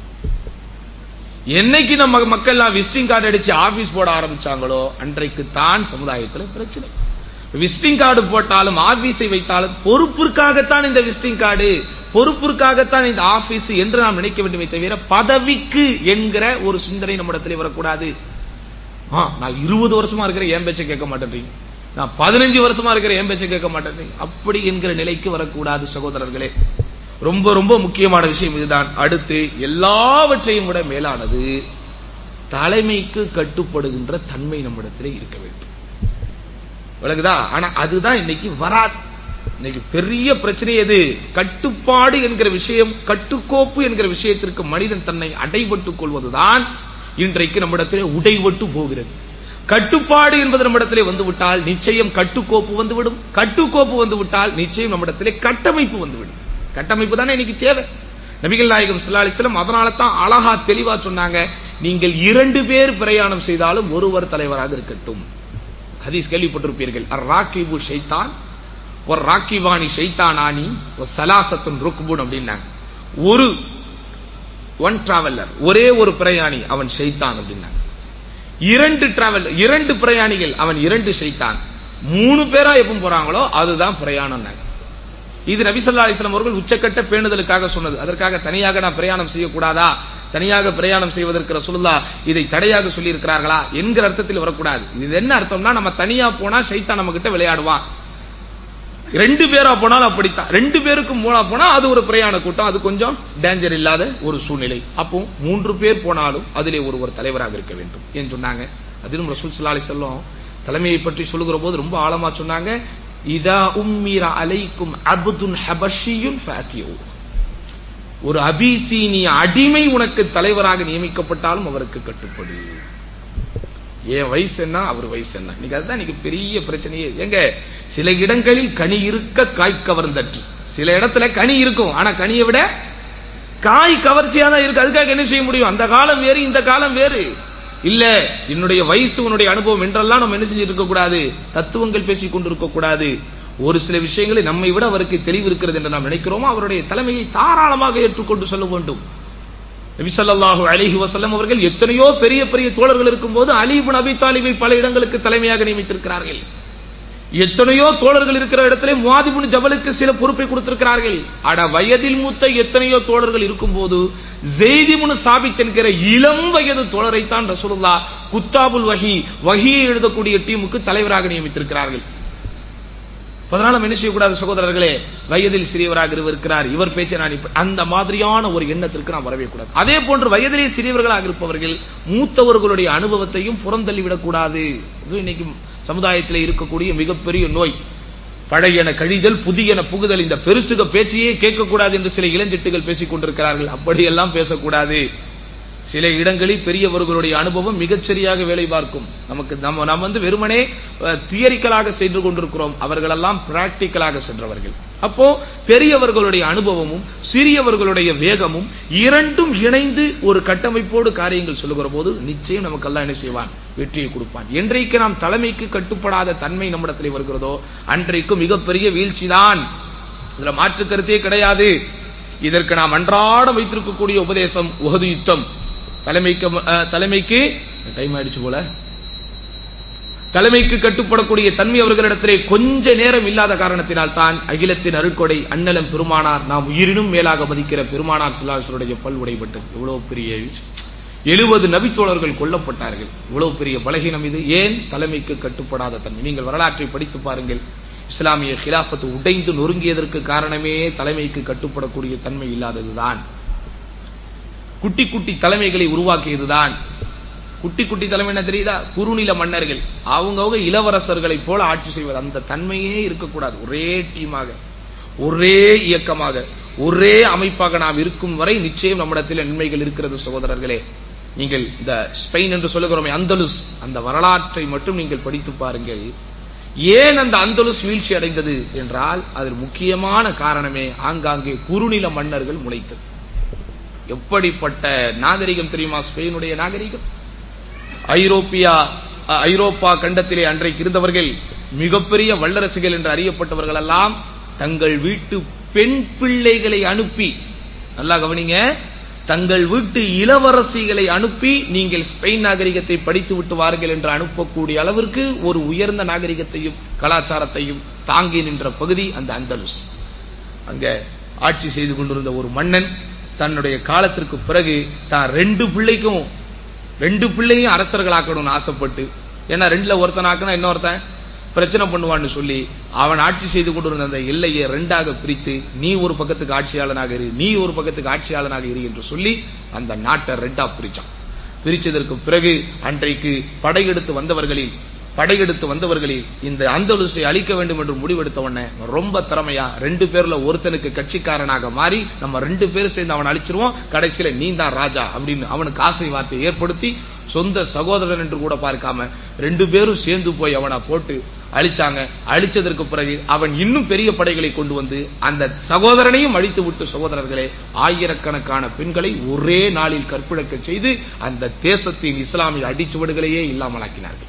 என்னைக்கு நம்ம மக்கள் விசிட்டிங் கார்டு அடிச்சு ஆபீஸ் போட ஆரம்பிச்சாங்களோ அன்றைக்கு தான் சமுதாயத்தில் பிரச்சனை விசிட்டிங் கார்டு போட்டாலும் ஆபீஸை வைத்தாலும் பொறுப்பிற்காகத்தான் இந்த விசிட்டிங் கார்டு பொறுப்பிற்காகத்தான் இந்த ஆபீஸ் என்று நாம் நினைக்க வேண்டுமே தவிர பதவிக்கு என்கிற ஒரு சிந்தனை நம்மிடத்தில் வரக்கூடாது நான் இருபது வருஷமா இருக்கிற என் பேச்சை கேட்க மாட்டேன்றீங்க நான் பதினஞ்சு வருஷமா இருக்கிற என் பேச்சை கேட்க மாட்டேன்றீங்க அப்படி என்கிற நிலைக்கு வரக்கூடாது சகோதரர்களே ரொம்ப ரொம்ப முக்கியமான விஷயம் இதுதான் அடுத்து எல்லாவற்றையும் விட மேலானது தலைமைக்கு கட்டுப்படுகின்ற தன்மை நம்மிடத்திலே இருக்க வேண்டும் விளக்குதா ஆனா அதுதான் இன்னைக்கு வராது இன்னைக்கு பெரிய பிரச்சனை எது கட்டுப்பாடு என்கிற விஷயம் கட்டுக்கோப்பு என்கிற விஷயத்திற்கு மனிதன் தன்னை அடைபட்டுக் கொள்வதுதான் இன்றைக்கு நம்மிடத்திலே உடைபட்டு போகிறது கட்டுப்பாடு என்பது நம்மிடத்திலே வந்துவிட்டால் நிச்சயம் கட்டுக்கோப்பு வந்துவிடும் கட்டுக்கோப்பு வந்துவிட்டால் நிச்சயம் நம்மிடத்திலே கட்டமைப்பு வந்துவிடும் கட்டமைப்பு தானே இன்னைக்கு தேவை நபிகள் நாயகம் ஸல்லல்லாஹு அலைஹி வஸல்லம் அதனால தான் அழகா தெளிவா சொன்னாங்க நீங்கள் இரண்டு பேர் பிரயாணம் செய்தாலும் ஒருவர் தலைவராக இருக்கட்டும் ஹதீஸ் கேள்விப்பட்டிருப்பீர்கள் அர் ராக்கிபு ஷைத்தான் ஒரு ராக்கிவாணி ஷைத்தானானி ஒரு சலாசத்துன் ருக்புன் அப்படின்னாங்க ஒரு ஒன் டிராவலர் ஒரே ஒரு பிரயாணி அவன் ஷைத்தான் அப்படின்னாங்க இரண்டு டிராவல் இரண்டு பிரயாணிகள் அவன் இரண்டு ஷைத்தான் மூணு பேரா எப்ப போறாங்களோ அதுதான் பிரயாணம் இது நபிசல்லா அலிஸ்லாம் அவர்கள் உச்சக்கட்ட பேணுதலுக்காக சொன்னது அதற்காக தனியாக நான் பிரயாணம் செய்யக்கூடாதா தனியாக பிரயாணம் செய்வதற்கு ரசூலுல்லா இதை தடையாக சொல்லி இருக்கிறார்களா என்கிற அர்த்தத்தில் வரக்கூடாது இது என்ன அர்த்தம்னா நம்ம தனியா போனா ஷைத்தான் நம்ம கிட்ட விளையாடுவான் ரெண்டு பேரா போனாலும் அப்படித்தான் ரெண்டு பேருக்கும் மூணா போனா அது ஒரு பிரயாண கூட்டம் அது கொஞ்சம் டேஞ்சர் இல்லாத ஒரு சூழ்நிலை அப்போ மூன்று பேர் போனாலும் அதிலே ஒருவர் தலைவராக இருக்க வேண்டும் என்று சொன்னாங்க அதிலும் ரசூல் ஸல்லல்லாஹு அலைஹி வஸல்லம் தலைமையை பற்றி சொல்லுகிற போது ரொம்ப ஆழமா சொன்னாங்க இதா உம்மீர அலைக்கும் அப்துன் ஹபஷியுன் ஃபாத்தியு ஒரு அபிசீனிய அடிமை உனக்கு தலைவராக நியமிக்கப்பட்டாலும் அவருக்கு கட்டுப்படு என் வயசு என்ன அவர் வயசு என்ன இன்னைக்கு அதுதான் இன்னைக்கு பெரிய பிரச்சனையே எங்க சில இடங்களில் கனி இருக்க காய் கவர்ந்தற்று சில இடத்துல கனி இருக்கும் ஆனா கனியை விட காய் கவர்ச்சியா தான் இருக்கு அதுக்காக என்ன செய்ய முடியும் அந்த காலம் வேறு இந்த காலம் வேறு இல்ல என்னுடைய வயசு உன்னுடைய அனுபவம் என்றெல்லாம் நம்ம என்ன செஞ்சிட்டு இருக்க கூடாது தத்துவங்கள் பேசிக் கொண்டிருக்க கூடாது ஒரு சில விஷயங்களை நம்மை விட அவருக்கு தெளிவு இருக்கிறது என்று நாம் நினைக்கிறோமோ அவருடைய தலைமையை தாராளமாக ஏற்றுக்கொண்டு சொல்ல வேண்டும் நபி ஸல்லல்லாஹு அலைஹி வஸல்லம் அவர்கள் எத்தனையோ பெரிய பெரிய தோழர்கள் இருக்கும்போது அலி இப்னு அபி தாலிபை பல இடங்களுக்கு தலைமையாக நியமித்திருக்கிறார்கள் எத்தனையோ தோழர்கள் இருக்கிற இடத்திலே முவாதிபுன் ஜபலுக்கு சில பொறுப்பை கொடுத்திருக்கிறார்கள் அட வயதில் மூத்த எத்தனையோ தோழர்கள் இருக்கும்போது ஜெய்திமுனு சாபித் என்கிற இளம் வயது தோழரைத்தான் ரசூலுல்லா குத்தாபுல் வஹி வஹியை எழுதக்கூடிய டீமுக்கு தலைவராக நியமித்திருக்கிறார்கள் அதனால நம்ம என்ன செய்யக்கூடாது சகோதரர்களே வயதில் சிறியவராக இவர் இருக்கிறார் இவர் பேச்சை நான் இப்ப- அந்த மாதிரியான ஒரு எண்ணத்திற்கு நாம் வரவே கூடாது அதே போன்று வயதிலே சிறியவர்களாக இருப்பவர்கள் மூத்தவர்களுடைய அனுபவத்தையும் புறந்தள்ளிவிடக் கூடாது இது இன்னைக்கு சமுதாயத்தில் இருக்கக்கூடிய மிகப்பெரிய நோய் பழையன கழிதல் புதியன புகுதல் இந்த பெருசுக பேச்சையே கேட்கக்கூடாது என்று சில இளஞ்சிட்டுகள் பேசிக் கொண்டிருக்கிறார்கள் அப்படியெல்லாம் பேசக்கூடாது சில இடங்களில் பெரியவர்களுடைய அனுபவம் மிகச்சரியாக வேலை பார்க்கும் நமக்கு நம்ம நாம் வந்து வெறுமனே தியரிக்கலாக சென்று கொண்டிருக்கிறோம் அவர்களெல்லாம் பிராக்டிக்கலாக சென்றவர்கள் அப்போ பெரியவர்களுடைய அனுபவமும் சிறியவர்களுடைய வேகமும் இரண்டும் இணைந்து ஒரு கட்டமைப்போடு காரியங்கள் சொல்லுகிற போது நிச்சயம் நமக்கெல்லாம் என்ன செய்வான் வெற்றியை கொடுப்பான் என்றைக்கு நாம் தலைமைக்கு கட்டுப்படாத தன்மை நம்மிடத்தில் வருகிறதோ அன்றைக்கு மிகப்பெரிய வீழ்ச்சிதான் இதுல மாற்று கருத்தே கிடையாது இதற்கு நாம் அன்றாடம் வைத்திருக்கக்கூடிய உபதேசம் உகது யுத்தம் தலைமைக்கு அஹ், தலைமைக்கு டைம் ஆயிடுச்சு போல தலைமைக்கு கட்டுப்படக்கூடிய தன்மை அவர்களிடத்திலே கொஞ்ச நேரம் இல்லாத காரணத்தினால் தான் அகிலத்தின் அருட்கொடை அண்ணலம் பெருமானார் நாம் உயிரினும் மேலாக மதிக்கிற பெருமானார் சிலாசருடைய பல் உடைபட்டது இவ்வளவு பெரிய எழுபது நபித்தோழர்கள் கொல்லப்பட்டார்கள் இவ்வளவு பெரிய பலகீனம் இது ஏன் தலைமைக்கு கட்டுப்படாத தன்மை நீங்கள் வரலாற்றை படித்து பாருங்கள் இஸ்லாமிய கிலாஃபத்து உடைந்து நொறுங்கியதற்கு காரணமே தலைமைக்கு கட்டுப்படக்கூடிய தன்மை இல்லாததுதான் குட்டி குட்டி தலைமைகளை உருவாக்கியதுதான் குட்டி குட்டி தலைமை என்ன தெரியுதா குறுநில மன்னர்கள் அவங்கவுங்க இளவரசர்களைப் போல ஆட்சி செய்வது அந்த தன்மையே இருக்கக்கூடாது ஒரே டீமாக ஒரே இயக்கமாக ஒரே அமைப்பாக நாம் இருக்கும் வரை நிச்சயம் நம்மிடத்தில் நன்மைகள் இருக்கிறது சகோதரர்களே நீங்கள் இந்த ஸ்பெயின் என்று சொல்லுகிறோமே அந்தலுஸ் அந்த வரலாற்றை மட்டும் நீங்கள் படித்து பாருங்கள் ஏன் அந்த அந்தலுஸ் வீழ்ச்சி அடைந்தது என்றால் அதில் முக்கியமான காரணமே ஆங்காங்கே குறுநில மன்னர்கள் முளைத்தது எப்படிப்பட்ட நாகரிகம் தெரியுமா ஸ்பெயினுடைய நாகரிகம் ஐரோப்பியா அ, ஐரோப்பா கண்டத்திலே அன்றைக்கு இருந்தவர்கள் மிகப்பெரிய வல்லரசுகள் என்று அறியப்பட்டவர்கள் எல்லாம் தங்கள் வீட்டு பெண் பிள்ளைகளை அனுப்பி நல்லா கவனிங்க தங்கள் வீட்டு இளவரசிகளை அனுப்பி நீங்கள் ஸ்பெயின் நாகரிகத்தை படித்து விட்டு வாருங்கள் என்று அனுப்பக்கூடிய அளவிற்கு ஒரு உயர்ந்த நாகரிகத்தையும் கலாச்சாரத்தையும் தாங்கி நின்ற பகுதி அந்த அந்தலுஸ் அங்க ஆட்சி செய்து கொண்டிருந்த ஒரு மன்னன் தன்னுடைய காலத்திற்கு பிறகு தான் ரெண்டு பிள்ளைக்கும் ரெண்டு பிள்ளையும் அரசர்களாக்கணும்னு ஆசைப்பட்டு ஏன்னா ரெண்டுல ஒருத்தன் ஆக்கணும் இன்னொருத்தன் பிரச்சனை பண்ணுவான்னு சொல்லி அவன் ஆட்சி செய்து கொண்டிருந்த அந்த எல்லையை ரெண்டாக பிரித்து நீ ஒரு பக்கத்துக்கு ஆட்சியாளனாக இரு நீ ஒரு பக்கத்துக்கு ஆட்சியாளனாக இரு என்று சொல்லி அந்த நாட்டை ரெண்டா பிரிச்சான் பிரிச்சதற்கு பிறகு அன்றைக்கு படையெடுத்து வந்தவர்களில் படையெடுத்து வந்தவர்களில் இந்த அந்தலுசை அழிக்க வேண்டும் என்று முடிவெடுத்த உடனே ரொம்ப திறமையா ரெண்டு பேர்ல ஒருத்தனுக்கு கட்சிக்காரனாக மாறி நம்ம ரெண்டு பேரும் சேர்ந்து அவன் அழிச்சிருவோம் கடைசியில நீ தான் ராஜா அப்படின்னு அவனுக்கு ஆசை வார்த்தையை ஏற்படுத்தி சொந்த சகோதரன் என்று கூட பார்க்காம ரெண்டு பேரும் சேர்ந்து போய் அவனை போட்டு அழிச்சாங்க அழிச்சதற்கு பிறகு அவன் இன்னும் பெரிய படைகளை கொண்டு வந்து அந்த சகோதரனையும் அழித்து விட்டு சகோதரர்களே ஆயிரக்கணக்கான பெண்களை ஒரே நாளில் கற்பிழக்க செய்து அந்த தேசத்தின் இஸ்லாமிய அடிச்சுவடுகளையே இல்லாமலாக்கினார்கள்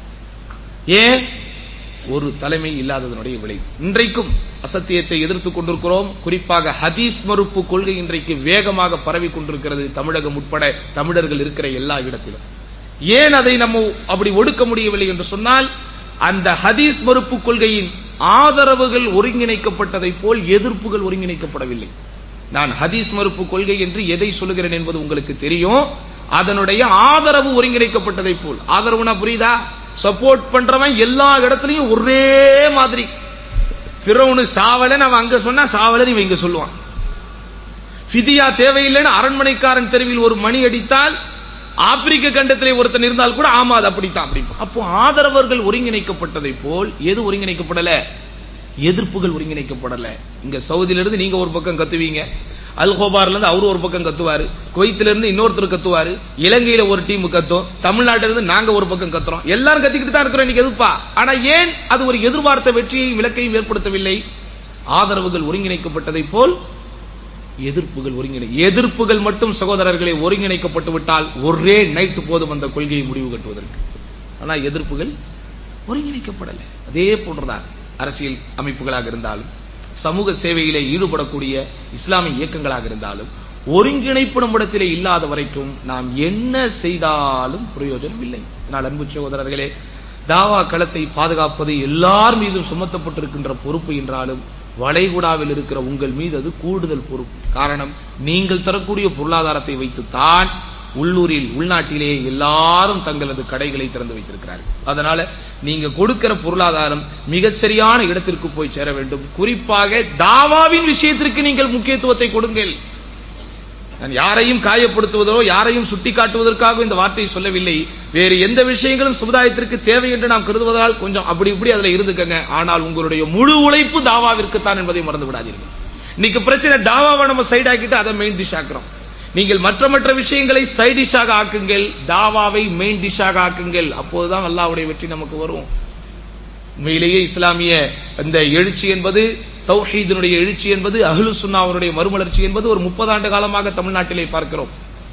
ஏன் ஒரு தலைமை இல்லாததனுடைய விளைவு இன்றைக்கும் அசத்தியத்தை எதிர்த்துக் கொண்டிருக்கிறோம் குறிப்பாக ஹதீஸ் மறுப்பு கொள்கை இன்றைக்கு வேகமாக பரவி கொண்டிருக்கிறது தமிழகம் உட்பட தமிழர்கள் இருக்கிற எல்லா இடத்திலும் ஏன் அதை நம்ம அப்படி ஒடுக்க முடியவில்லை என்று சொன்னால் அந்த ஹதீஸ் மறுப்பு கொள்கையின் ஆதரவுகள் ஒருங்கிணைக்கப்பட்டதை போல் எதிர்ப்புகள் ஒருங்கிணைக்கப்படவில்லை நான் ஹதீஸ் மறுப்பு கொள்கை என்று எதை சொல்லுகிறேன் என்பது உங்களுக்கு தெரியும் அதனுடைய ஆதரவு ஒருங்கிணைக்கப்பட்டதை போல் ஆதரவுனா புரியுதா சப்போர்ட் பண்றவன் எல்லா இடத்துலயும் ஒரே மாதிரி பிறவனு சாவலன்னு அவன் அங்க சொன்னா சாவலன்னு இவன் இங்க சொல்லுவான் ஃபிதியா தேவையில்லைன்னு அரண்மனைக்காரன் தெருவில் ஒரு மணி அடித்தால் ஆப்பிரிக்க கண்டத்திலே ஒருத்தன் இருந்தால் கூட ஆமா அது அப்படித்தான் அப்படி அப்போ ஆதரவர்கள் ஒருங்கிணைக்கப்பட்டதை போல் எது ஒருங்கிணைக்கப்படல எதிர்ப்புகள் ஒருங்கிணைக்கப்படல இங்க சவுதியில இருந்து நீங்க ஒரு பக்கம் கத்துவீங்க அல்ஹோபார்ல இருந்து அவரு ஒரு பக்கம் கத்துவாரு குவைத்தில இருந்து இன்னொருத்தர் கத்துவாரு இலங்கையில ஒரு டீம் கத்தும் தமிழ்நாட்டில இருந்து நாங்க ஒரு பக்கம் கத்துறோம் எல்லாரும் கத்திக்கிட்டு தான் இருக்கிறோம் இன்னைக்கு எதுப்பா ஆனா ஏன் அது ஒரு எதிர்பார்த்த வெற்றியையும் விளக்கையும் ஏற்படுத்தவில்லை ஆதரவுகள் ஒருங்கிணைக்கப்பட்டதை போல் எதிர்ப்புகள் ஒருங்கிணை எதிர்ப்புகள் மட்டும் சகோதரர்களை ஒருங்கிணைக்கப்பட்டு விட்டால் ஒரே நைட்டு போதும் அந்த கொள்கையை முடிவு கட்டுவதற்கு ஆனா எதிர்ப்புகள் ஒருங்கிணைக்கப்படலை அதே போன்றுதான் அரசியல் அமைப்புகளாக இருந்தாலும் சமூக சேவையிலே ஈடுபடக்கூடிய இஸ்லாமிய இயக்கங்களாக இருந்தாலும் ஒருங்கிணைப்பு நம்மிடத்திலே இல்லாத வரைக்கும் நாம் என்ன செய்தாலும் பிரயோஜனம் இல்லை அதனால் அன்பு சகோதரர்களே தாவா களத்தை பாதுகாப்பது எல்லார் மீதும் சுமத்தப்பட்டிருக்கின்ற பொறுப்பு என்றாலும் வளைகுடாவில் இருக்கிற உங்கள் மீது அது கூடுதல் பொறுப்பு காரணம் நீங்கள் தரக்கூடிய பொருளாதாரத்தை வைத்துத்தான் உள்ளூரில் உள்நாட்டிலே எல்லாரும் தங்களது கடைகளை திறந்து வைத்திருக்கிறார்கள் அதனால நீங்க கொடுக்கிற பொருளாதாரம் மிகச்சரியான இடத்திற்கு போய் சேர வேண்டும் குறிப்பாக தாவாவின் விஷயத்திற்கு நீங்கள் முக்கியத்துவத்தை கொடுங்கள் நான் யாரையும் காயப்படுத்துவதோ யாரையும் சுட்டி காட்டுவதற்காக இந்த வார்த்தையை சொல்லவில்லை வேறு எந்த விஷயங்களும் சமுதாயத்திற்கு தேவை என்று நாம் கருதுவதால் கொஞ்சம் அப்படி இப்படி அதுல இருந்துக்கங்க ஆனால் உங்களுடைய முழு உழைப்பு தாவாவிற்கு தான் என்பதை மறந்து விடாதீர்கள் இன்னைக்கு பிரச்சனை தாவாவை நம்ம சைட் ஆக்கிட்டு அதை மெயின் டிஷ் ஆக்குறோம் நீங்கள் மற்ற மற்ற விஷயங்களை சைட் டிஷ்ஷாக ஆக்குங்கள் தாவாவை மெயின் டிஷ்ஷாக ஆக்குங்கள் அப்போதுதான் அல்லாவுடைய வெற்றி நமக்கு வரும் உண்மையிலேயே இஸ்லாமிய அந்த எழுச்சி என்பது தௌஹீதனுடைய எழுச்சி என்பது அஹ்லு சுன்னாவுடைய மறுமலர்ச்சி என்பது ஒரு முப்பது ஆண்டு காலமாக தமிழ்நாட்டிலே பார்க்கிறோம்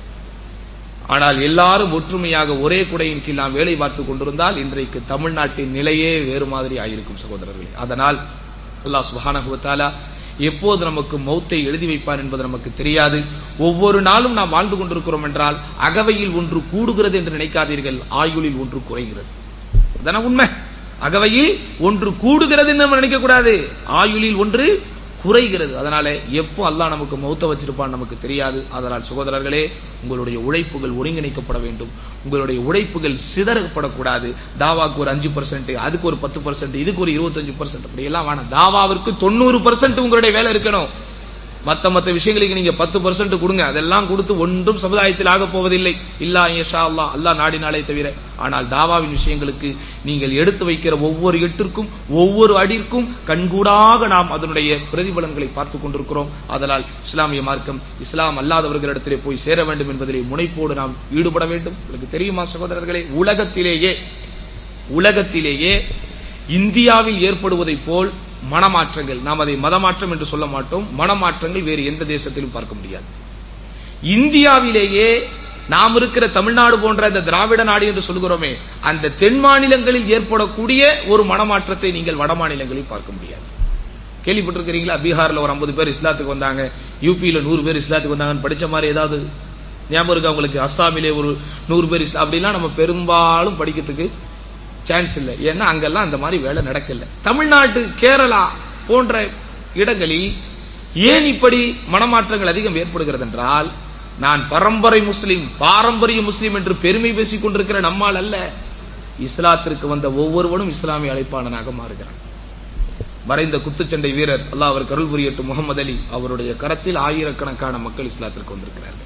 ஆனால் எல்லாரும் ஒற்றுமையாக ஒரே குடையின் கீழ் நாம் வேலை பார்த்து கொண்டிருந்தால் இன்றைக்கு தமிழ்நாட்டின் நிலையே வேறு மாதிரி ஆயிருக்கும் சகோதரர்களே அதனால் அல்லாஹ் சுபஹானஹுவத்தாலா எப்போது நமக்கு மௌத்தை எழுதி வைப்பான் என்பது நமக்கு தெரியாது ஒவ்வொரு நாளும் நாம் வாழ்ந்து கொண்டிருக்கிறோம் என்றால் அகவையில் ஒன்று கூடுகிறது என்று நினைக்காதீர்கள் ஆயுளில் ஒன்று குறைகிறது அதான உண்மை அகவையில் ஒன்று கூடுகிறது என்று நம்ம நினைக்க கூடாது ஆயுளில் ஒன்று குறைகிறது அதனால எப்போ அல்லாஹ் நமக்கு மௌத்த வச்சிருப்பான் நமக்கு தெரியாது அதனால் சகோதரர்களே உங்களுடைய உழைப்புகள் ஒருங்கிணைக்கப்பட வேண்டும் உங்களுடைய உழைப்புகள் சிதறப்படக்கூடாது தாவாக்கு ஒரு அஞ்சு பர்சன்ட் அதுக்கு ஒரு பத்து பர்சன்ட் இதுக்கு ஒரு இருபத்தஞ்சு பர்சன்ட் அப்படி எல்லாம் வேணாம் தாவாவிற்கு தொண்ணூறு பர்சன்ட் உங்களுடைய வேலை இருக்கணும் மத்த மத்த விஷயங்களுக்கு நீங்க பத்து பர்சன்ட் கொடுங்க அதெல்லாம் கொடுத்து ஒன்றும் சமுதாயத்தில் ஆக போவதில்லை இல்லா ஏஷா அல்லா அல்லா நாடினாலே தவிர ஆனால் தாவாவின் விஷயங்களுக்கு நீங்கள் எடுத்து வைக்கிற ஒவ்வொரு எட்டிற்கும் ஒவ்வொரு அடிற்கும் கண்கூடாக நாம் அதனுடைய பிரதிபலன்களை பார்த்துக் கொண்டிருக்கிறோம் அதனால் இஸ்லாமிய மார்க்கம் இஸ்லாம் அல்லாதவர்களிடத்திலே போய் சேர வேண்டும் என்பதிலே முனைப்போடு நாம் ஈடுபட வேண்டும் உங்களுக்கு தெரியுமா சகோதரர்களே உலகத்திலேயே உலகத்திலேயே இந்தியாவில் ஏற்படுவதை போல் மனமாற்றங்கள் நாம் அதை மதமாற்றம் என்று சொல்ல மாட்டோம் மனமாற்றங்கள் வேறு எந்த தேசத்திலும் பார்க்க முடியாது இந்தியாவிலேயே நாம் இருக்கிற தமிழ்நாடு போன்ற இந்த திராவிட நாடு என்று சொல்கிறோமே அந்த தென் மாநிலங்களில் ஏற்படக்கூடிய ஒரு மனமாற்றத்தை நீங்கள் வட மாநிலங்களில் பார்க்க முடியாது கேள்விப்பட்டிருக்கிறீங்களா பீகார்ல ஒரு ஐம்பது பேர் இஸ்லாத்துக்கு வந்தாங்க யூபியில நூறு பேர் இஸ்லாத்துக்கு வந்தாங்கன்னு படிச்ச மாதிரி ஏதாவது ஞாபகம் இருக்கா உங்களுக்கு அஸ்ஸாமிலே ஒரு நூறு பேர் இஸ்லாம் அப்படிலாம் நம்ம பெரும்பாலும் படிக்கிறதுக்கு சான்ஸ் இல்லை ஏன்னா அங்கெல்லாம் அந்த மாதிரி வேலை நடக்கல தமிழ்நாட்டு கேரளா போன்ற இடங்களில் ஏன் இப்படி மனமாற்றங்கள் அதிகம் ஏற்படுகிறது என்றால் நான் பரம்பரை முஸ்லிம் பாரம்பரிய முஸ்லிம் என்று பெருமை பேசிக் கொண்டிருக்கிற நம்மால் அல்ல இஸ்லாத்திற்கு வந்த ஒவ்வொருவனும் இஸ்லாமிய அழைப்பாளனாக மாறுகிறான் மறைந்த குத்துச்சண்டை வீரர் அல்லாஹ் அவர் கருள் புரியட்டும் முகமது அலி அவருடைய கரத்தில் ஆயிரக்கணக்கான மக்கள் இஸ்லாத்திற்கு வந்திருக்கிறார்கள்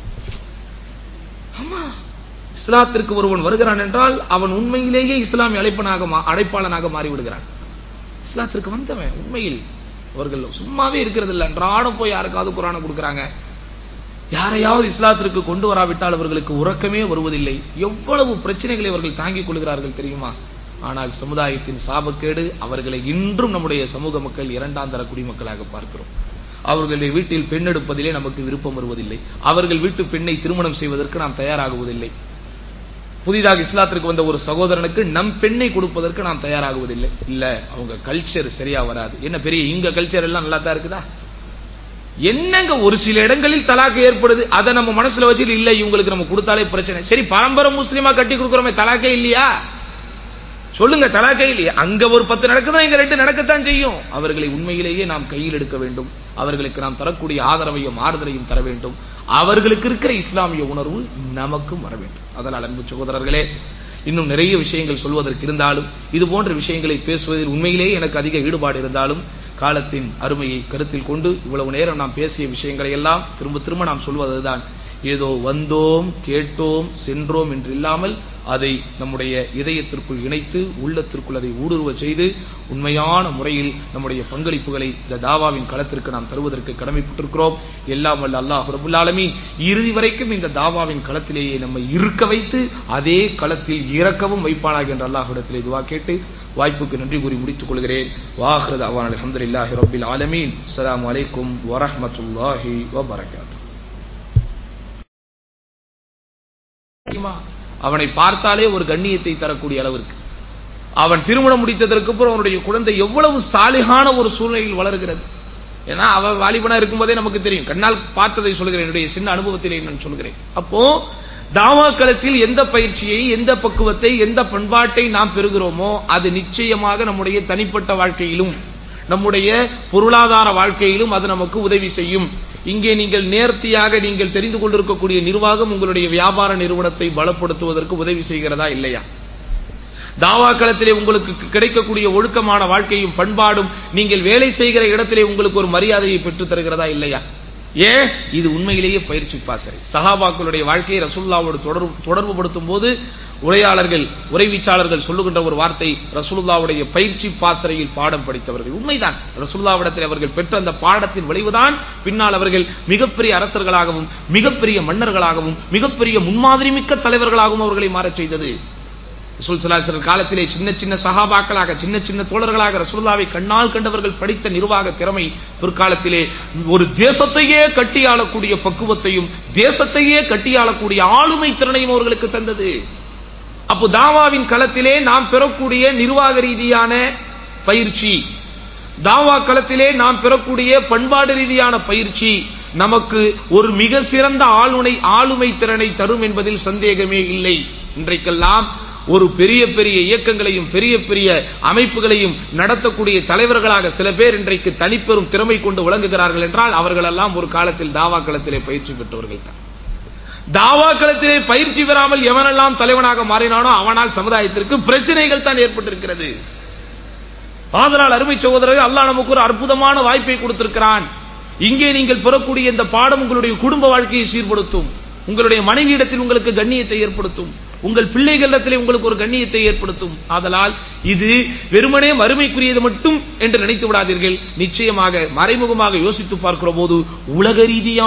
ஆமா இஸ்லாத்திற்கு ஒருவன் வருகிறான் என்றால் அவன் உண்மையிலேயே இஸ்லாமிய அழைப்பனாக அழைப்பாளனாக மாறிவிடுகிறான் இஸ்லாத்திற்கு வந்தவன் உண்மையில் அவர்கள் சும்மாவே இருக்கிறது இல்லை அன்றாடம் போய் யாருக்காவது குரானை கொடுக்குறாங்க யாரையாவது இஸ்லாத்திற்கு கொண்டு வராவிட்டால் அவர்களுக்கு உறக்கமே வருவதில்லை எவ்வளவு பிரச்சனைகளை அவர்கள் தாங்கிக் கொள்கிறார்கள் தெரியுமா ஆனால் சமுதாயத்தின் சாபக்கேடு அவர்களை இன்றும் நம்முடைய சமூக மக்கள் இரண்டாம் தர குடிமக்களாக பார்க்கிறோம் அவர்களுடைய வீட்டில் பெண் எடுப்பதிலே நமக்கு விருப்பம் வருவதில்லை அவர்கள் வீட்டு பெண்ணை திருமணம் செய்வதற்கு நாம் தயாராகுவதில்லை புதிதாக இஸ்லாத்திற்கு வந்த ஒரு சகோதரனுக்கு நம் பெண்ணை கொடுப்பதற்கு நாம் தயாராகுவதில்லை இல்ல அவங்க கல்ச்சர் சரியா வராது என்ன பெரிய இங்க கல்ச்சர் எல்லாம் நல்லா தான் இருக்குதா என்னங்க ஒரு சில இடங்களில் தலாக்கு ஏற்படுது அதை நம்ம மனசுல வச்சுட்டு இல்ல இவங்களுக்கு நம்ம கொடுத்தாலே பிரச்சனை சரி பரம்பரை முஸ்லீமா கட்டி கொடுக்குறோமே தலாக்கே இல்லையா சொல்லுங்க தலாக்கே இல்லையா அங்க ஒரு பத்து நடக்குதா இங்க ரெண்டு நடக்கத்தான் செய்யும் அவர்களை உண்மையிலேயே நாம் கையில் எடுக்க வேண்டும் அவர்களுக்கு நாம் தரக்கூடிய ஆதரவையும் ஆறுதலையும் தர வேண்டும் அவர்களுக்கு இருக்கிற இஸ்லாமிய உணர்வு நமக்கும் வர வேண்டும் அதனால் அன்பு சகோதரர்களே இன்னும் நிறைய விஷயங்கள் சொல்வதற்கு இருந்தாலும் இது போன்ற விஷயங்களை பேசுவதில் உண்மையிலேயே எனக்கு அதிக ஈடுபாடு இருந்தாலும் காலத்தின் அருமையை கருத்தில் கொண்டு இவ்வளவு நேரம் நாம் பேசிய விஷயங்களை எல்லாம் திரும்ப திரும்ப நாம் சொல்வதுதான் ஏதோ வந்தோம் கேட்டோம் சென்றோம் என்று இல்லாமல் அதை நம்முடைய இதயத்திற்குள் இணைத்து உள்ளத்திற்குள் அதை ஊடுருவ செய்து உண்மையான முறையில் நம்முடைய பங்களிப்புகளை இந்த தாவாவின் களத்திற்கு நாம் தருவதற்கு கடமைப்பட்டிருக்கிறோம் எல்லாம் வல்ல அல்லாஹ் ரபுல் ஆலமீன் இறுதி வரைக்கும் இந்த தாவாவின் களத்திலேயே நம்மை இருக்க வைத்து அதே களத்தில் இறக்கவும் வைப்பானாக என்ற அல்லாஹ்விடத்திலே துவா கேட்டு வாய்ப்புக்கு நன்றி கூறி முடித்துக் கொள்கிறேன் வாஹத் அவான் அலமதுல்லாஹி ரபில் ஆலமீன் அஸ்ஸலாமு அலைக்கும் வரஹ்மத்துல்லாஹி வபரகாத்து அவனை பார்த்தாலே ஒரு கண்ணியத்தை தரக்கூடிய அளவிற்கு அவன் திருமணம் முடித்ததற்கு அப்புறம் அவனுடைய குழந்தை எவ்வளவு சாலிகான ஒரு சூழ்நிலையில் வளர்கிறது ஏன்னா அவன் வாலிபனா இருக்கும்போதே நமக்கு தெரியும் கண்ணால் பார்த்ததை சொல்கிறேன் என்னுடைய சின்ன அனுபவத்திலே நான் சொல்கிறேன் அப்போ தாவா களத்தில் எந்த பயிற்சியை எந்த பக்குவத்தை எந்த பண்பாட்டை நாம் பெறுகிறோமோ அது நிச்சயமாக நம்முடைய தனிப்பட்ட வாழ்க்கையிலும் நம்முடைய பொருளாதார வாழ்க்கையிலும் அது நமக்கு உதவி செய்யும் இங்கே நீங்கள் நேர்த்தியாக நீங்கள் தெரிந்து கொண்டிருக்கக்கூடிய நிர்வாகம் உங்களுடைய வியாபார நிறுவனத்தை பலப்படுத்துவதற்கு உதவி செய்கிறதா இல்லையா தாவா களத்திலே உங்களுக்கு கிடைக்கக்கூடிய ஒழுக்கமான வாழ்க்கையும் பண்பாடும் நீங்கள் வேலை செய்கிற இடத்திலே உங்களுக்கு ஒரு மரியாதையை பெற்றுத் தருகிறதா இல்லையா ஏன் இது உண்மையிலேயே பயிற்சி பாசறை சஹாபாக்களுடைய வாழ்க்கையை ரசூல்லாவோடு தொடர்பு தொடர்பு படுத்தும் போது உரையாளர்கள் உரைவீச்சாளர்கள் சொல்லுகின்ற ஒரு வார்த்தை ரசூலுல்லாவுடைய பயிற்சி பாசறையில் பாடம் படித்தவர்கள் உண்மைதான் ரசூலுல்லாவிடத்தில் அவர்கள் பெற்ற அந்த பாடத்தின் விளைவுதான் பின்னால் அவர்கள் மிகப்பெரிய அரசர்களாகவும் மிகப்பெரிய மன்னர்களாகவும் மிகப்பெரிய முன்மாதிரி மிக்க தலைவர்களாகவும் அவர்களை மாறச் செய்தது ரசூல் சலாசர் காலத்திலே சின்ன சின்ன சகாபாக்களாக சின்ன சின்ன தோழர்களாக ரசூல்லாவை கண்ணால் கண்டவர்கள் படித்த நிர்வாக திறமை பிற்காலத்திலே ஒரு தேசத்தையே கட்டியாளக்கூடிய பக்குவத்தையும் தேசத்தையே கட்டியாளக்கூடிய ஆளுமை திறனையும் அவர்களுக்கு தந்தது அப்போ தாவாவின் களத்திலே நாம் பெறக்கூடிய நிர்வாக ரீதியான பயிற்சி தாவா களத்திலே நாம் பெறக்கூடிய பண்பாடு ரீதியான பயிற்சி நமக்கு ஒரு மிக சிறந்த ஆளுமை ஆளுமை திறனை தரும் என்பதில் சந்தேகமே இல்லை இன்றைக்கெல்லாம் ஒரு பெரிய பெரிய இயக்கங்களையும் பெரிய பெரிய அமைப்புகளையும் நடத்தக்கூடிய தலைவர்களாக சில பேர் இன்றைக்கு தனிப்பெரும் திறமை கொண்டு விளங்குகிறார்கள் என்றால் அவர்களெல்லாம் ஒரு காலத்தில் தாவா களத்திலே பயிற்சி பெற்றவர்கள் தான் தாவா களத்திலே பயிற்சி பெறாமல் எவனெல்லாம் தலைவனாக மாறினானோ அவனால் சமுதாயத்திற்கு பிரச்சனைகள் தான் ஏற்பட்டிருக்கிறது ஆதலால் அருமை சகோதரர்கள் அல்லாஹ் நமக்கு ஒரு அற்புதமான வாய்ப்பை கொடுத்திருக்கிறான் இங்கே நீங்கள் பெறக்கூடிய இந்த பாடம் உங்களுடைய குடும்ப வாழ்க்கையை சீர்படுத்தும் உங்களுடைய மனைவியிடத்தில் உங்களுக்கு கண்ணியத்தை ஏற்படுத்தும் உங்கள் பிள்ளைகளிடத்திலே உங்களுக்கு ஒரு கண்ணியத்தை ஏற்படுத்தும் ஆதலால் இது வெறுமனே மறுமைக்குரியது மட்டும் என்று நினைத்து விடாதீர்கள் நிச்சயமாக மறைமுகமாக யோசித்து பார்க்கிற போது உலக ரீதியான